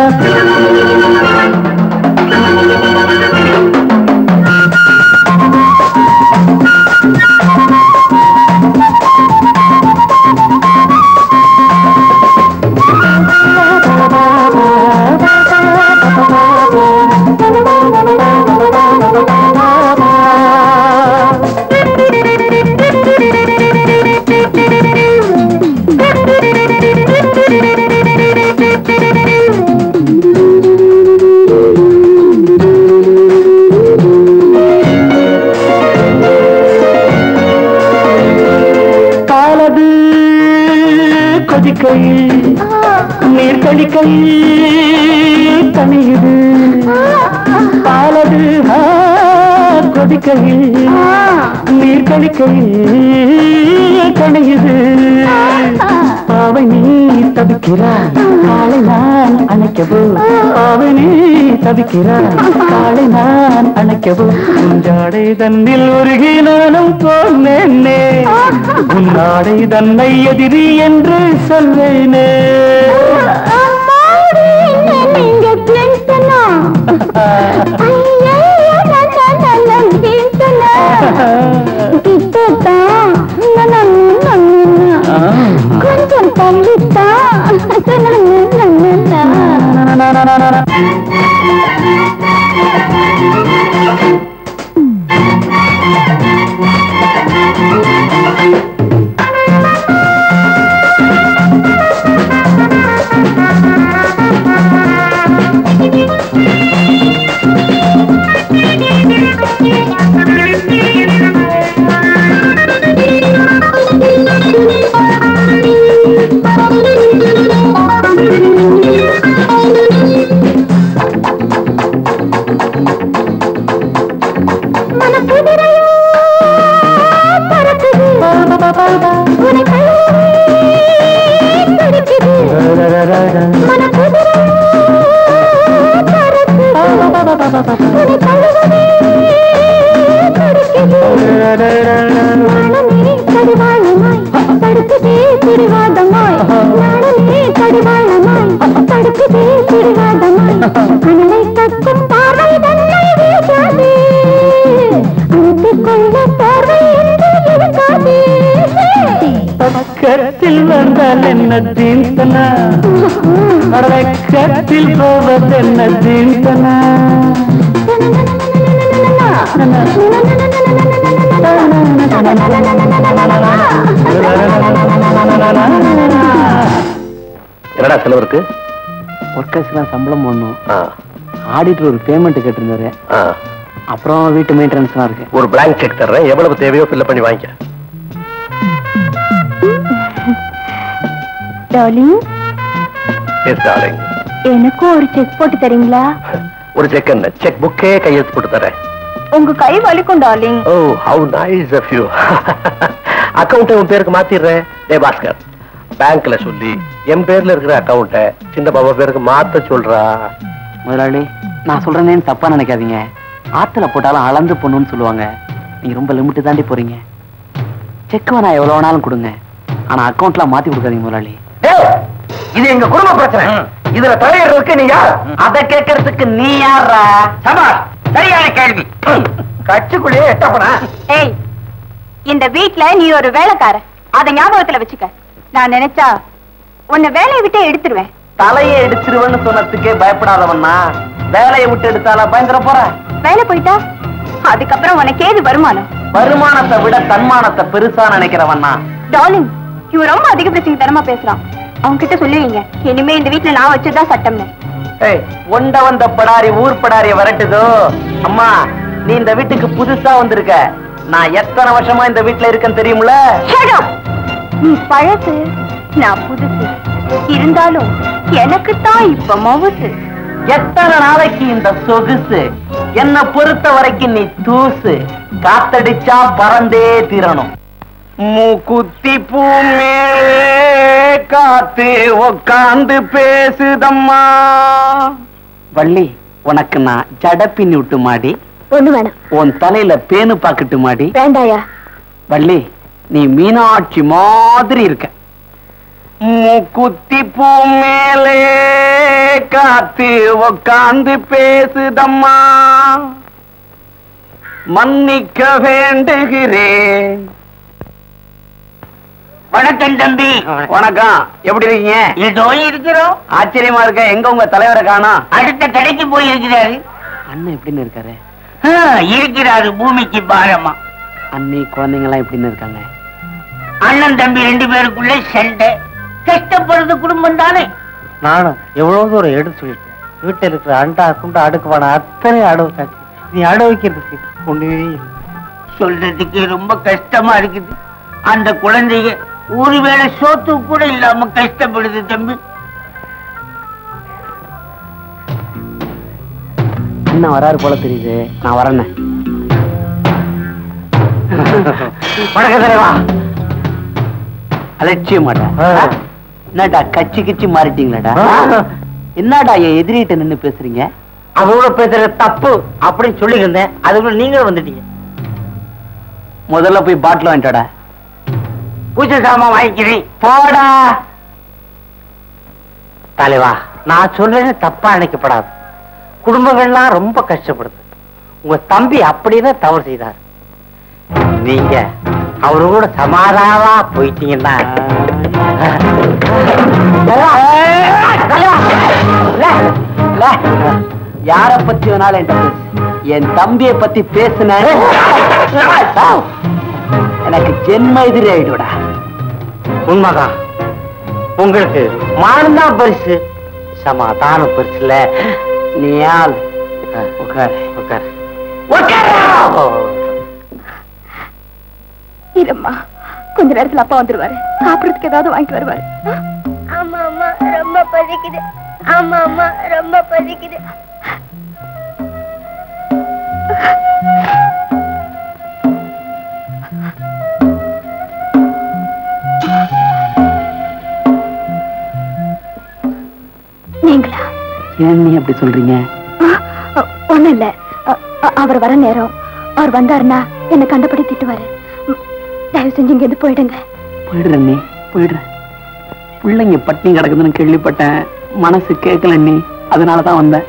காலது கொதிக்கையில் நீர் கழிக்கையில் தனியுது பாலது ஆ, கொதிக்கையில் நீர் கழிக்கையில் கணியுது பாவை நீ தவிக்கிறாய் காலை நான் அணைக்கவோ பாவை நீ தவிக்கிறாய் காலை நான் அணைக்கவோ உஞ்சாடை தன்னில் உருகி நானும் போனேனே உன்னாடை தன்னை எதிரி என்று சொல்வேனே நீங்க பிளேசனா ஐயா நான் பிளேசனா கிட்டதான் கொஞ்சம் தள்ளித்தா மனக்குதிரையோ பறக்குது உன்னை கழுவி துடிக்குது மனக்குதிரையோ பறக்குது உன்னை கழுவி துடிக்குது நாணமே கடிவாளமாய் தடுக்குதே பிடிவாதமாய் நாணமே கடிவாளமாய் தடுக்குதே பிடிவாதமாய் அனலை கக்கும் பார்வை தன்னை வீசாதே அணைத்துக் கொள்ள பார்வை என்று இருக்காதே பக்கத்தில் வந்தால் என்ன தீர்த்தனா பக்கத்தில் போவதென்ன தீர்த்தனா என்னடா செலவு இருக்கு ஒர்க்கர்ஸ்லாம் சம்பளம் போடணும் ஆ, ஆடிட்டர் ஒரு பேமெண்ட் கேட்டிருந்தாரு ஆ. அப்புறம் வீட்டு மெயின்டெனன்ஸ்லாம் இருக்கு ஒரு blank செக் தர்றேன் எவ்வளவு தேவையோ ஃபில் பண்ணி வாங்கிக்க டார்லிங் எஸ் டார்லிங் எனக்கும் ஒரு செக் போட்டு தரீங்களா ஒரு செக் என்ன செக் புக்கே கையெழுத்து போட்டு தரேன் உங்க கை வலிக்கும் darling oh how nice of you account உன் பேருக்கு மாத்திடுறேன் டே பாஸ்கர் பேங்க்ல சொல்லி என் பேர்ல இருக்கிற அக்கவுண்ட சின்ன பாபா பேருக்கு மாத்த சொல்றா முதலாளி நான் சொல்றேனேன்னு தப்பா நினைக்காதீங்க ஆத்துல போட்டாலும் அளந்து பொண்ணுன்னு சொல்லுவாங்க நீங்க ரொம்ப லிமிட் தாண்டி போறீங்க செக் வேணா எவ்வளவு வேணாலும் கொடுங்க ஆனா அக்கவுண்ட்லாம் மாத்தி கொடுக்காதீங்க முதலாளி டேய், இது எங்க குடும்ப பிரச்சனை இதுல தலையிடுறதுக்கு நீ யார் அத கேட்கறதுக்கு நீ யாரா சபாஷ் சரியான கேள்வி கட்சிக்குள்ளேயே எட்டப்பனா ஏய் இந்த வீட்ல நீ ஒரு வேலைக்கார அத ஞாபகத்துல வச்சுக்க நான் நினைச்சா உன்னை வேலையை விட்டே எடுத்துருவேன் தலையை எடுத்துருவேன்னு சொன்னதுக்கே பயப்படாதவன்னா வேலையை விட்டு எடுத்தாலா பயந்துட போற வேலை போயிட்டா அதுக்கப்புறம் உனக்கு ஏது வருமானம் வருமானத்தை விட தன்மானத்தை பெருசா நினைக்கிறவன்னா டார்லிங் இவன் ரொம்ப அதிக பிரச்சனை தரமா பேசுறான் அவங்க கிட்ட சொல்லுவீங்க இனிமே இந்த வீட்ல நான் வச்சதுதான் சட்டம்னு ஏய் ஒண்ட வந்த படாரி ஊர் படாரிய வரட்டுதோ அம்மா நீ இந்த வீட்டுக்கு புதுசா வந்திருக்க நான் எத்தனை வருஷமா இந்த வீட்டுல இருக்கேன்னு தெரியும்ல Shut up! நீ பழசு நான் புதுசு இருந்தாலும் எனக்கு தான் இப்ப மவுசு எத்தனை நாளைக்கு இந்த சொகுசு என்ன பொறுத்த வரைக்கும் நீ தூசு காத்தடிச்சா பறந்தே தீரணும் மூக்குத்தி பூ மேலே காத்து உக்காந்து பேசுதம்மா வள்ளி உனக்கு நான் ஜட பின்னி விட்டு மாடி ஒண்ணு வேணாம் உன் தலையில பேனு பாக்கட்டு மாடி வேண்டாயா வள்ளி நீ மீனாட்சி மாதிரி இருக்க மூக்குத்தி பூ மேலே காத்து உக்காந்து பேசுதம்மா மன்னிக்க வேண்டுகிறேன் வணக்கம் தம்பி வணக்கம் எப்படி இருக்கீங்க இதோ இருக்கிறோம் ஆச்சரியமா இருக்க எங்க உங்க தலைவரை காணோம் அடுத்த கடைக்கு போய் இருக்கிறாரு அண்ணன் எப்படின்னு இருக்காரு ஆ, இருக்கிறாரு பூமிக்கு பாரமா அண்ணி குழந்தைங்க எல்லாம் எப்படின்னு இருக்காங்க அண்ணன் தம்பி ரெண்டு பேருக்குள்ள சண்டை கஷ்டப்படுறது குடும்பம் தானே நானும் எவ்வளவு தூரம் எடுத்து சொல்லிட்டேன் வீட்டில் இருக்கிற அண்டா குண்டா அடுக்குவான அத்தனை அடவுச்சாச்சு நீ அடவைக்கிறதுக்கு ஒண்ணுமே இல்லை சொல்றதுக்கு ரொம்ப கஷ்டமா இருக்குது அந்த குழந்தைங்க ஒருவேளை சோத்து கூட இல்லாம கஷ்டப்படுது தம்பி அண்ணன் வராரு போல தெரியுது நான் வரேன் வணக்கம் தலைவா அலட்சிய மாட்டேன் என்னடா கச்சி கிச்சி மாறிட்டீங்களாடா என்னடா என் எதிரிட்ட நின்னு பேசுறீங்க அதோட பேசுறது தப்பு அப்படின்னு சொல்லி இருந்தேன் அதுக்குள்ள நீங்களும் வந்துட்டீங்க முதல்ல போய் பாட்டில் வாங்கிட்டோடா பூஜை சாமான் வாங்கிக்கிறேன் போடா தலைவா நான் சொல்றேன்னு தப்பா நினைக்கப்படாது குடும்பங்கள்லாம் ரொம்ப கஷ்டப்படுது உங்க தம்பி அப்படியே தவறு செய்தார் நீங்க அவரு கூட சமாதானமா போயிட்டீங்கன்னா யார பத்தி வேணாலும் என்கிட்ட பேசு என் தம்பிய பத்தி பேசுன எனக்கு ஜென்ம எதிரி ஆயிடுடா உண்மைதான் உங்களுக்கு மானம்தான் பரிசு சமாதானம் பரிசுல நீ ஆள் உட்காரு உட்கார் இல்லம்மா கொஞ்ச நேரத்துல அப்பா வந்துருவாரு சாப்பிடறதுக்கு ஏதாவது வாங்கிட்டு வருவாரு ஆமா அம்மா ரொம்ப பசிக்குது ஆமா அம்மா ரொம்ப பசிக்குது நீங்களா ஏன் நீ அப்படி சொல்றீங்க ஒண்ணு இல்ல அ- அ- அவர் வர நேரம் அவர் வந்தாருன்னா என்ன கண்டபடி திட்டுவாரு ம், தயவு செஞ்சு இங்க இருந்து போயிடுங்க போயிடுறேன் நீ போயிடுறேன் பிள்ளைங்க பட்டினி கிடக்குதுன்னு கேள்விப்பட்டேன் மனசு கேட்கல நீ அதனாலதான் வந்தேன்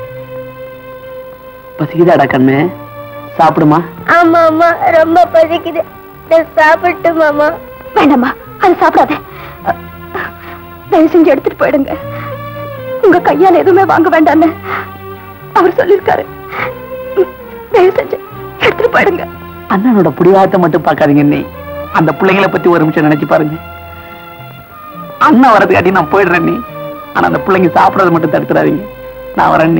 பசிக்குதாடா கண்ணு சாப்பிடுமா ஆமா அம்மா ரொம்ப பசிக்குது நான் சாப்பிட்டு மாமா வேண்டாம்மா அது சாப்பிடாத அ, தயவு செஞ்சு எடுத்துட்டு போயிடுங்க உங்க கையால எதுவுமே வாங்க வேண்டாம்னு அவர் சொல்லிருக்காரு ம், தயவு செஞ்சு எடுத்துட்டு போயிடுங்க அண்ணனோட புடிவாட்டை மட்டும் பார்க்காதீங்க நீ அந்த பிள்ளைங்களை பத்தி ஒரு நிமிஷம் நினைச்சு பாருங்க அண்ணன் வரதுக்காட்டி நான் போயிடுறேன் நீ ஆனா அந்த பிள்ளைங்க சாப்பிடறத மட்டும் தடுத்துறாதீங்க நான் வரேன் நீ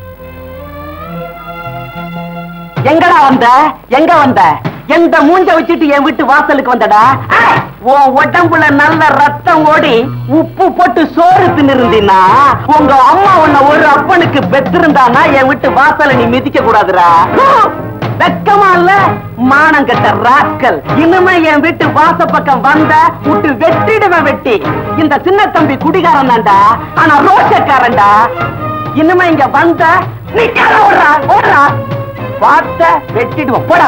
எங்கடா வந்த எங்க வந்த எந்த மூஞ்ச வச்சுட்டு என் வீட்டு வாசலுக்கு வந்தடா ஆ, உன் உடம்புல நல்ல ரத்தம் ஓடி உப்பு போட்டு சோறு தின்னிருந்தீன்னா உங்க அம்மா உன்னை ஒரு அப்பனுக்கு பெத்திருந்தானா என் வீட்டு வாசலை நீ மிதிக்க கூடாதுடா வெக்கமா இல்ல மானம் கெட்ட ராஸ்கல் இனிமே என் வீட்டு வாச பக்கம் வந்த விட்டு வெட்டிடுவேன் வெட்டி இந்த சின்ன தம்பி குடிகாரன் தான்டா ஆனா ரோஷக்காரன்டா இனிமே இங்க வந்த நீ கரை ஓடுறா ஓடுறா பார்த்த வெட்டிடுவோம் போடா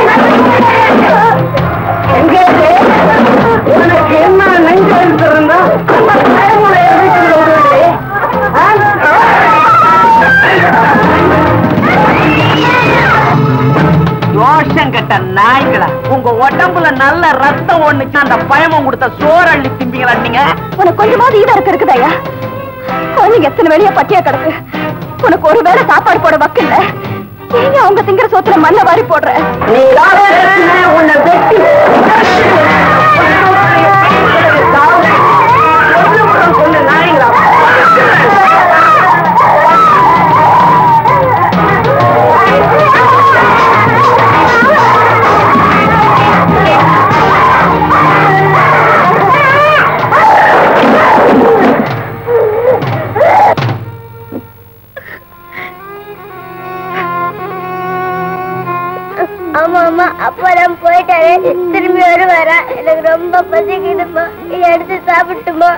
எங்க இது? உனக்கு என்ன நெஞ்சு இருந்தா ரோஷம் கட்ட நாய்களா உங்க உடம்புல நல்ல ரத்தம் ஒண்ணுச்சு அந்த பயமம் கொடுத்த சோறு அள்ளி திம்பிங்களா நீங்க உனக்கு கொஞ்சமாவது ஈரம் இருக்கு இருக்குதாயா குழந்தைங்க எத்தனை வெளியே பட்டியா கிடக்கு உனக்கு ஒரு வேளை சாப்பாடு போட வக்கு இல்ல ஏங்க அவங்க திங்கிற சோத்துல மண்ணை வாரி போடுற நீ உன்னை வெட்டி கொண்டு நாய்களா ஆமா ஆமா அப்பா நான் போயிட்டாரு திரும்பி வருவாரா எனக்கு ரொம்ப பசிக்குதுமா எடுத்து சாப்பிட்டுமா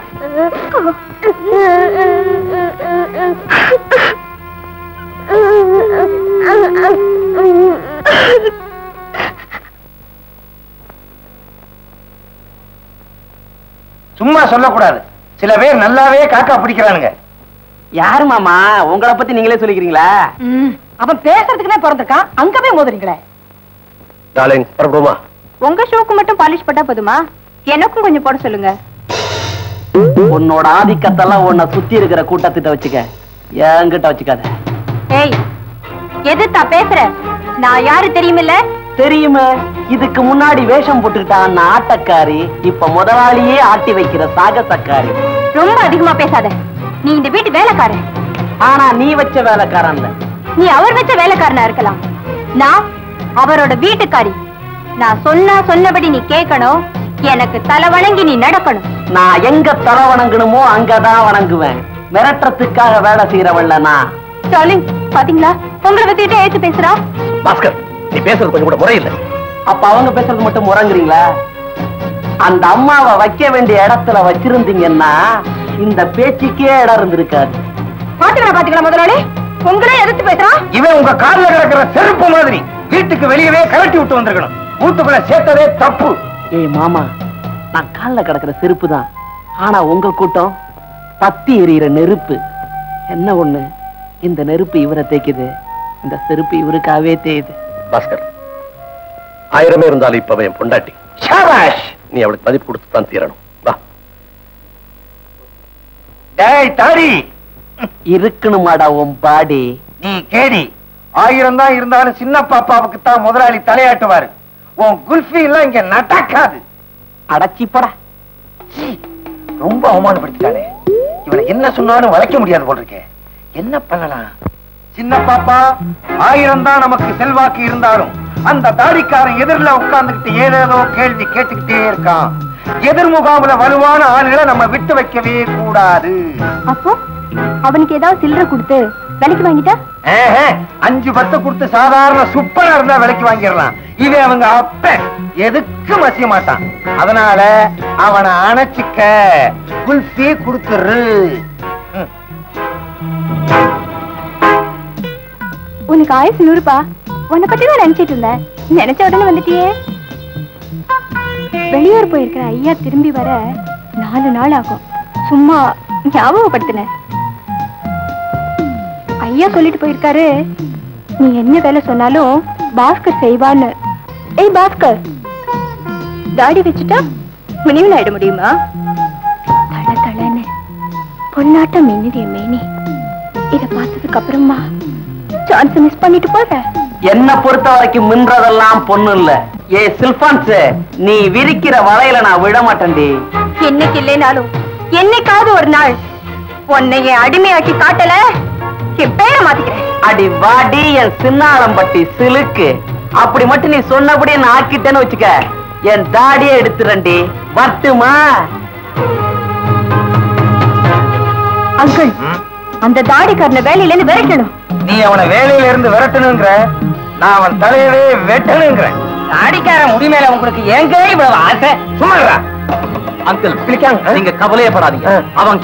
சும்மா சொல்லக்கூடாது சில பேர் நல்லாவே காக்கா பிடிக்கிறானுங்க யாரு மாமா உங்களை பத்தி நீங்களே சொல்லிக்கிறீங்களா அவன் பேசுறதுக்குனே பிறந்திருக்கான் அங்க போய் மோதுறீங்களே டார்லிங் புறப்படுமா உங்க ஷோக்கு மட்டும் பாலிஷ் போட்டா போதுமா எனக்கும் கொஞ்சம் போட சொல்லுங்க உன்னோட ஆதிக்கத்தெல்லாம் உன்னை சுத்தி இருக்கிற கூட்டத்திட்ட வச்சுக்க என்கிட்ட வச்சுக்காத ஏய் எதிர்த்தா பேசுற நான் யாரு தெரியுமில்ல தெரியுமே இதுக்கு முன்னாடி வேஷம் போட்டுக்கிட்டா அந்த ஆட்டக்காரி இப்ப முதலாளியே ஆட்டி வைக்கிற சாகசக்காரி ரொம்ப அதிகமா பேசாத நீ இந்த வீட்டு வேலைக்காரன் ஆனா நீ வச்ச வேலைக்காரன் இல்ல நீ அவர் வச்ச வேலைக்காரனா இருக்கலாம் நான் அவரோட வீட்டுக்காரி நான் சொன்னா சொன்னபடி நீ கேட்கணும் எனக்கு தலை வணங்கி நீ நடக்கணும் நான் எங்க தர வணங்கணுமோ அங்கதான் வணங்குவேன் மிரட்டுறதுக்காக வேலை செய்யறவள்ல நான் டார்லிங் பாத்தீங்களா உங்களை பத்திட்டு ஏத்து பேசுறா பாஸ்கர் நீ பேசுறது கொஞ்சம் கூட முறையில்லை அப்ப அவங்க பேசுறது மட்டும் முறங்குறீங்களா அந்த அம்மாவை வைக்க வேண்டிய இடத்துல வச்சிருந்தீங்கன்னா இந்த பேச்சுக்கே இடம் இருந்திருக்காது பாத்துக்கலாம் பாத்துக்கலாம் முதலாளி உங்களே எதிர்த்து பேசுறா இவன் உங்க கால்ல கிடக்கிற செருப்பு மாதிரி வீட்டுக்கு வெளியவே கலட்டி விட்டு வந்திருக்கணும் வீட்டுக்குள்ள சேர்த்ததே தப்பு ஏய் மாமா நான் கால்ல கிடக்குற செருப்பு தான் ஆனா உங்க கூட்டம் பத்தி எரியிற நெருப்பு என்ன ஒண்ணு இந்த நெருப்பு இவரை தேய்க்குது இந்த செருப்பு இவருக்காவே தேயுது பாஸ்கர் ஆயிரமே இருந்தாலும் இப்ப என் பொண்டாட்டி ஷாபாஷ் நீ அவளுக்கு மதிப்பு கொடுத்து தான் தீரணும் வா டேய் தாடி இருக்கணுமாடா உன் பாடி நீ கேடி ஆயிரம் தான் இருந்தாலும் சின்ன பாப்பாவுக்கு தான் முதலாளி தலையாட்டுவாரு உன் குல்ஃபி எல்லாம் இங்க நடக்காது அடச்சி போடா சீ, ரொம்ப அவமானப்படுத்திட்டானே இவனை என்ன சொன்னாலும் வளைக்க முடியாது போல் இருக்கே என்ன பண்ணலாம் சின்ன பாப்பா ஆயிரம் தான் நமக்கு செல்வாக்கு இருந்தாலும் அந்த தாடிக்காரன் எதிரில உட்கார்ந்துகிட்டு ஏதேதோ கேள்வி கேட்டுக்கிட்டே இருக்கான் எதிர் முகாமுல வலுவான ஆளுகளை நம்ம விட்டு வைக்கவே கூடாது அப்போ அவனுக்கு ஏதாவது சில்லறை கொடுத்து விலைக்கு வாங்கிட்டா ஆஹா, அஞ்சு பத்து கொடுத்து சாதாரண சுப்பனா இருந்தா விலைக்கு வாங்கிடலாம் இவன் அவங்க அப்ப எதுக்கும் வசிய மாட்டான் அதனால அவனை அணைச்சிக்க குல்ஃபி கொடுத்துரு ம். உனக்கு ஆயுசு நூறுப்பா உன்னை பத்தி தான் நினைச்சிட்டு இருந்தேன் நினைச்ச உடனே வந்துட்டியே வெளியூர் போயிருக்கிற ஐயா திரும்பி வர நாலு நாள் ஆகும் சும்மா ஞாபகப்படுத்தினேன் ஐயா சொல்லிட்டு போயிருக்காரு நீ என்ன வேலை சொன்னாலும் பாஸ்கர் செய்வான்னு ஏய் பாஸ்கர் தாடி வச்சுட்டா முனிவன் ஆயிட முடியுமா தள தளன்னு பொன்னாட்டம் மின்னுதிய மேனி இத பார்த்ததுக்கு அப்புறமா சான்ஸ் மிஸ் பண்ணிட்டு போற என்ன பொறுத்த வரைக்கும் மின்றதெல்லாம் பொண்ணு இல்ல ஏ சில்பான்ஸ் நீ விரிக்கிற வலையில நான் விட மாட்டேன்டி என்னைக்கு இல்லைனாலும் என்னைக்காவது ஒரு நாள் உன்னை என் அடிமையாக்கி காட்டல என் பேரை மாத்திக்கிறேன் அடி வாடி என் சின்னாளம்பட்டி சிலுக்கு அப்படி மட்டும் நீ சொன்னபடியே நான் ஆக்கிட்டேன்னு வச்சுக்க என் தாடியை எடுத்துறேன்டி வரட்டுமா அங்கிள் அந்த தாடிக்காரன வேலையில இருந்து விரட்டணும் நீ அவனை வேலையில இருந்து விரட்டணுங்கிற நான் அவன் தலையவே வெட்டணுங்கிற அடிக்கார முடிமேல உங்களுக்கு எங்க இவ்வளவு ஆசை சும்மாடா அங்கிள் பிளிக்காங்க நீங்க கவலையப்படாதீங்க அவன்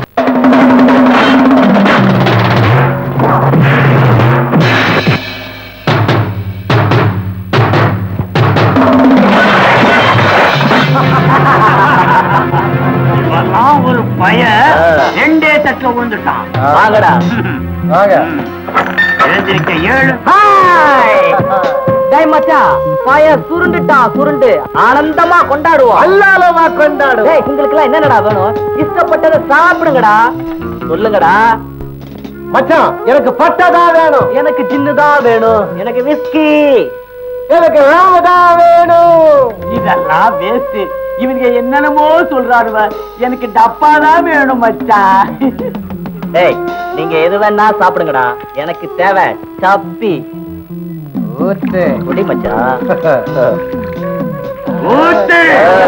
ஒரு பையன் ரெண்டே தட்டுல விழுந்துட்டான் வாங்கடா வாங்க எழுந்திருக்க ஏழு டேய் மச்சான் பாய சுருண்டுட்டான் சுருண்டு ஆனந்தமா கொண்டாடுவோம் அல்லாலமா கொண்டாடு டேய் உங்களுக்கு எல்லாம் என்னடா வேணும் இஷ்டப்பட்டதை சாப்பிடுங்கடா சொல்லுங்கடா மச்சான் எனக்கு பட்டதா வேணும் எனக்கு சின்னதான் வேணும் எனக்கு விஸ்கி எனக்கு ராமதா வேணும் இதெல்லாம் வேஸ்ட் இவங்க என்னென்னமோ சொல்றாருவ எனக்கு டப்பா தான் வேணும் மச்சான் டேய் நீங்க எது வேணா சாப்பிடுங்கடா எனக்கு தேவை சப்பி ஊத்து குடி மச்சான் ஊத்து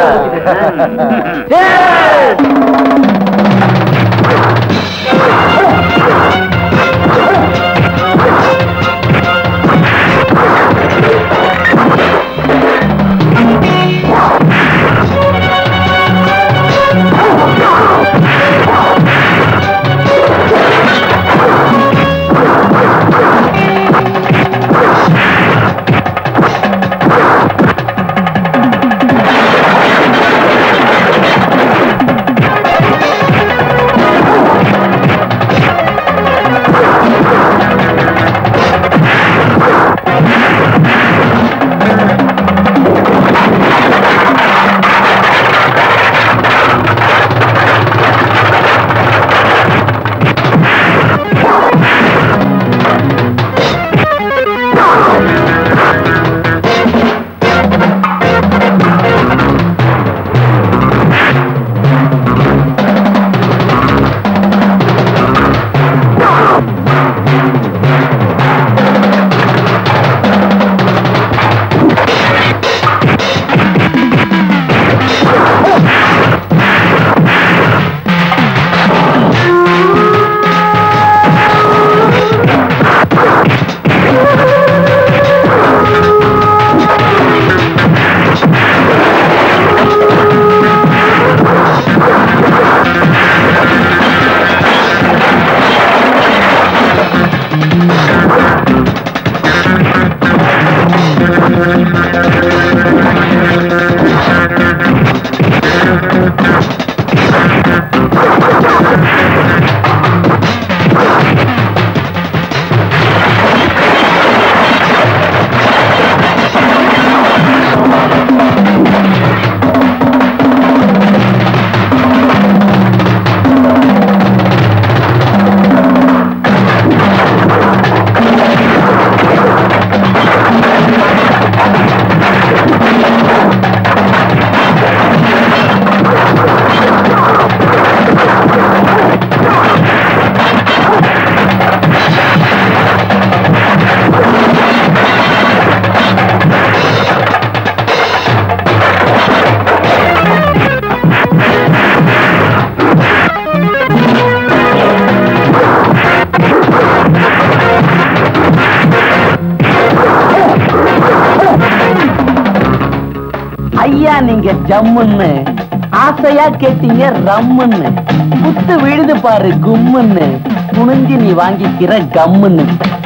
ஐயா நீங்க ஜம்முன்னு ஆசையா கேட்டீங்க ரம்முன்னு புத்து விழுது பாரு கும்முன்னு குனிஞ்சு நீ வாங்கிக்கிற கம்முன்னு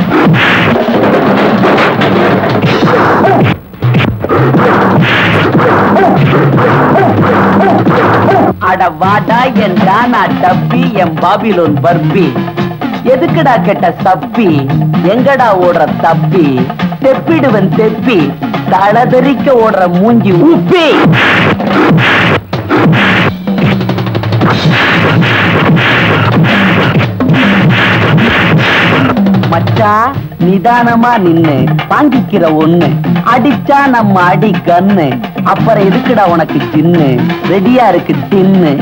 அட வாடா என் டானா டப்பி என் பாபிலோன் பர்பி எதுக்குடா கெட்ட சப்பி எங்கடா ஓடுற தப்பி தெப்பிடுவன் தெப்பி தளதறிக்க ஓடுற மூஞ்சி உப்பி மச்சான் நிதானமா நின்னு வாங்கிக்கிற ஒண்ணு அடிச்சா நம்ம அடி கண்ணு அப்புறம் எதுக்குடா உனக்கு சின்ன ரெடியா இருக்கு தின்னு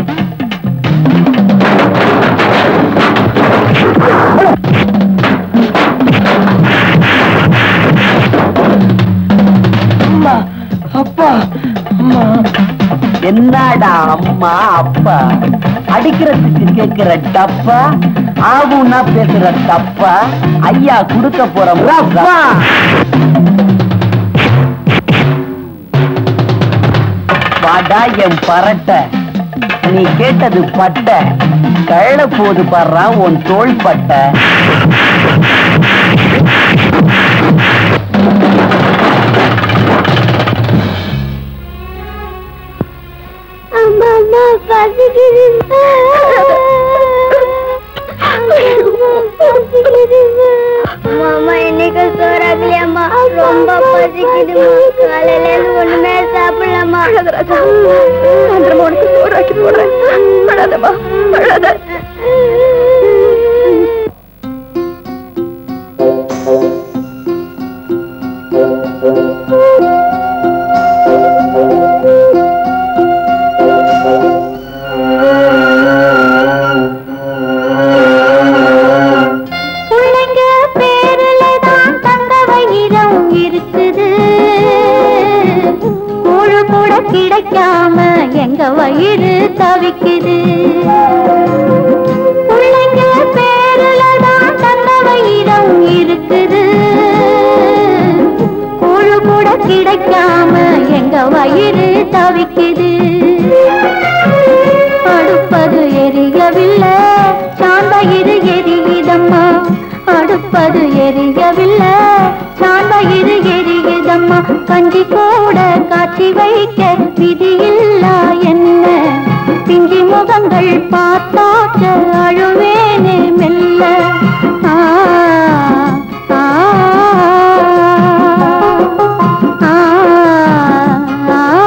அப்பா அம்மா என்னடா அம்மா அப்பா அடிக்கிறதுக்கு கேக்குற டப்பா ஆகும்னா பேசுற தப்பா ஐயா கொடுக்க போறோம் ரப்பா. வாடா என் பரட்ட நீ கேட்டது பட்ட கழ போது பாடுறா உன் தோள் பட்ட அம்மா அம்மா பசிக்குது அம்மா இன்னைக்கு சோறாக்கலையம்மா ரொம்ப பசிக்குதுமா காலையில இருந்து ஒண்ணுமே சாப்பிடலாமா சாயந்தரமா உனக்கு சோறாக்கி போடுறேன் அழாதம்மா அழாத பிள்ளைங்க பேருல தான் தங்க வயிறம் இருக்குது கூழு கூட கிடைக்காம எங்க வயிறு தவிக்குது பிள்ளைங்க பேருல தான் தங்க வயிறம் இருக்குது கூழு கூட கிடைக்காம எங்க வயிறு தவிக்குது அடுப்பது எரியவில்லை சாந்த இரு எரியுதம்மா அடுப்பது எரியவில்லை சாந்த இரு எரியுதம்மா கஞ்சி கூட காட்சி வைக்க விதியில்லா என்ன பிஞ்சி முகங்கள் பார்த்தாக்க அழுவேனே மெல்ல ஆ, ஆ, ஆ, ஆ, ஆ.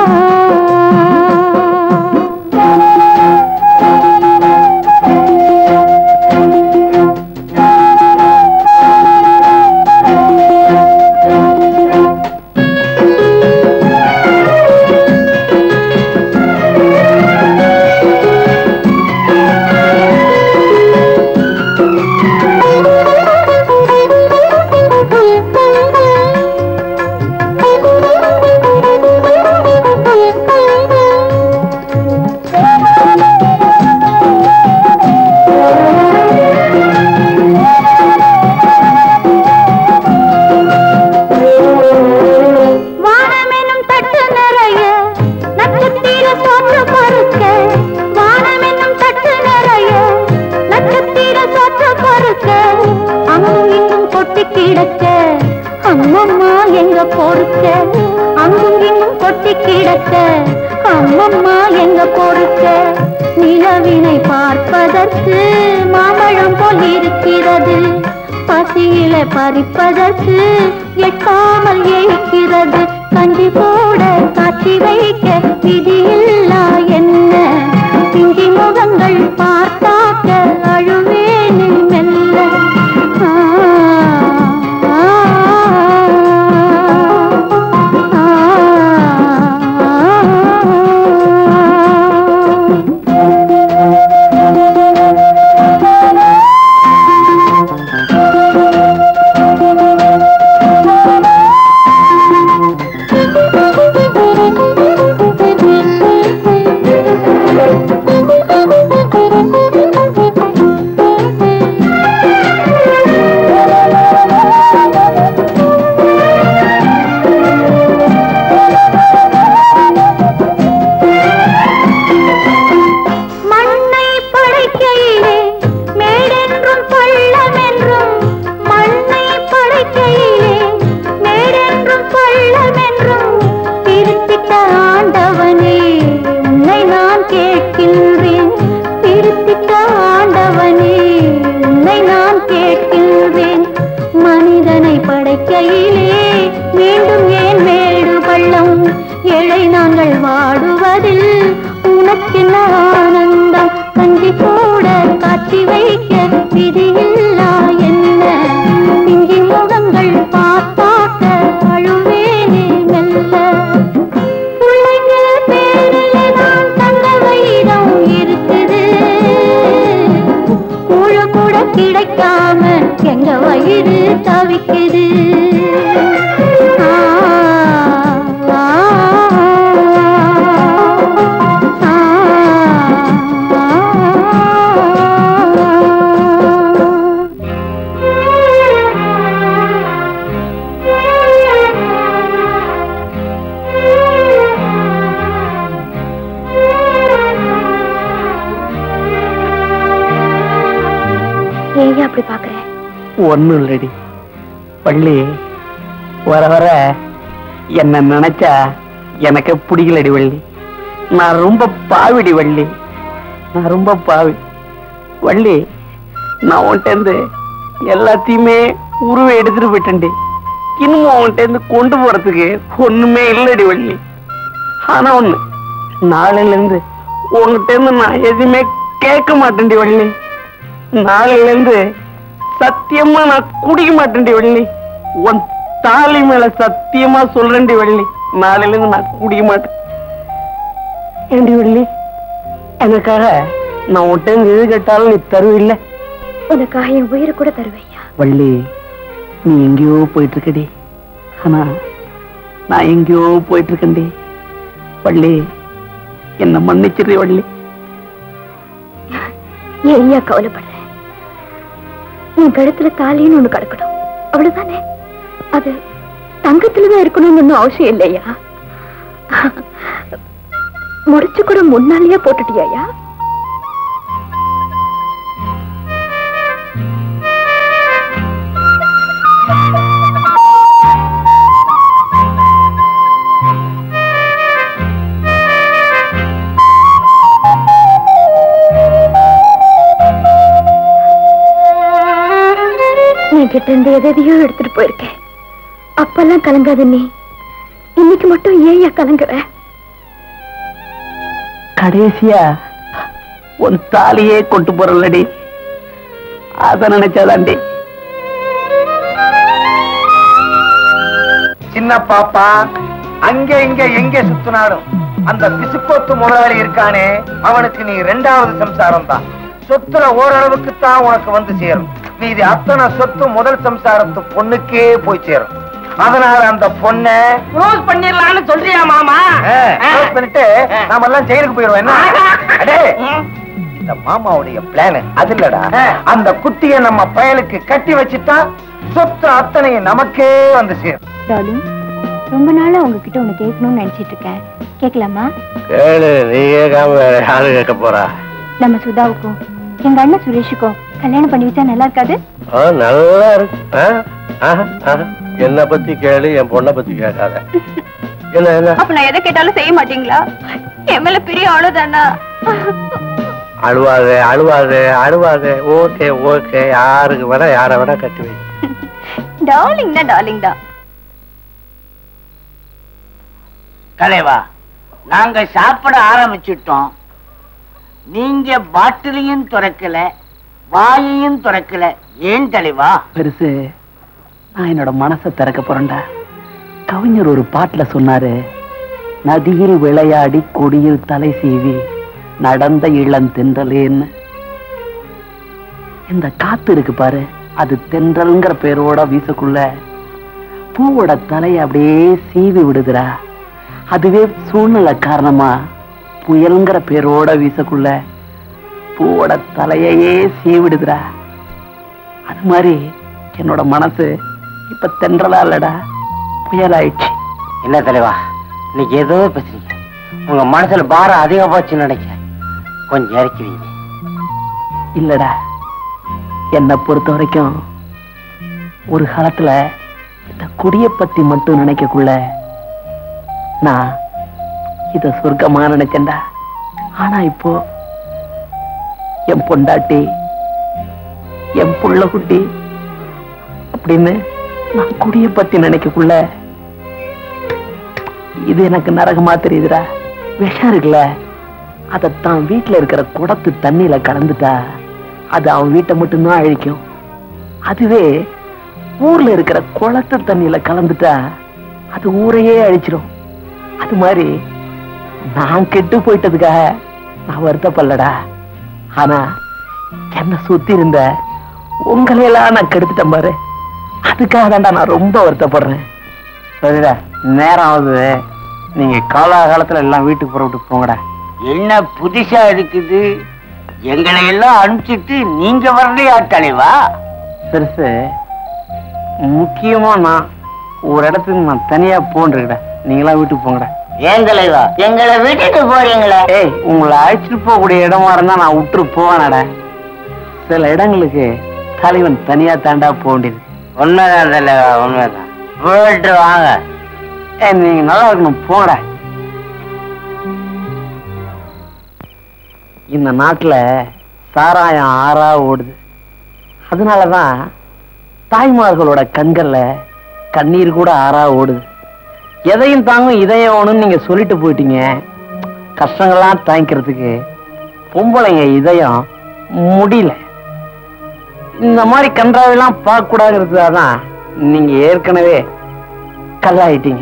வானமெனும் தட்டு நிறைய நட்சத்திர சோற்று பருக்க வானமெனும் தட்டு நிறைய நட்சத்திர சோற்று பருக்க அங்கும் இங்கும் கொட்டி கிடக்க அம்மம்மா எங்க பொறுக்க அங்கும் இங்கும் கொட்டி கிடக்க அம்மம்மா எங்க பொறுக்க நிலவினை பார்ப்பதற்கு மாம்பழம் போல் இருக்கிறது பசியில பறிப்பதற்கு எட்டாமல் ஏய்க்கிறது கஞ்சி போட காட்சி வைக்க விதியில்லா என்ன பிஞ்சி முகங்கள் பார்த்தாக்க அழுவேனே மெல்ல ஆ, ஆ, ஆ, ஆ. மண்ணை படைக்கையிலே மேடென்றும் பள்ளம் என்றும் மண்ணை படைக்கையிலே மேடென்றும் பள்ளம் என்றும் திருத்திட்ட ஆண்டவனே உன்னை நான் கேட்கின்றேன் திருத்திட்ட ஆண்டவனே உன்னை நான் கேட்கின்றேன் மனிதனை படைக்கையிலே மீண்டும் ஏன் மேடு பள்ளம் ஏழை நாங்கள் வாடுவதில் உனக்கென்ன ஆனந்தம் கஞ்சி கூட காட்சி வைக்க விதியில்லா என்ன பிஞ்சி எங்க வயிறு தவிக்குது ஆ, ஆ, ஆ, ஆ. ஏன் அப்படி பாக்குறேன் ஒண்ணும் இல்லடி பள்ளி வர வர என்ன நினைச்சா எனக்கு பிடிக்கலடி வள்ளி நான் ரொம்ப பாவிடி வள்ளி நான் ரொம்ப பாவி வள்ளி நான் உன்கிட்ட இருந்து எல்லாத்தையுமே உருவை எடுத்துட்டு போயிட்டேன்டி இன்னும் உன்கிட்ட இருந்து கொண்டு போறதுக்கு ஒண்ணுமே இல்லடி வள்ளி ஆனா ஒண்ணு நாளையில இருந்து உன்கிட்ட இருந்து நான் எதுவுமே கேட்க மாட்டேன்டி வள்ளி நாளையில இருந்து சத்தியமா நான் குடிக்க மாட்டேன்டி வள்ளி உன் தாலி மேல சத்தியமா சொல்றேன்டி வள்ளி நாளையில இருந்து நான் குடிக்க மாட்டேன் ஏண்டி வள்ளி எனக்காக நான் உன்கிட்ட இருந்து எது கேட்டாலும் நீ தருவில்ல உனக்காக என் உயிரை கூட தருவையா வள்ளி நீ எங்கேயோ போயிட்டு இருக்கடி ஆனா நான் எங்கேயோ போயிட்டு இருக்கேன்டி வள்ளி என்ன மன்னிச்சிரு வள்ளி ஏன் ஐயா கவலைப்படுறேன் உன் கழுத்துல தாலின்னு ஒண்ணு கிடக்கணும் அவ்வளவுதானே அது தங்கத்துலதான் இருக்கணும்னு ஒண்ணும் அவசியம் இல்லையா முடிச்சு கூட முன்னாலேயே போட்டுட்டியாயா என்கிட்ட இருந்து எதையோ எடுத்துட்டு போயிருக்கேன் அப்பெல்லாம் கலங்காத நீ இன்னைக்கு மட்டும் ஏயா கலங்குற கடைசியா உன் தாலியே கொண்டு போறலடி அத நினைச்சாதாண்டி சின்ன பாப்பா அங்க இங்க எங்க சுத்தினாலும் அந்த பிசுக்கோத்து முதலாளி இருக்கானே அவனுக்கு நீ ரெண்டாவது சம்சாரம் தான் சொத்துல ஓரளவுக்கு தான் உனக்கு வந்து சேரும் மீதி அத்தனை சொத்து முதல் சம்சாரத்து பொண்ணுக்கே போய் சேரும் அதனால அந்த பொண்ண க்ளோஸ் பண்ணிடலாம்னு சொல்றியா மாமா பண்ணிட்டு நாம எல்லாம் ஜெயிலுக்கு போயிடுவோம் என்ன அடே இந்த மாமாவுடைய பிளான் அது இல்லடா அந்த குட்டிய நம்ம பயலுக்கு கட்டி வச்சுட்டா சொத்து அத்தனையும் நமக்கே வந்து சேரும் டார்லிங் ரொம்ப நாளா உங்ககிட்ட ஒண்ணு கேட்கணும்னு நினைச்சிட்டு இருக்கேன் கேட்கலாமா கேளு நீ கேட்காம வேற யாரு கேட்க போறா நம்ம சுதாவுக்கும் எங்க அண்ணன் சுரேஷுக்கும் கல்யாணம் பண்ணி வச்சா நல்லா இருக்காது ஆ, நல்லா இருக்கு ஆ? ஆஹா, ஆஹா. என்ன பத்தி கேளு என் பொண்ணை பத்தி கேட்காத என்ன என்ன அப்ப நான் எதை கேட்டாலும் செய்ய மாட்டீங்களா என் மேல பெரிய அவ்வளவுதானா அழுவாதே அழுவாதே அழுவாதே ஓகே ஓகே யாருக்கு வேணா யாரை வேணா கட்டி வை டார்லிங் தான் டார்லிங் தான் தலைவா நாங்க சாப்பிட ஆரம்பிச்சிட்டோம் நீங்க பாட்டிலையும் திறக்கல வாயையும் திறக்கல ஏன் தலைவா பெருசு நான் என்னோட மனசை திறக்க போறேன்டா கவிஞர் ஒரு பாட்டுல சொன்னாரு நதியில் விளையாடி கொடியில் தலை சீவி நடந்த இளந்தென்றலேன்னு இந்த காத்து இருக்கு பாரு அது தென்றல்ங்கிற பேரோட வீசக்குள்ள பூவோட தலையை அப்படியே சீவி விடுதுடா அதுவே சூழ்நிலை காரணமா புயல்ங்கிற பேரோட வீசக்குள்ள பூவோட தலையையே சீவிடுதுடா அது மாதிரி என்னோட மனசு இப்ப தென்றலா இல்லடா புயலாயிடுச்சு என்ன தலைவா இன்னைக்கு ஏதோ பேசுறீங்க உங்க மனசுல பாரம் அதிகம் போச்சுன்னு நினைக்கிறேன் கொஞ்சம் இறக்கி வைங்க இல்லடா என்னை பொறுத்த வரைக்கும் ஒரு காலத்துல இந்த குடிய பத்தி மட்டும் நினைக்கக்குள்ள நான் இத சொர்க்கமா நினைச்சேன்டா ஆனா இப்போ என் பொண்டாட்டி என் புள்ள குட்டி அப்படின்னு நான் குடிய பத்தி நினைக்கக்குள்ள இது எனக்கு நரகமா தெரியுதுடா விஷம் இருக்குல்ல அதத்தான் வீட்டுல இருக்கிற குடத்து தண்ணியில கலந்துட்டா அது அவன் வீட்டை மட்டும்தான் அழிக்கும் அதுவே ஊர்ல இருக்கிற குளத்து தண்ணியில கலந்துட்டா அது ஊரையே அழிச்சிடும் அது மாதிரி நான் கெட்டு போயிட்டதுக்காக நான் வருத்தப்படலடா ஆனா என்ன சுத்தி இருந்த உங்களையெல்லாம் நான் கெடுத்துட்டேன் பாரு அதுக்காக தான்டா நான் ரொம்ப வருத்தப்படுறேன் சரிடா நேரம் ஆகுது நீங்க காலாகாலத்துல எல்லாம் வீட்டுக்கு புறப்பட்டு போங்கடா என்ன புதுசா இருக்குது எங்களை எல்லாம் அனுப்பிச்சிட்டு நீங்க வரலையா தலைவா பெருசு முக்கியமா நான் ஒரு இடத்துக்கு நான் தனியா போன்றிருக்கடா நீங்களாம் வீட்டுக்கு போங்கடா ஏன் தலைவா எங்களை விட்டுட்டு போறீங்களே ஏய் உங்களை அழைச்சிட்டு போகக்கூடிய இடமா இருந்தா நான் விட்டுரு போவேனடா சில இடங்களுக்கு தலைவன் தனியா தாண்டா போக வேண்டியது உண்மைதான் தலைவா உண்மைதான் போயிட்டு வாங்க ஏய் நீங்க நல்லா இருக்கணும் போங்கடா இந்த நாட்டுல சாராயம் ஆறா ஓடுது அதனாலதான் தாய்மார்களோட கண்கள்ல கண்ணீர் கூட ஆறா ஓடுது எதையும் தாங்கும் இதயம் வேணும்னு நீங்க சொல்லிட்டு போயிட்டீங்க கஷ்டங்கள்லாம் தாங்கிக்கிறதுக்கு பொம்பளைங்க இதயம் முடியல இந்த மாதிரி கன்றாவெல்லாம் பார்க்க கூடாதுங்கிறதுக்காக தான் நீங்க ஏற்கனவே கல்லாயிட்டீங்க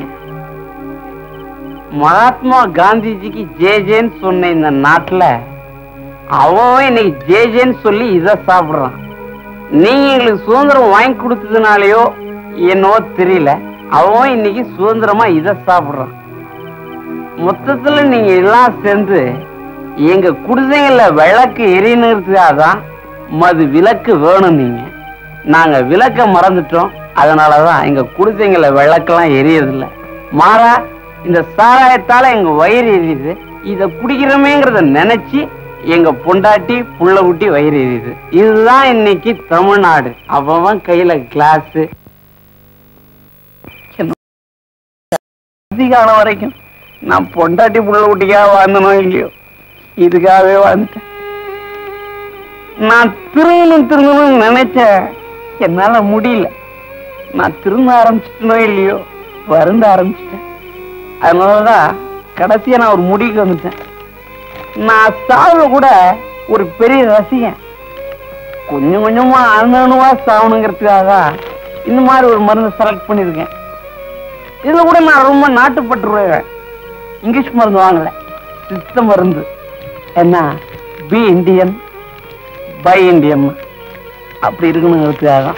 மகாத்மா காந்திஜிக்கு ஜே ஜேன்னு சொன்ன இந்த நாட்டுல அவன் இன்னைக்கு ஜே ஜேன்னு சொல்லி இத சாப்பிடுறான் நீங்க எங்களுக்கு சுதந்திரம் வாங்கி கொடுத்ததுனாலயோ என்னவோ தெரியல அவன் இன்னைக்கு சுதந்திரமா இத சாப்பிடுறான் மொத்தத்துல நீங்க எல்லாம் சேர்ந்து எங்க குடிசைங்கள்ல விளக்கு எரியணுறதுக்காக தான் மது விளக்கு வேணும் நீங்க நாங்க விளக்க மறந்துட்டோம் அதனாலதான் எங்க குடிசைங்கள்ல விளக்கெல்லாம் எரியறதில்ல மாறா இந்த சாராயத்தால எங்க வயிறு எரியுது இத குடிக்கிறோமேங்கிறத நினைச்சு எங்க பொண்டாட்டி புள்ள குட்டி வயிறு எரியுது இதுதான் இன்னைக்கு தமிழ்நாடு அவன் கையில கிளாஸ் அதிகான வரைக்கும் நான் பொண்டாட்டி புள்ள குட்டிக்காக வாழ்ந்தனோ இல்லையோ இதுக்காகவே வாழ்ந்துட்டேன் நான் திரும்பணும் திரும்பணும்னு நினைச்சேன் என்னால முடியல நான் திரும்ப ஆரம்பிச்சிட்டனோ இல்லையோ வருந்த ஆரம்பிச்சிட்டேன் அதனாலதான் கடைசியா நான் ஒரு முடிவுக்கு வந்துட்டேன் நான் சாவ கூட ஒரு பெரிய ரசிகன் கொஞ்சம் கொஞ்சமா அணுவா சாவணுங்கிறதுக்காக தான் இந்த மாதிரி ஒரு மருந்து செலக்ட் பண்ணிருக்கேன் இதுல கூட நான் ரொம்ப நாட்டுப்பட்டுருவேன் இங்கிலீஷ் மருந்து வாங்கல சித்த மருந்து என்ன பி இந்தியன் பை இந்தியன் அப்படி இருக்கணுங்கிறதுக்காக தான்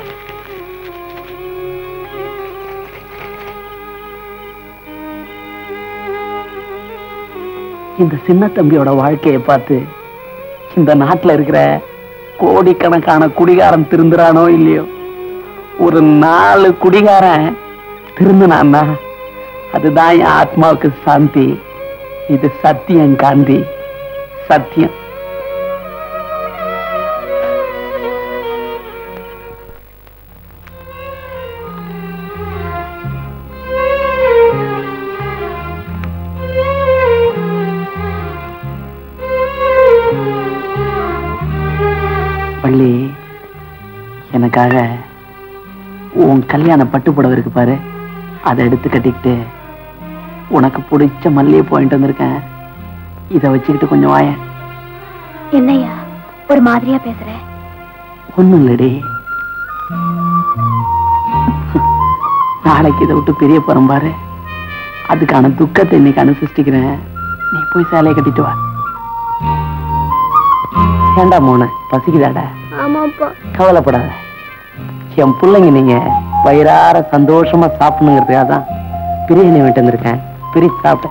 இந்த சின்ன தம்பியோட வாழ்க்கையை பார்த்து இந்த நாட்டுல இருக்கிற கோடிக்கணக்கான குடிகாரன் திருந்துறானோ இல்லையோ ஒரு நாலு குடிகாரன் திருந்தினான்னா அதுதான் என் ஆத்மாவுக்கு சாந்தி இது சத்தியம் காந்தி சத்தியம் பள்ளி எனக்காக உன் கல்யாண பட்டு புடவை இருக்கு பாரு அதை எடுத்து கட்டிக்கிட்டு உனக்கு பிடிச்ச மல்லிகை போயிட்டு வந்திருக்கேன் இதை வச்சுக்கிட்டு கொஞ்சம் வாயேன் என்னையா ஒரு மாதிரியா பேசுற ஒண்ணும் இல்லடி நாளைக்கு இதை விட்டு பெரிய போறோம் பாரு அதுக்கான துக்கத்தை இன்னைக்கு அனுசிஷ்டிக்கிறேன் நீ போய் சேலையை கட்டிட்டு வா ஏண்டா மோன பசிக்குதாடா ஆமாப்பா கவலைப்படாத என் பிள்ளைங்க நீங்க வயிறார சந்தோஷமா சாப்பிடணுங்கிறதுக்காக தான் பிரியாணி விட்டு வந்திருக்கேன் பிரிச்சு சாப்பிட்டேன்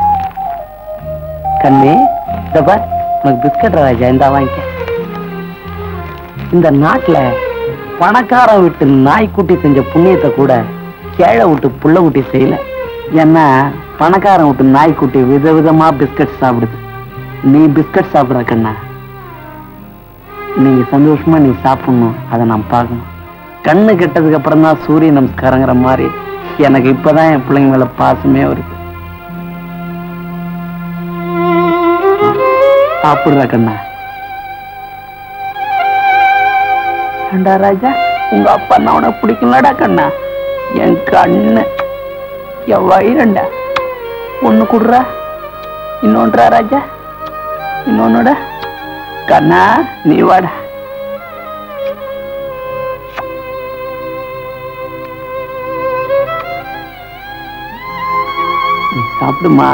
கண்ணே இதப்பா உனக்கு பிஸ்கட் ராஜா இந்த வாங்கிக்க இந்த நாட்டுல பணக்காரன் விட்டு நாய்க்குட்டி செஞ்ச புண்ணியத்தை கூட கேழை விட்டு புள்ள குட்டி செய்யல ஏன்னா பணக்காரன் விட்டு நாய்க்குட்டி விதவிதமா பிஸ்கட் சாப்பிடுது நீ பிஸ்கட் சாப்பிடுற கண்ணா நீங்க சந்தோஷமா நீ சாப்பிடணும் அதை நான் பார்க்கணும் கண்ணு கெட்டதுக்கு அப்புறம் தான் சூரிய நமஸ்காரங்கிற மாதிரி எனக்கு இப்பதான் என் பிள்ளைங்க மேல பாசமே வருது சாப்பிடுற கண்ணா ஏண்டா ராஜா உங்க அப்பா நான் உனக்கு பிடிக்கலடா கண்ணா என் கண்ணு என் வயிறண்டா ஒண்ணு குடுறா இன்னொன்றா ராஜா இன்னொன்னுடா கண்ணா நீ வாடா நீ சாப்பிடுமா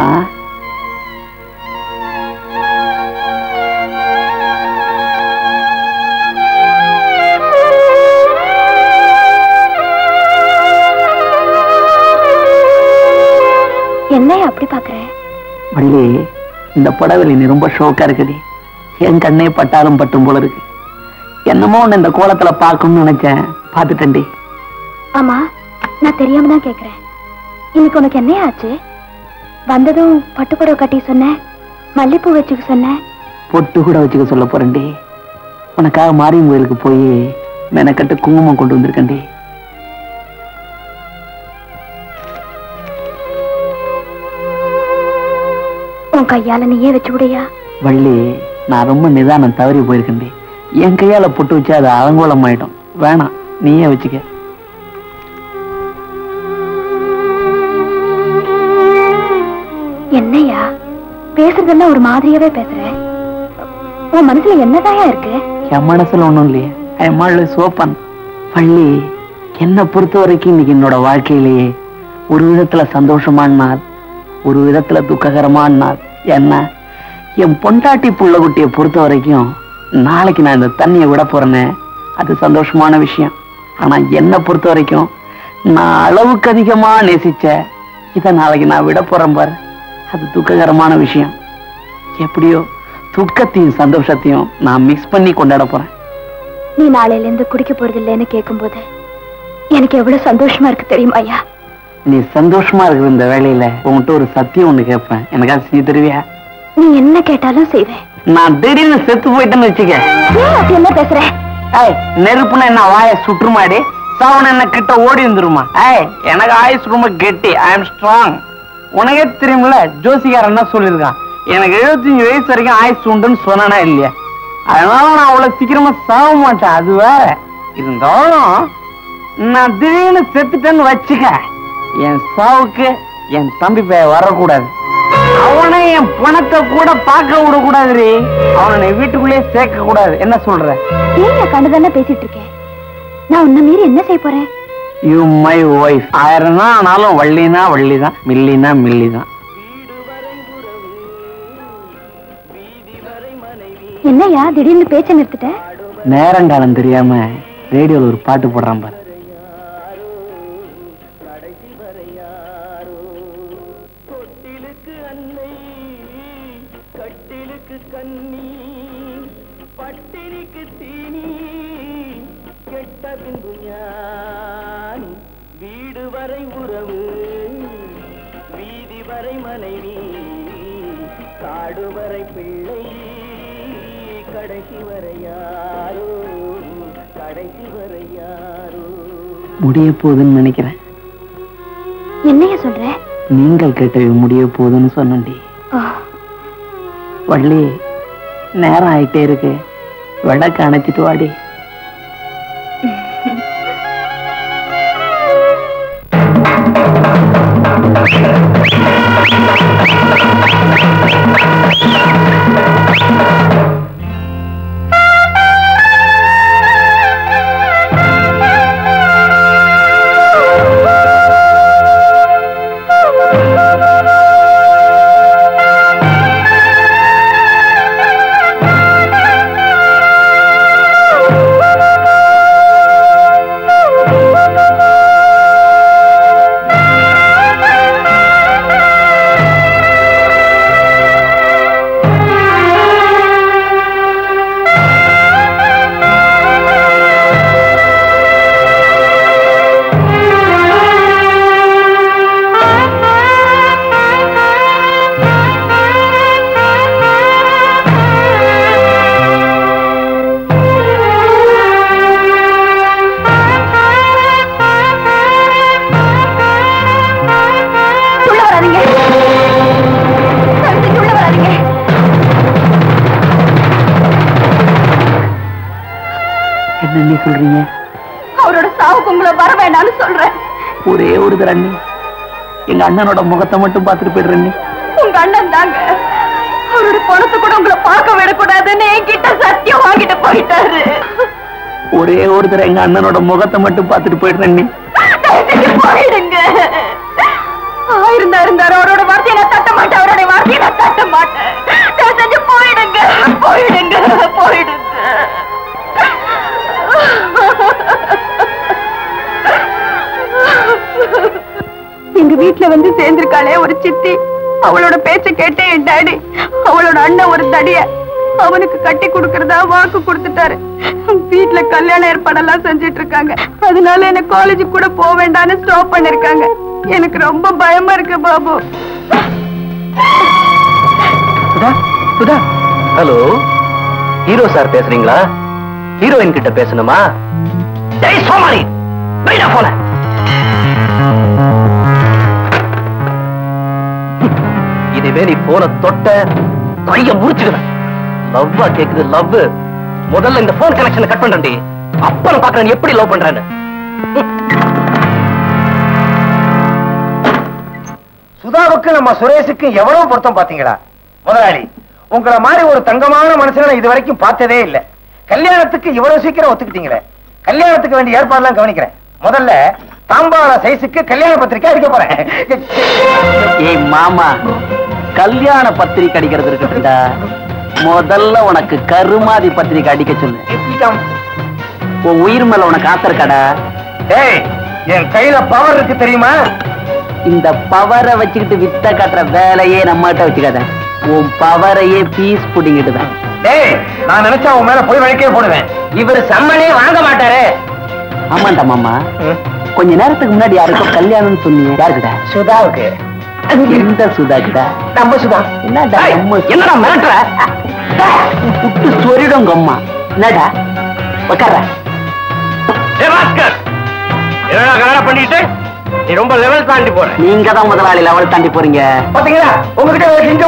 என்னையா அப்படி பாக்குற வள்ளி இந்த புடவையில நீ ரொம்ப ஷோக்கா இருக்குடி என் கண்ணே பட்டாலும் பட்டும் போல இருக்கு என்னமோ உன்னை இந்த கோலத்துல பார்க்கணும்னு நினைச்சேன் பார்த்துட்டேன்டி ஆமா நான் தெரியாம தான் கேக்குறேன் இன்னைக்கு உனக்கு என்னையா ஆச்சு வந்ததும் பட்டுப்புடவை கட்டி சொன்னேன் மல்லிப்பூ வச்சுக்க சொன்னேன் பொட்டு கூட வச்சுக்க சொல்ல போறேன்டி உனக்காக மாரியம் கோயிலுக்கு போய் மெனக்கட்டு குங்குமம் கொண்டு வந்திருக்கேன்டி உன் கையால நீயே வச்சு விடையா வள்ளி நான் ரொம்ப நிதானம் தவறி போயிருக்கேன்டி என் கையால பொட்டு வச்சு அது அலங்கோலம் ஆயிடும் வேணாம் நீயே வச்சுக்க என்னையா பேசுறதெல்லாம் ஒரு மாதிரியாவே பேசுற உன் மனசுல என்னதாயா இருக்கு என் மனசுல ஒண்ணும் இல்லையே என் மாள் சோப்பன் பள்ளி என்னை பொறுத்த வரைக்கும் இன்னைக்கு என்னோட வாழ்க்கையிலேயே ஒரு விதத்துல சந்தோஷமான நாள் ஒரு விதத்துல துக்ககரமான நாள் என்ன என் பொண்டாட்டி புள்ள குட்டியை பொறுத்த வரைக்கும் நாளைக்கு நான் இந்த தண்ணியை விட போறேனே அது சந்தோஷமான விஷயம் ஆனா என்னை பொறுத்த வரைக்கும் நான் அளவுக்கு அதிகமா நேசிச்ச இதை நாளைக்கு நான் விட போறேன் பாரு அது துக்ககரமான விஷயம் எப்படியோ துக்கத்தையும் சந்தோஷத்தையும் நான் மிக்ஸ் பண்ணி கொண்டாட போறேன் நீ நாளையில இருந்து குடிக்க போறது இல்லைன்னு கேட்கும்போது எனக்கு எவ்வளவு சந்தோஷமா இருக்கு தெரியுமா ஐயா நீ சந்தோஷமா இருக்கிற இந்த வேலையில உன்கிட்ட ஒரு சத்தியம் ஒண்ணு கேட்பேன் எனக்காக செஞ்சு தருவியா நீ என்ன கேட்டாலும் செய்வேன் நான் திடீர்னு செத்து போயிட்டேன்னு வச்சுக்க ஏன் அப்படி என்ன பேசுற ஏய் நெருப்புனா என்ன வாய சுற்றுமாடி சாவன என்ன கிட்ட ஓடி வந்துருமா ஏய் எனக்கு ஆயுஸ் ரொம்ப கெட்டி ஐ அம் ஸ்ட்ராங் உனக்கே தெரியுமில்ல ஜோசிகார் என்ன சொல்லியிருக்கான் எனக்கு 75 வயசு வரைக்கும் ஆயுஸ் உண்டுன்னு சொன்னானா இல்லையா அதனால நான் அவ்வளவு சீக்கிரமா சாக மாட்டேன் அது வேற இருந்தாலும் நான் திடீர்னு செத்துட்டேன்னு வச்சுக்க என் சாவுக்கு என் தம்பி பைய வரக்கூடாது அவனை என் பணத்தை கூட பார்க்க விடக்கூடாதுரி அவனை வீட்டுக்குள்ளேயே சேர்க்க கூடாது என்ன சொல்ற ஏன் கண்டுதானே பேசிட்டு இருக்கேன் நான் உன்ன மீறி என்ன செய்ய போறேன் யூ மை ஒய்ஃப் ஆயிரம் தான் ஆனாலும் வள்ளினா வள்ளி தான் மில்லினா மில்லி தான் என்னையா திடீர்னு பேச்ச நிறுத்திட்ட நேரங்காலம் தெரியாம ரேடியோல ஒரு பாட்டு போடுறான் பாரு முடிய போகுதுன்னு நினைக்கிறேன் என்னையா சொல்ற நீங்கள் கேட்டவை முடிய போகுதுன்னு சொன்னேன்டி ஆ, வள்ளி நேரம் ஆயிட்டே இருக்கு விளக்கு அணைச்சிட்டு வாடி உள்ள வராதீங்க தயவு செஞ்சு உள்ள வராதீங்க என்ன நீ சொல்றீங்க அவரோட சாவுக்கு உங்களை வர வேண்டாம்னு சொல்றேன் ஒரே ஒரு தண்ணி எங்க அண்ணனோட முகத்தை மட்டும் பார்த்துட்டு போயிடுறேன் நீ உங்க அண்ணன் தாங்க அவரோட பணத்தை கூட உங்களை பார்க்க விடக்கூடாதுன்னு என்கிட்ட சத்தியம் வாங்கிட்டு போயிட்டாரு ஒரே ஒரு தடவை எங்க அண்ணனோட முகத்தை மட்டும் பார்த்துட்டு போயிடுறேன் நீ தயவு செஞ்சு போயிடுங்க ஆயிருந்தா இருந்தாரு அவரோட வார்த்தையை நான் தட்ட மாட்டேன் அவரோட வார்த்தையை நான் தட்ட மாட்டேன் தயவு செஞ்சு போயிடுங்க போயிடுங்க போயிடுங்க எங்க வீட்டுல வந்து சேர்ந்திருக்காளே ஒரு சித்தி அவளோட பேச்ச கேட்டே என் டாடி அவளோட அண்ணன் ஒரு தடிய அவனுக்கு கட்டி கொடுக்கறதா வாக்கு கொடுத்துட்டாரு வீட்டுல கல்யாண ஏற்பாடெல்லாம் செஞ்சுட்டு இருக்காங்க அதனால என்ன காலேஜுக்கு கூட போக வேண்டாம்னு ஸ்டாப் பண்ணிருக்காங்க எனக்கு ரொம்ப பயமா இருக்கு Babu Sudha Sudha hello hero sir பேசுறீங்களா ஹீரோயின் கிட்ட பேசணுமா டேய் சோமாரி வைடா போல இனிமே நீ போன தொட்ட கைய முடிச்சுக்கிறேன் லவ்வா கேக்குது லவ் முதல்ல இந்த போன் கனெக்ஷனை கட் பண்றேன்டி அப்புறம் பாக்குறேன் நீ எப்படி லவ் பண்றேன்னு சுதாவுக்கு நம்ம சுரேஷுக்கு எவ்வளவு பொருத்தம் பாத்தீங்களா முதலாளி உங்களை மாதிரி ஒரு தங்கமான மனுஷனை நான் இது வரைக்கும் பார்த்ததே இல்ல கல்யாணத்துக்கு இவ்வளவு சீக்கிரம் ஒத்துக்கிட்டீங்களே கல்யாணத்துக்கு வேண்டிய ஏற்பாடுலாம் கவனிக்கிறேன் முதல்ல தாம்பாள சைஸுக்கு கல்யாண பத்திரிக்கை அடிக்க போறேன் ஏய் மாமா கல்யாண பத்திரிக்கை அடிக்கிறது இருக்கட்டும்டா முதல்ல உனக்கு கருமாதி பத்திரிக்கை அடிக்க சொல்லு உன் உயிர் மேல உனக்கு ஆசை இருக்காடா டேய் என் கையில பவர் இருக்கு தெரியுமா இந்த பவரை வச்சுக்கிட்டு வித்த காட்டுற வேலையே நம்மகிட்ட வச்சுக்காத உன் பவரையே பீஸ் புடிங்கிட்டு தான் டேய் நான் நினைச்சா உன் மேல போய் வழக்கே போடுவேன் இவர் சம்மனே வாங்க மாட்டாரு ஆமாண்டா மாமா கொஞ்ச நேரத்துக்கு முன்னாடி யாருக்கும் கல்யாணம்னு சொன்னீங்க யாருக்கிட்ட சுதாவுக்கு எந்த சுதா கிட்ட நம்ம சுதா என்னடா ஏய், நம்ம என்னடா மிரட்டுற புட்டு சொரிடும் அம்மா என்னடா உட்கார ஏ பாஸ்கர் என்னடா கல்யாணம் பண்ணிட்டு நீ ரொம்ப லெவல் தாண்டி போற நீங்க தான் முதலாளி லெவல் தாண்டி போறீங்க பாத்தீங்களா உங்ககிட்ட செஞ்ச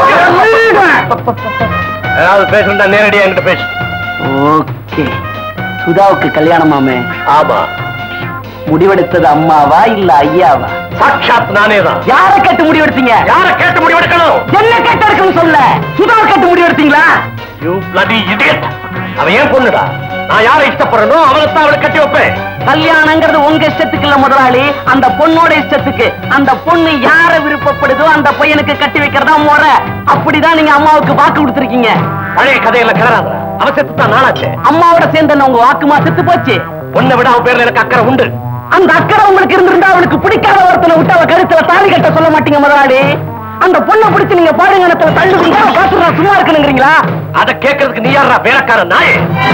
ஏதாவது பேசணும்டா நேரடியா என்கிட்ட பேசு ஓகே சுதாவுக்கு கல்யாணமாமே ஆமா முடிவெடுத்தது அம்மாவா இல்ல ஐயாவா சாட்சாத் நானே தான் யார கேட்டு முடிவெடுத்தீங்க யார கேட்டு முடிவெடுக்கணும் என்ன கேட்டு இருக்குன்னு சொல்ல சுதாவை கேட்டு முடிவெடுத்தீங்களா யூ bloody idiot அவன் ஏன் பொண்ணுடா நான் யாரை இஷ்டப்படுறனோ அவனைத்தான் அவளை கட்டி வைப்பேன் கல்யாணங்கிறது உங்க இஷ்டத்துக்கு இல்ல முதலாளி அந்த பொண்ணோட இஷ்டத்துக்கு அந்த பொண்ணு யார விருப்பப்படுதோ அந்த பையனுக்கு கட்டி வைக்கிறதா முறை அப்படிதான் நீங்க அம்மாவுக்கு வாக்கு கொடுத்திருக்கீங்க பழைய கதையில கிளறாத அவன் செத்து தான் நாளாச்சு அம்மாவோட சேர்ந்த உங்க வாக்குமா செத்து போச்சு உன்னை விட அவன் பேர்ல எனக்கு அக்கறை உண்டு அந்த அக்கறை உங்களுக்கு இருந்திருந்தா அவளுக்கு பிடிக்காத ஒருத்தனை விட்டு அவ கழுத்துல தாலி கட்ட சொல்ல மாட்டீங்க முதலாளி அந்த பொண்ணை பிடிச்சு நீங்க பாடுங்கணத்துல தள்ளு கொடுத்தா பாத்துறா சும்மா இருக்கணுங்கிறீங்களா அதை கேட்கறதுக்கு நீ யாரா வேலைக்கார நாயே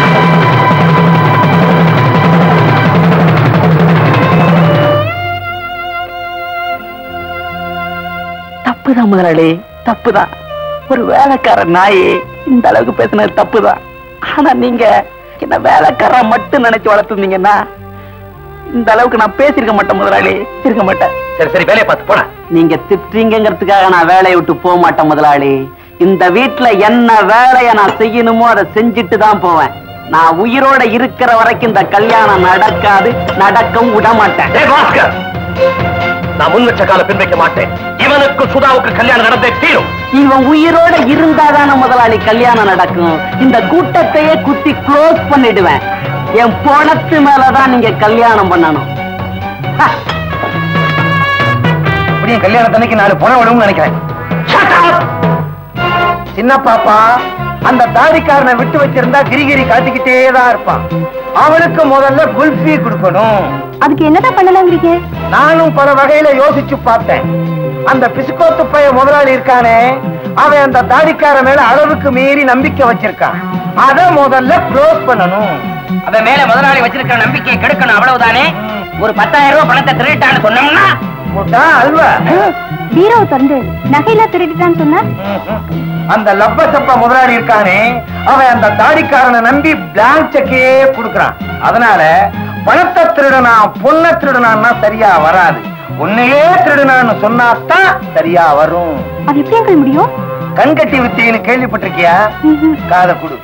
தப்புதான் முதலாளி தப்புதான் ஒரு வேலைக்கார நாயே இந்த அளவுக்கு பேசினது தப்புதான் ஆனா நீங்க என்ன வேலைக்காரா மட்டும் நினைச்சு வளர்த்துருந்தீங்கன்னா இந்த அளவுக்கு நான் பேசியிருக்க மாட்டேன் முதலாளி இருக்க மாட்டேன் சரி சரி வேலையை பார்த்து போன நீங்க திட்டுறீங்கிறதுக்காக நான் வேலையை விட்டு போக மாட்டேன் முதலாளி இந்த வீட்டுல என்ன வேலையை நான் செய்யணுமோ அதை செஞ்சுட்டு தான் போவேன் நான் உயிரோட இருக்கிற வரைக்கும் இந்த கல்யாணம் நடக்காது நடக்கவும் விட மாட்டேன் ஏய் பாஸ்கர் நான் முன் வச்ச கால பின் வைக்க மாட்டேன் இவனுக்கு சுதாவுக்கு கல்யாணம் நடந்தே தீரும் இவன் உயிரோட இருந்தாதான முதலாளி கல்யாணம் நடக்கும் இந்த கூட்டத்தையே குத்தி க்ளோஸ் பண்ணிடுவேன் என் பணத்து மேலதான் நீங்க கல்யாணம் பண்ணணும் ஹ, இப்படியும் கல்யாணத்தன்னைக்கு நாலு பணம் விடும்னு நினைக்கிறேன் Shut up! சின்ன பாப்பா அந்த தாடிக்காரனை விட்டு வச்சிருந்தா கிரிகிரி காட்டிக்கிட்டே தான் இருப்பான் அவனுக்கு முதல்ல குல்ஃபி கொடுக்கணும் அதுக்கு என்னதான் பண்ணலாங்கிறீங்க நானும் பல வகையில யோசிச்சு பார்த்தேன் அந்த பிசுக்கோத்து பைய முதலாளி இருக்கானே அவன் அந்த தாடிக்கார மேல அளவுக்கு மீறி நம்பிக்கை வச்சிருக்கான் அத முதல்ல க்ளோஸ் பண்ணணும் அவன் மேல முதலாளி வச்சிருக்கிற நம்பிக்கையை கெடுக்கணும் அவ்வளவுதானே ஒரு பத்தாயிரம் ரூபாய் பணத்தை திருட்டான்னு சொன்னோம்னா போட்டா அல்வா பீரோவை திறந்து நகையெல்லாம் திருடிட்டான்னு சொன்னா அந்த லப்ப சப்ப முதலாளி இருக்கானே அவன் அந்த தாடிக்காரனை நம்பி பிளாங்க் செக்கே கொடுக்கறான் அதனால பணத்தை திருடனா பொண்ணை திருடனான்னா சரியா வராது உன்னையே திருடனான்னு சொன்னாதான் சரியா வரும் அது எப்படி எங்களுக்கு முடியும் கண்கட்டி வித்தின்னு கேள்விப்பட்டிருக்கியா காதை கொடு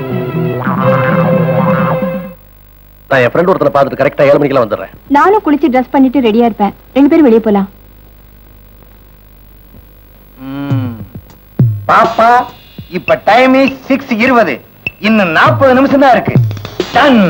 நான் என் ஃப்ரெண்ட் ஒருத்தனை பார்த்துட்டு கரெக்டா ஏழு மணிக்கெல்லாம் வந்துடுறேன் நானும் குளிச்சு ட்ரெஸ் பண்ணிட்டு ரெடியா இருப்பேன் ரெண்டு பேரும் வெளியே போலாம் பாப்பா இப்ப டைம் சிக்ஸ் இருபது இன்னும் நாற்பது நிமிஷம் தான் இருக்கு டன்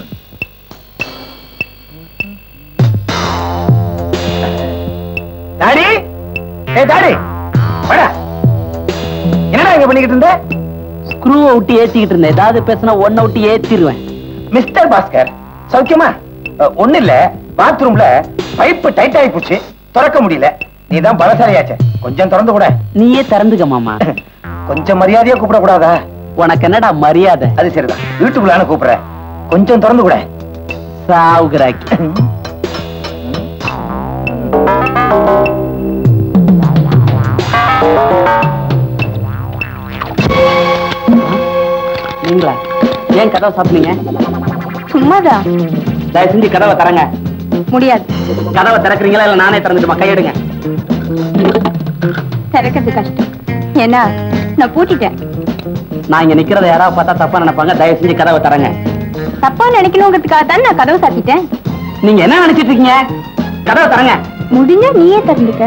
டாடி ஏ டாடி வாடா என்னடா இங்க பண்ணிக்கிட்டு இருந்த ஸ்க்ரூவை விட்டு ஏத்திக்கிட்டு இருந்தேன் ஏதாவது பேசினா ஒன்ன விட்டு ஏத்திடுவேன் மிஸ்டர் பாஸ்கர் சௌக்கியமா அஹ், ஒண்ணு இல்ல பாத்ரூம்ல பைப்பு டைட் ஆகி போச்சு திறக்க முடியல நீதான் பலசாலியாச்சே கொஞ்சம் திறந்து கூட நீயே திறந்துக்க மாமா கொஞ்சம் மரியாதையா கூப்பிட கூடாதா உனக்கு என்னடா மரியாதை அது சரிதான் வீட்டுக்குள்ளான கூப்பிடுற கொஞ்சம் திறந்து கூட சாவுகிறாக்கி நீங்களா ஏன் கதவை சாப்பிட்டீங்க சும்மாதான் தயவு செஞ்சு கதவை தரங்க முடியாது கதவை திறக்கிறீங்களா இல்ல நானே திறந்துட்டுமா கையெடுங்க திறக்கிறது கஷ்டம் ஏன்னா நான் பூட்டிட்டேன் நான் இங்க நிக்கிறத யாராவது பார்த்தா தப்பா நினைப்பாங்க தயவு செஞ்சு கதவை தரங்க தப்பா நினைக்கணுங்கிறதுக்காக தான் நான் கதவை சாத்திட்டேன் நீங்க என்ன நினைச்சிட்டு இருக்கீங்க கதவை தரங்க முடிஞ்சா நீயே திறந்துக்க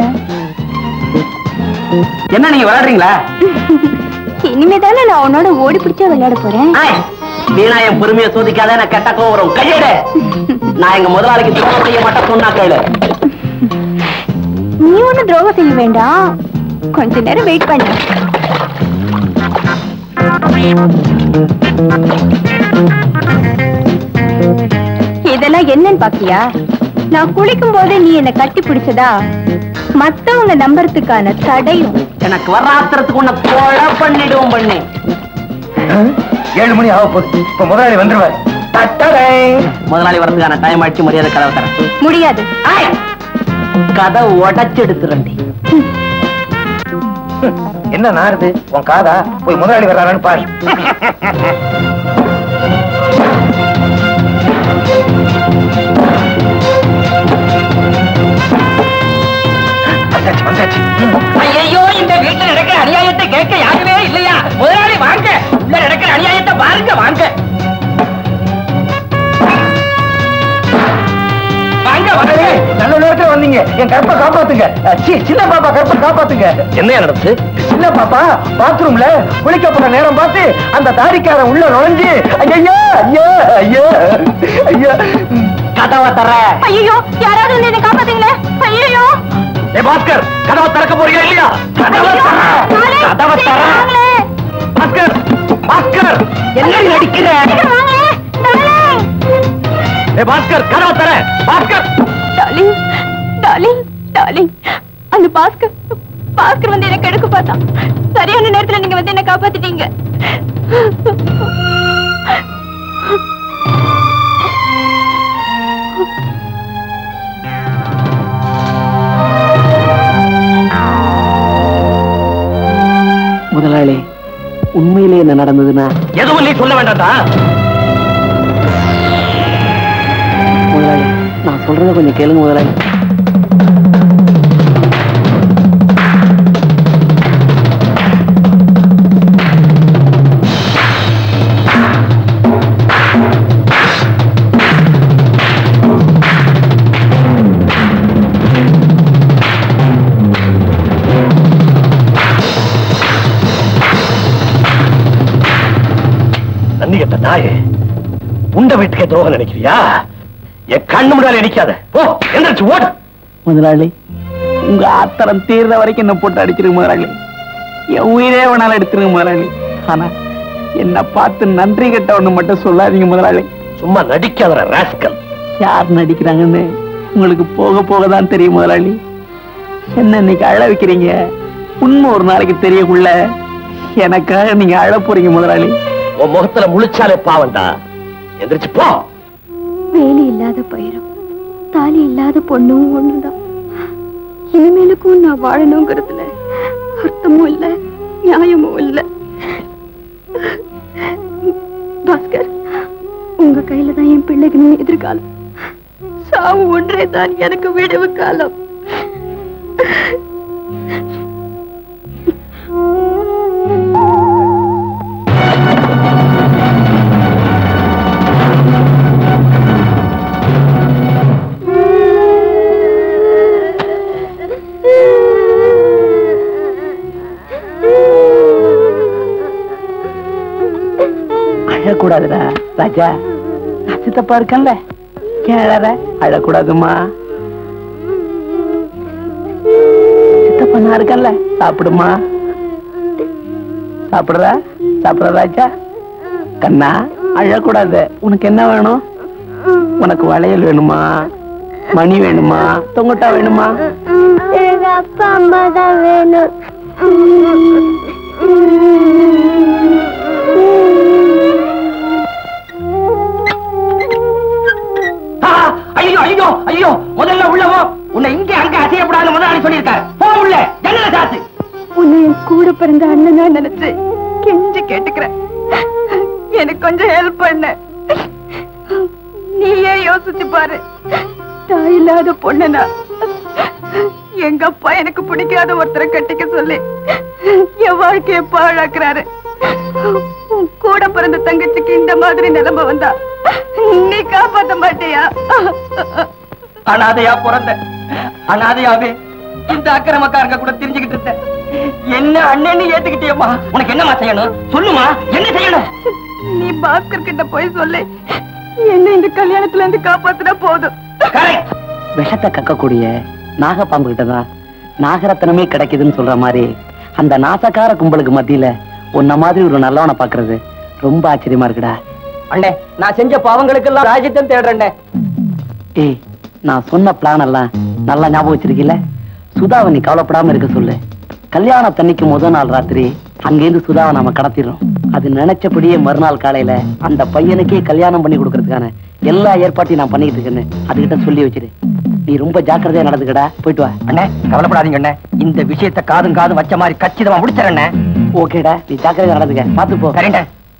என்ன நீங்க விளையாடுறீங்களா இனிமே தானே நான் உன்னோட ஓடி பிடிச்சா விளையாட போறேன் ஆய், வீணா என் பொறுமையை சோதிக்காத நான் கெட்ட கோவம் வரும் கையெடு நான் எங்க முதலாளிக்கு துரோகம் செய்ய மாட்டேன் சொன்னா கேளு நீ ஒண்ணு துரோகம் செய்ய வேண்டாம் கொஞ்ச நேரம் வெயிட் பண்ணு இதெல்லாம் என்னன்னு பாக்கியா நான் குளிக்கும் போது நீ என்ன கட்டி பிடிச்சதா மத்தவங்க நம்புறதுக்கான தடையும் எனக்கு வராத்திரத்துக்கு உன்னை கொலை பண்ணிடுவோம் பண்ணி ஏழு மணி ஆக போகுது இப்ப முதலாளி வந்துருவாரு தட்டடை. முதலாளி வரதுக்கான டைம் ஆயிடுச்சு மரியாதை கதவை தரேன் முடியாது ஆய், கதவை உடைச்சு எடுத்துறேன்டி என்ன நாருது உன் காதா போய் முதலாளி வர்றாரான்னு பாரு வந்தாச்சு வந்தாச்சு ஐயோ இந்த வீட்டுல நடக்கிற அநியாயத்தை கேட்க யாருமே இல்லையா முதலாளி வாங்க உள்ள நடக்கிற அநியாயத்தை பாருங்க வாங்க வாங்க வாங்க ஏய், நல்ல நேரத்துல வந்தீங்க என் கற்பை காப்பாத்துங்க அஹ், சீ, சின்ன பாப்பா கற்பை காப்பாத்துங்க என்ன நடந்துச்சு சின்ன பாப்பா பாத்ரூம்ல குளிக்க போற நேரம் பார்த்து அந்த தாடிக்காரன் உள்ள நுழைஞ்சு ஐயோ ஐயோ ஐயோ ஐயோ கதவை தர ஐயோ யாராவது வந்து என்ன காப்பாத்தீங்களே ஐயோ ஏ பாஸ்கர் கதவை திறக்க போறியா இல்லையா கதவை தர கதவை தர பாஸ்கர் பாஸ்கர் என்ன நடிக்கிற ஏ பாஸ்கர் கதவை தர பாஸ்கர் டார்லிங் டார்லிங் டார்லிங் அந்த பாஸ்கர் பாஸ்கர் வந்து எனக்கு எடுக்க பார்த்தான் சரியான நேரத்துல நீங்க வந்து என்ன காப்பாத்திட்டீங்க முதலாளி உண்மையிலே என்ன நடந்ததுன்னா எதுவும் நீ சொல்ல வேண்டாம்டா முதலாளி நான் சொல்றத கொஞ்சம் கேளுங்க முதலாளி நன்றி கட்ட நாயே உண்ட வீட்டுக்கே துரோகம் நினைக்கிறியா என் கண்ணு முன்னாடி நினைக்காத போ எந்திரிச்சு ஓடு முதலாளி உங்க ஆத்திரம் தீர்ற வரைக்கும் என்ன போட்டு அடிச்சிருங்க முதலாளி என் உயிரே வேணாலும் எடுத்துருங்க முதலாளி ஆனா என்ன பார்த்து நன்றி கெட்ட ஒண்ணு மட்டும் சொல்லாதீங்க முதலாளி சும்மா நடிக்காத ராஸ்கல் யார் நடிக்கிறாங்கன்னு உங்களுக்கு போக போக தான் தெரியும் முதலாளி என்ன இன்னைக்கு அழ வைக்கிறீங்க உண்மை ஒரு நாளைக்கு தெரியக்குள்ள எனக்காக நீங்க அழ போறீங்க முதலாளி உன் முகத்துல முழிச்சாலே பாவண்டா எந்திரிச்சு போ வேலி இல்லாத பயிரும் தாலி இல்லாத பொண்ணும் ஒண்ணுதான் இனிமேலுக்கும் நான் வாழணுங்கிறதுல அர்த்தமும் இல்ல நியாயமும் இல்ல பாஸ்கர் உங்க கையில தான் என் பிள்ளைக்கு எதிர்காலம் சாவு ஒன்றே தான் எனக்கு விடுவு காலம் அழக்கூடாதுடா ராஜா நான் சித்தப்பா இருக்கேன்ல கேளற அழக்கூடாதுமா சித்தப்பா நான் இருக்கேன்ல சாப்பிடுமா சாப்பிடுற சாப்பிடுற ராஜா கண்ணா அழக்கூடாது உனக்கு என்ன வேணும் உனக்கு வளையல் வேணுமா மணி வேணுமா தொங்கட்டா வேணுமா எங்க அப்பா அம்மா தான் வேணும் ஆ, ஐயோ ஐயோ ஐயோ முதல்ல உள்ளவோ உன்னை இங்க அங்க அசையப்படாத முதலாளி சொல்லியிருக்காரு போ உள்ள ஜன்னல சாத்து உன்னை என் கூட பிறந்த அண்ணனா நினைச்சு கெஞ்சி கேட்டுக்கிறேன் எனக்கு கொஞ்சம் ஹெல்ப் பண்ண நீயே யோசிச்சு பாரு தாய் இல்லாத பொண்ணுனா எங்க அப்பா எனக்கு பிடிக்காத ஒருத்தரை கட்டிக்க சொல்லி என் வாழ்க்கைய பாழாக்குறாரு உன் கூட பிறந்த தங்கச்சிக்கு இந்த மாதிரி நிலைமை வந்தா நீ காப்பாத்த மாட்டியா அனாதையா பிறந்த அனாதையாவே இந்த அக்கிரமக்காரங்க கூட தெரிஞ்சுக்கிட்டு இருந்தேன் என்ன அண்ணன்னு ஏத்துக்கிட்டியம்மா உனக்கு என்னம்மா செய்யணும் சொல்லுமா என்ன செய்யணும் நீ பாஸ்கர் கிட்ட போய் சொல்லு என்ன இந்த கல்யாணத்துல இருந்து காப்பாத்துனா போதும் கரெக்ட் விஷத்தை கக்கக்கூடிய நாகப்பாம்பு கிட்ட தான் நாகரத்தனமே கிடைக்குதுன்னு சொல்ற மாதிரி அந்த நாசக்கார கும்பலுக்கு மத்தியில உன்ன மாதிரி ஒரு நல்லவனை பாக்குறது ரொம்ப ஆச்சரியமா இருக்குடா அண்ணே நான் செஞ்ச பாவங்களுக்கு எல்லாம் ராஜ்யத்தம் தேடுறேன் ஏய் நான் சொன்ன பிளான் எல்லாம் நல்லா ஞாபகம் வச்சிருக்கீல சுதாவை நீ கவலைப்படாம இருக்க சொல்லு கல்யாணத்தன்னைக்கு முதல் நாள் ராத்திரி அங்கேருந்து சுதாவை நாம கடத்திடுறோம் அது நினைச்சபடியே மறுநாள் காலையில அந்த பையனுக்கே கல்யாணம் பண்ணி கொடுக்கறதுக்கான எல்லா ஏற்பாட்டையும் நான் பண்ணிட்டு இருக்கேன்னு அதுகிட்ட சொல்லி வச்சிரு நீ ரொம்ப ஜாக்கிரதையா நடந்துக்கடா போயிட்டு வா அண்ணே கவலைப்படாதீங்க அண்ணே இந்த விஷயத்தை காதும் காதும் வச்ச மாதிரி கச்சிதமா முடிச்சிடறேன் ஓகேடா நீ ஜாக்கிரதையா நடந்துக்க பாத்து போ சரிண்ணே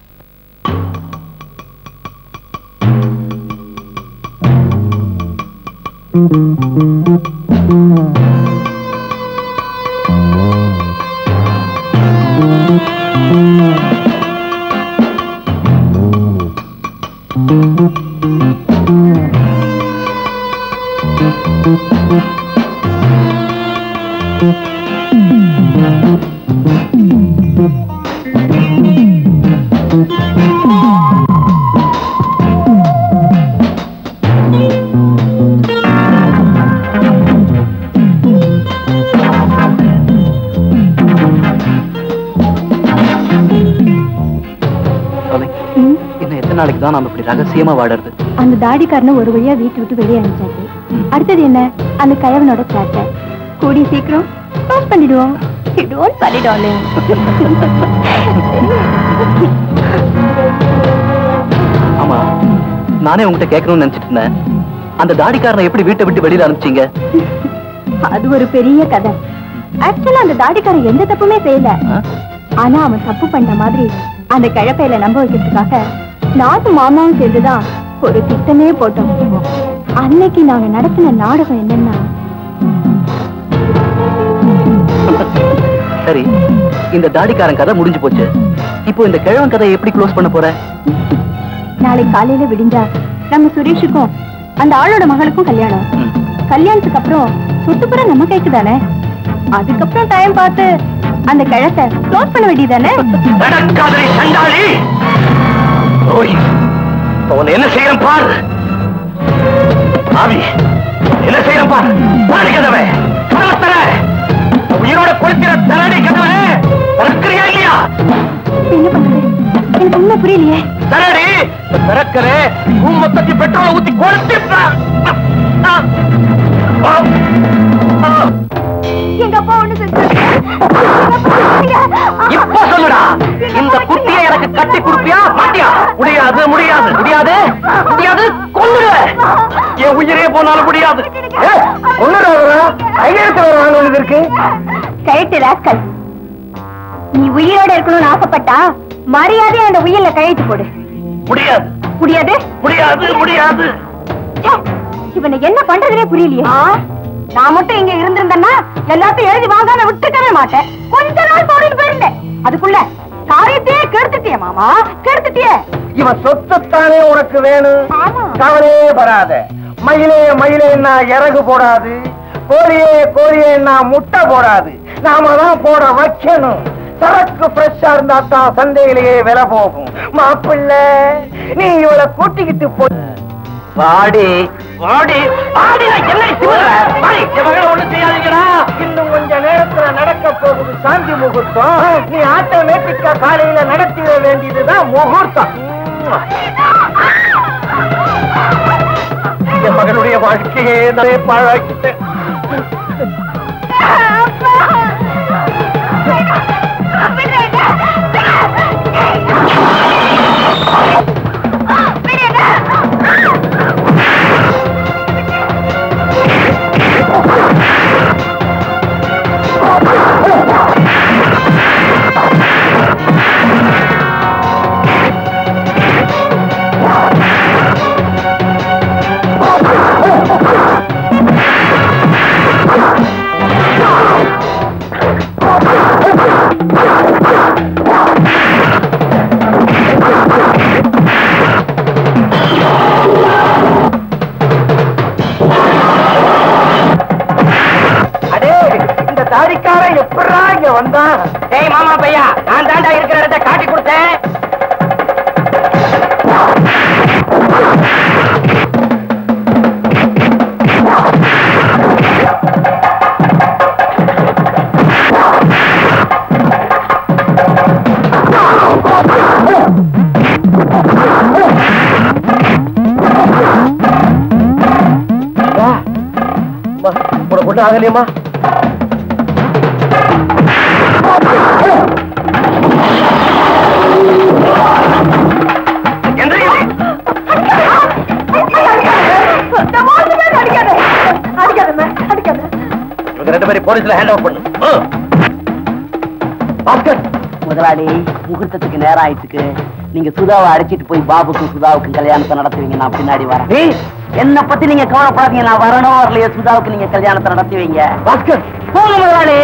இன்னும் எத்தனை நாளைக்கு தான் நாம இப்படி ரகசியமா வாடுறது அந்த தாடிக்காரனை ஒரு வழியா வீட்டு விட்டு வெளியே அனுப்பிச்சாச்சு அடுத்தது என்ன அந்த கயவனோட சேட்டை கூடிய சீக்கிரம் பாஸ் பண்ணிடுவோம் டோன்ட் பண்ணிடுவோம் ஆமா நானே உங்ககிட்ட கேட்கணும்னு நினைச்சிட்டு இருந்தேன் அந்த தாடிக்காரனை எப்படி வீட்டை விட்டு வெளியில அனுப்பிச்சீங்க அது ஒரு பெரிய கதை ஆக்சுவலா அந்த தாடிக்காரன் எந்த தப்புமே செய்யல ஆனா அவன் தப்பு பண்ண மாதிரி அந்த கிழப்பையில நம்ப வைக்கிறதுக்காக நானும் மாமாவும் சேர்ந்துதான் ஒரு திட்டமே போட்டோம் அன்னைக்கு நாங்க நடத்தின நாடகம் என்னன்னா சரி இந்த தாடிக்காரன் கதை முடிஞ்சு போச்சு இப்போ இந்த கிழவன் கதையை எப்படி க்ளோஸ் பண்ண போற நாளை காலையில விடிஞ்சா நம்ம சுரேஷுக்கும் அந்த ஆளோட மகளுக்கும் கல்யாணம் கல்யாணத்துக்கு அப்புறம் சொத்துப்புறம் நம்ம கைக்கு தானே அதுக்கப்புறம் டைம் பார்த்து அந்த கிழத்தை க்ளோஸ் பண்ண வேண்டியதானே நடக்காதே சண்டாளி ஓய் உன்னை என்ன செய்யறேன் பார் ஆவி என்ன செய்யறேன் பார் பாரு கதவை கதவை தர உயிரோட கொளுத்திர தரடி கதவை திறக்கிறியா இல்லையா என்ன பண்றது எனக்கு உண்மை புரியலையே தரடி திறக்கிற உன் மொத்தத்தை பெட்ரோலை ஊத்தி கொளுத்தி எங்க அப்பா ஒண்ணு இப்ப சொல்லுடா இந்த குட்டியை எனக்கு கட்டி கொடுப்பியா மாட்டியா முடியாது முடியாது முடியாது முடியாது கொல்லுடுவேன் என் உயிரே போனாலும் முடியாது கொல்லுறா இருக்கு கழட்டு ராஸ்கல் நீ உயிரோட இருக்கணும்னு ஆசைப்பட்டா மரியாதை அந்த உயிரில கழட்டு போடு முடியாது முடியாது முடியாது முடியாது ச்சே, இவனை என்ன பண்றதுனே புரியலையே நான் மட்டும் இங்க இருந்திருந்தேன்னா எல்லாத்தையும் எழுதி வாங்காம விட்டுக்கவே மாட்டேன் கொஞ்ச நாள் போடுன்னு போயிருந்தேன் அதுக்குள்ள காரியத்தையே கெடுத்துட்டியே மாமா கெடுத்துட்டியே இவன் சொத்துத்தானே உனக்கு வேணும் ஆமா. கவலையே படாத மயிலே மயிலேன்னா இறகு போடாது கோழியே கோழியேன்னா முட்டை போடாது நாம தான் போட வைக்கணும் சரக்கு ஃப்ரெஷ்ஷா இருந்தா தான் சந்தையிலேயே விலை போகும் மாப்பிள்ளை நீ இவளை கூட்டிக்கிட்டு போ வாடி வாடி வாடி நான் என்ன சிவர வாடி இவங்களை ஒண்ணு செய்யாதீங்கடா இன்னும் கொஞ்ச நேரத்துல நடக்க போகுது சாந்தி முகூர்த்தம் நீ ஆட்டோமேட்டிக்கா காலையில நடத்திட வேண்டியதுதான் முகூர்த்தம் என் மகளுடைய வாழ்க்கையே நிறைய பாழாக்கிட்டேன் அடே இந்த தாடிக்காரன் எப்படா இங்க வந்தான் டேய் மாமா பையா நான் தாண்டா இருக்கிற இடத்த காட்டி கொடுத்தேன் உனக்கு ஒண்ணு ஆகலையம்மா இவங்க ரெண்டு பேரும் போலீஸ்ல ஹேண்ட் ஓவர் பண்ணு ஆ. பாஸ்கர் முதலாளி முகூர்த்தத்துக்கு நேரம் ஆயிட்டுக்கு நீங்க சுதாவை அழைச்சிட்டு போய் பாபுக்கும் சுதாவுக்கும் கல்யாணத்தை நடத்துவீங்க நான் பின்னாடி வரேன் என்ன பத்தி நீங்க கவலைப்படாதீங்க நான் வரணும் வரலையே சுதாவுக்கு நீங்க கல்யாணத்தை நடத்துவீங்க பாஸ்கர் போங்க முதலாளி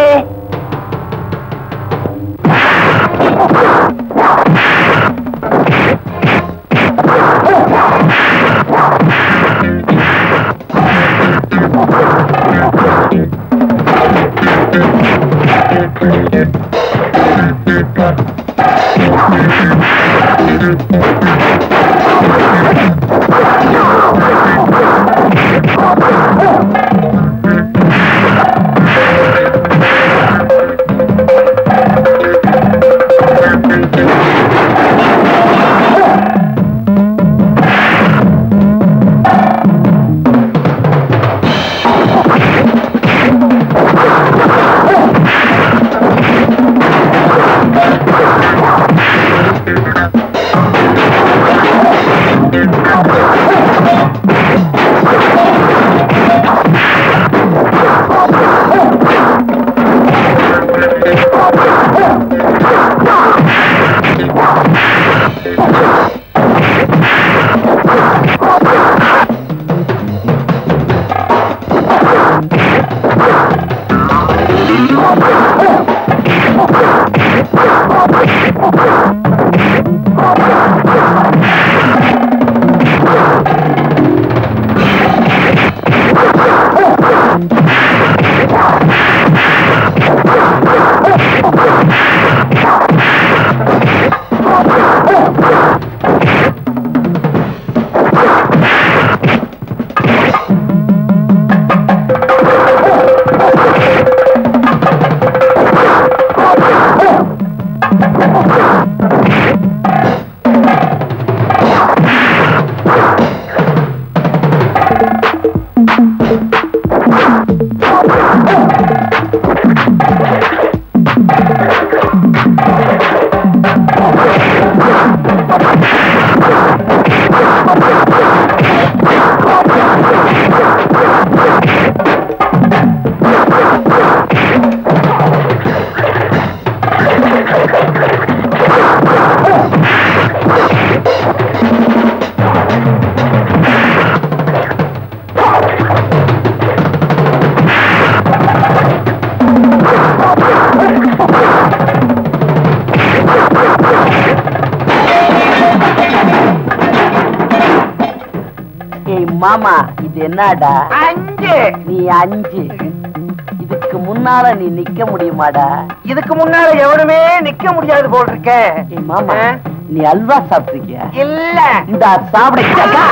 ஏய் மாமா இது என்னடா அஞ்சு நீ அஞ்சு இதுக்கு முன்னால நீ நிக்க முடியுமாடா இதுக்கு முன்னால எவனுமே நிக்க முடியாது போல் இருக்க ஏய் மாமா நீ அல்வா சாப்பிட்டிருக்கியா இல்ல இந்த சாப்பிட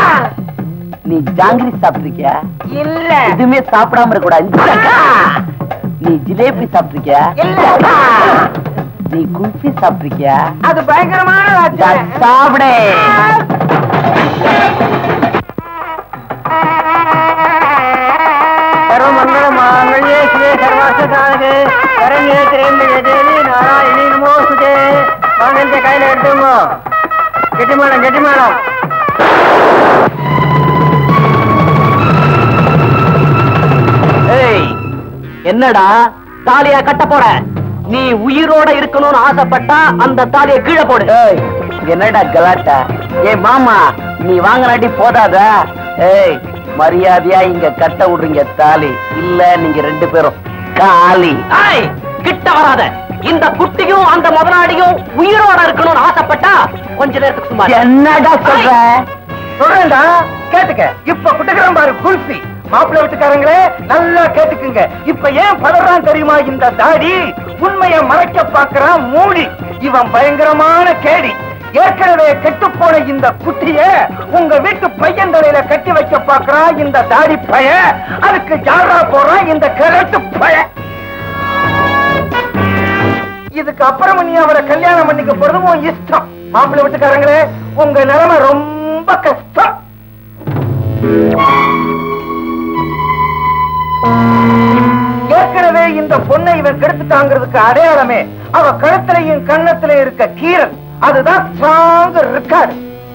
நீ ஜாங்கிரி சாப்பிட்டிருக்கியா இல்ல எதுவுமே சாப்பிடாம இருக்க கூடாது நீ ஜிலேபி சாப்பிட்டிருக்கியா இல்ல நீ குல்ஃபி சாப்பிட்டிருக்கியா அது பயங்கரமான இந்தா வார்த்தை. சாப்பிடு ஆ. சர்வமங்கள மாங்கல்யே சிவே சர்வார்த்த சாதகே சரண்யே திரேந்திரிய தேவி நாராயணி நமோஸ்துதே வாங்க இந்த கையில எடுத்துங்க கெட்டிமாடம் கெட்டிமாடம் ஏய் என்னடா தாலியா கட்ட போற நீ உயிரோட இருக்கணும்னு ஆசைப்பட்டா அந்த தாலிய கீழே போடு என்னடா கலாட்டா ஏய் மாமா நீ வாங்கினாட்டி போதாத ஏய் மரியாதையா இங்க கட்ட விடுறீங்க தாலி இல்ல நீங்க ரெண்டு பேரும் காலி ஏய் கிட்ட வராத இந்த குட்டியும் அந்த முதலாளியும் உயிரோட இருக்கணும்னு ஆசைப்பட்டா கொஞ்ச நேரத்துக்கு சும்மா என்னடா சொல்ற சொல்றேன்டா கேட்டுக்க இப்ப குட்டுக்கிறோம் பாரு குல்ஃபி மாப்பிள்ளை வீட்டுக்காரங்களே நல்லா கேட்டுக்குங்க இப்ப ஏன் பதறான் தெரியுமா இந்த தாடி உண்மையை மறைக்க பாக்குறான் மூடி இவன் பயங்கரமான கேடி ஏற்கனவே கெட்டு போன இந்த குட்டிய உங்க வீட்டு பையன் தலையில கட்டி வைக்க பாக்குறான் இந்த தாடி பய அதுக்கு ஜாரா போறான் இந்த கிழட்டு பய இதுக்கு அப்புறம் நீ அவரை கல்யாணம் பண்ணிக்க போறது உன் இஷ்டம் மாப்பிள்ளை வீட்டுக்காரங்களே உங்க நிலைமை ரொம்ப கஷ்டம் ஏற்கனவே இந்த பொண்ணை இவன் கெடுத்துட்டாங்கிறதுக்கு அடையாளமே அவ கழுத்திலையும் கண்ணத்துல இருக்க கீரல் அதுதான் ஸ்ட்ராங் இருக்காது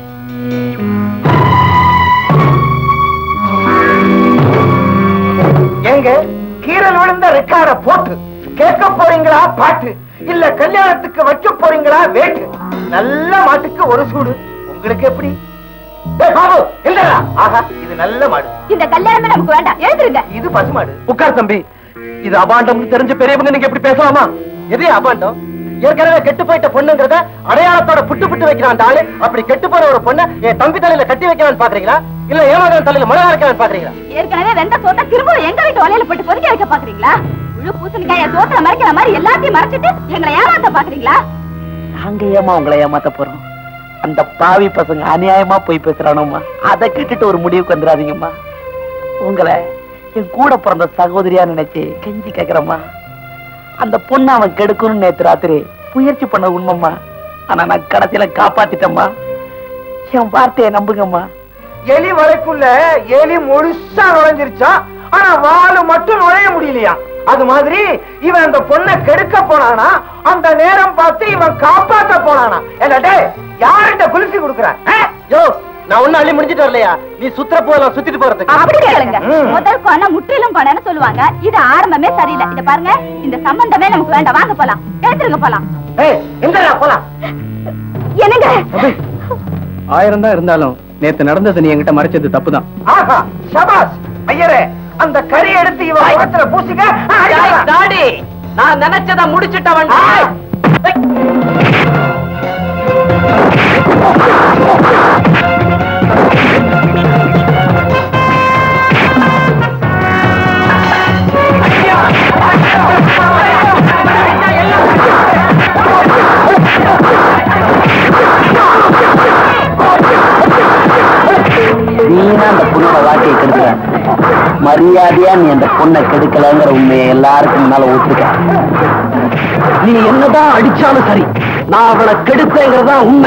எங்க கீரல் விழுந்த ரெக்கார்ட போட்டு கேட்க போறீங்களா பாட்டு இல்ல கல்யாணத்துக்கு வைக்க போறீங்களா வேட்டு நல்ல மாட்டுக்கு ஒரு சூடு உங்களுக்கு எப்படி டேய் பாபு, இல்லடா. ஆஹா இது நல்ல மாடு இந்த கல்யாணமே நமக்கு வேண்டாம் எழுதுருங்க இது பசுமாடு உட்கார் தம்பி இது அபாண்டம்னு தெரிஞ்ச பெரியவங்க நீங்க எப்படி பேசலாமா எது அபாண்டம் ஏற்கனவே கெட்டு போயிட்ட பொண்ணுங்கிறத அடையாளத்தோட புட்டு புட்டு வைக்கிறான் அந்த ஆளு அப்படி கெட்டு போற ஒரு பொண்ணை என் தம்பி தலையில கட்டி வைக்கலாம்னு பாக்குறீங்களா இல்ல ஏமாதான் தலையில மழை வைக்கலாம்னு பாக்குறீங்களா ஏற்கனவே வெந்த சோத்த திரும்ப எங்க வீட்டு வலையில போட்டு பொறுக்க வைக்க பாக்குறீங்களா முழு பூசணிக்காய சோத்துல மறைக்கிற மாதிரி எல்லாத்தையும் மறைச்சிட்டு எங்களை ஏமாத்த பாக்குறீங்களா நாங்க ஏமா உங்களை ஏமாத்த போறோம் அந்த பாவி பசங்க அநியாயமா போய் பேசுறானோமா அதை கேட்டுட்டு ஒரு முடிவுக்கு வந்துடாதீங்கம்மா உங்களை என் கூட பிறந்த சகோதரியா நினைச்சு கெஞ்சி கேக்குறம்மா அந்த பொண்ணை அவன் கெடுக்கணும்னு நேத்து ராத்திரி முயற்சி பண்ண உண்மைம்மா ஆனா நான் கடைசியில காப்பாத்திட்டேம்மா என் வார்த்தையை நம்புங்கம்மா எலி வலைக்குள்ள எலி முழுசா நுழைஞ்சிருச்சா ஆனா வாலு மட்டும் நுழைய முடியலையா அது மாதிரி இவன் அந்த பொண்ணை கெடுக்க போனானா அந்த நேரம் பார்த்து இவன் காப்பாத்த போனானா என்னடே யார்கிட்ட குளிச்சு கொடுக்குறான் யோ நான் ஒண்ணு அள்ளி முடிஞ்சிட்டு வரலையா நீ சுத்துற போதெல்லாம் சுத்திட்டு போறதுக்கு அப்படி கேளுங்க ம். முதல் பணம் முற்றிலும் பணம்னு சொல்லுவாங்க இது ஆரம்பமே சரியில்லை இத பாருங்க இந்த சம்பந்தமே நமக்கு வேண்டாம் வாங்க போலாம் எடுத்துருங்க போலாம் ஏய் எங்கடா போலாம் என்னங்க ஆயிரம் தான் இருந்தாலும் நேத்து நடந்தது நீ என்கிட்ட மறைச்சது தப்புதான் ஆஹா சபாஸ் ஐயரே அந்த கறி எடுத்து இவன் முகத்துல பூசிக்க ஆ, அடிக்கலாம். டாடி நான் நினைச்சதை முடிச்சிட்டவன் நீனா அந்த பொண்ணோட வாழ்க்கையை கெடுக்கிற மரியாதையா நீ அந்த பொண்ணை கெடுக்கலங்கிற உண்மையை எல்லாருக்கும் முன்னால ஒத்துக்க நீ என்னதான் அடிச்சாலும் சரி நான் அவளை கெடுத்தேங்கிறதா உண்மை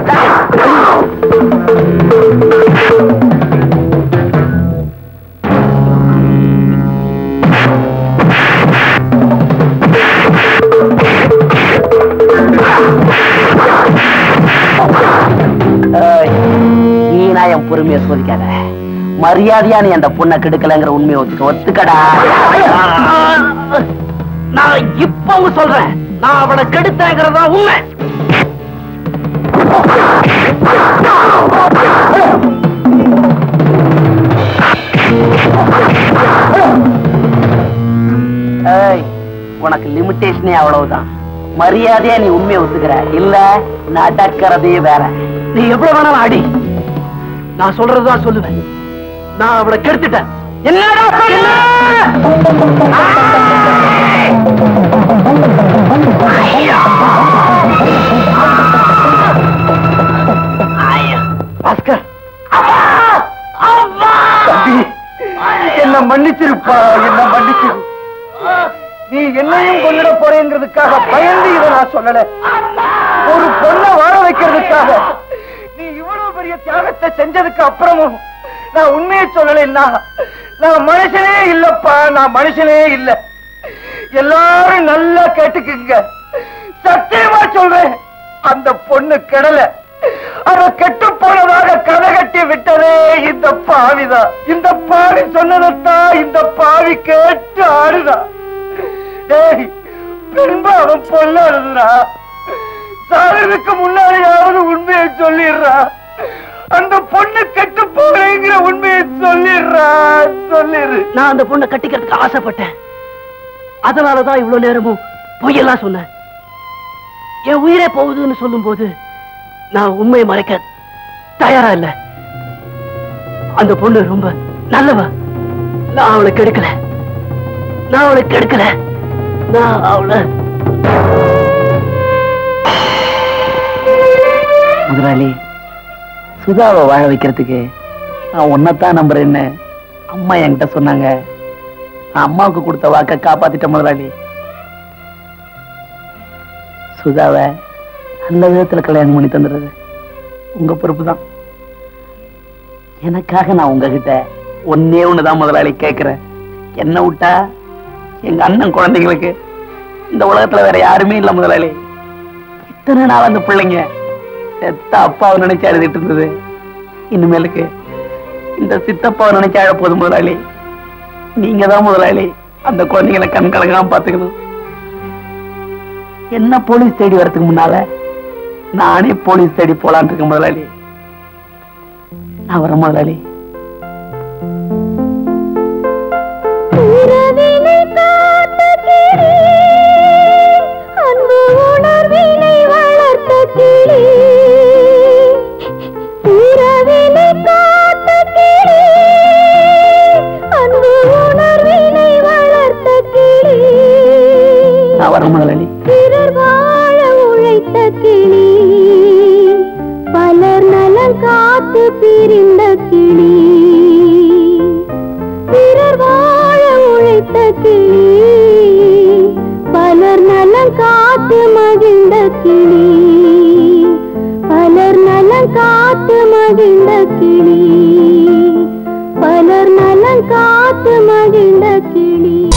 ஏய், நீனா என் பொறுமையை சோதிக்காத மரியாதையா நீ அந்த பொண்ணை கெடுக்கலங்கிற உண்மையை ஒத்துக்க ஒத்துக்கடா நான் இப்பவும் சொல்றேன் நான் அவளை கெடுத்தேங்கிறதா உண்மை ஏய், உனக்கு லிமிட்டேஷனே அவ்வளவுதான் மரியாதையா நீ உண்மையை ஒத்துக்கிற இல்ல நடக்கிறதே வேற நீ எவ்வளவு வேணாலும் அடி நான் சொல்றதுதான் சொல்லுவேன் நான் அவளை கெடுத்துட்டேன் என்னடா சொல்ல? பாஸ்கர் தம்பி என்ன மன்னிச்சிருப்பா என்ன மன்னிச்சிரு நீ என்னையும் கொண்டுட போறேங்கிறதுக்காக பயந்து இதை நான் சொல்லல ஒரு பொண்ணை வாழ வைக்கிறதுக்காக நீ இவ்வளவு பெரிய தியாகத்தை செஞ்சதுக்கு அப்புறமும் நான் உண்மையை சொல்லலைன்னா நான் மனுஷனே இல்லப்பா நான் மனுஷனே இல்ல எல்லாரும் நல்லா கேட்டுக்குங்க சத்தியமா சொல்றேன் அந்த பொண்ணு கிடல அவ கெட்டு போனதாக கதை கட்டி விட்டதே இந்த பாவிதான் இந்த பாவி சொன்னதைத்தான் இந்த பாவி கேட்டு ஆடுதான் டேய் பின்பு அவன் பொல்லாடுதுடா சாகிறதுக்கு முன்னாடியாவது உண்மையை சொல்லிடுறா அந்த பொண்ணு கெட்டு போகிறேங்கிற உண்மையை சொல்லிடுறா சொல்லிடு நான் அந்த பொண்ணை கட்டிக்கிறதுக்கு ஆசைப்பட்டேன் அதனாலதான் இவ்வளவு நேரமும் பொய்யெல்லாம் சொன்னேன் என் உயிரே போகுதுன்னு சொல்லும்போது நான் உண்மையை மறைக்க தயாரா இல்ல அந்த பொண்ணு ரொம்ப நல்லவ நான் அவளை கெடுக்கல நான் அவளை கெடுக்கல நான் அவளை முதலாளி சுதாவை வாழ வைக்கிறதுக்கு நான் உன்னைத்தான் நம்புறேன்னு அம்மா என்கிட்ட சொன்னாங்க நான் அம்மாவுக்கு கொடுத்த வாக்க காப்பாத்திட்ட முதலாளி சுதாவை நல்ல விதத்துல கல்யாணம் பண்ணி தந்துடுறது உங்க பொறுப்பு தான் எனக்காக நான் உங்ககிட்ட ஒன்னே ஒண்ணுதான் முதலாளி கேட்கிறேன் என்ன விட்டா எங்க அண்ணன் குழந்தைங்களுக்கு இந்த உலகத்துல வேற யாருமே இல்ல முதலாளி இத்தனை நாள் அந்த பிள்ளைங்க செத்த அப்பாவை நினைச்சு அழுதுட்டு இருந்தது இனிமேலுக்கு இந்த சித்தப்பாவை நினைச்சு அழ போதும் முதலாளி நீங்க தான் முதலாளி அந்த குழந்தைகளை கண் கலங்காம பாத்துக்கணும் என்ன போலீஸ் தேடி வரதுக்கு முன்னால நானே போலீஸ் தேடி போலான் இருக்கேன் முதலாளி நான் வரேன் முதலாளி உறவினை காத்த கிளி, அன்பு உணர்வினை வளர்த்த கிளி. உறவினை காத்த கிளி, அன்பு உணர்வினை வளர்த்த கிளி. நான் வரேன் முதலாளி பிறர் வாழ உழைத்த கிளி பலர் நலன் காத்து பிரிந்த கிளி பிறர் வாழ உழைத்த கிளி பலர் நலன் காத்து மகிழ்ந்த கிளி பலர் நலன் காத்து மகிழ்ந்த கிளி பலர் நலன் காத்து மகிழ்ந்த கிளி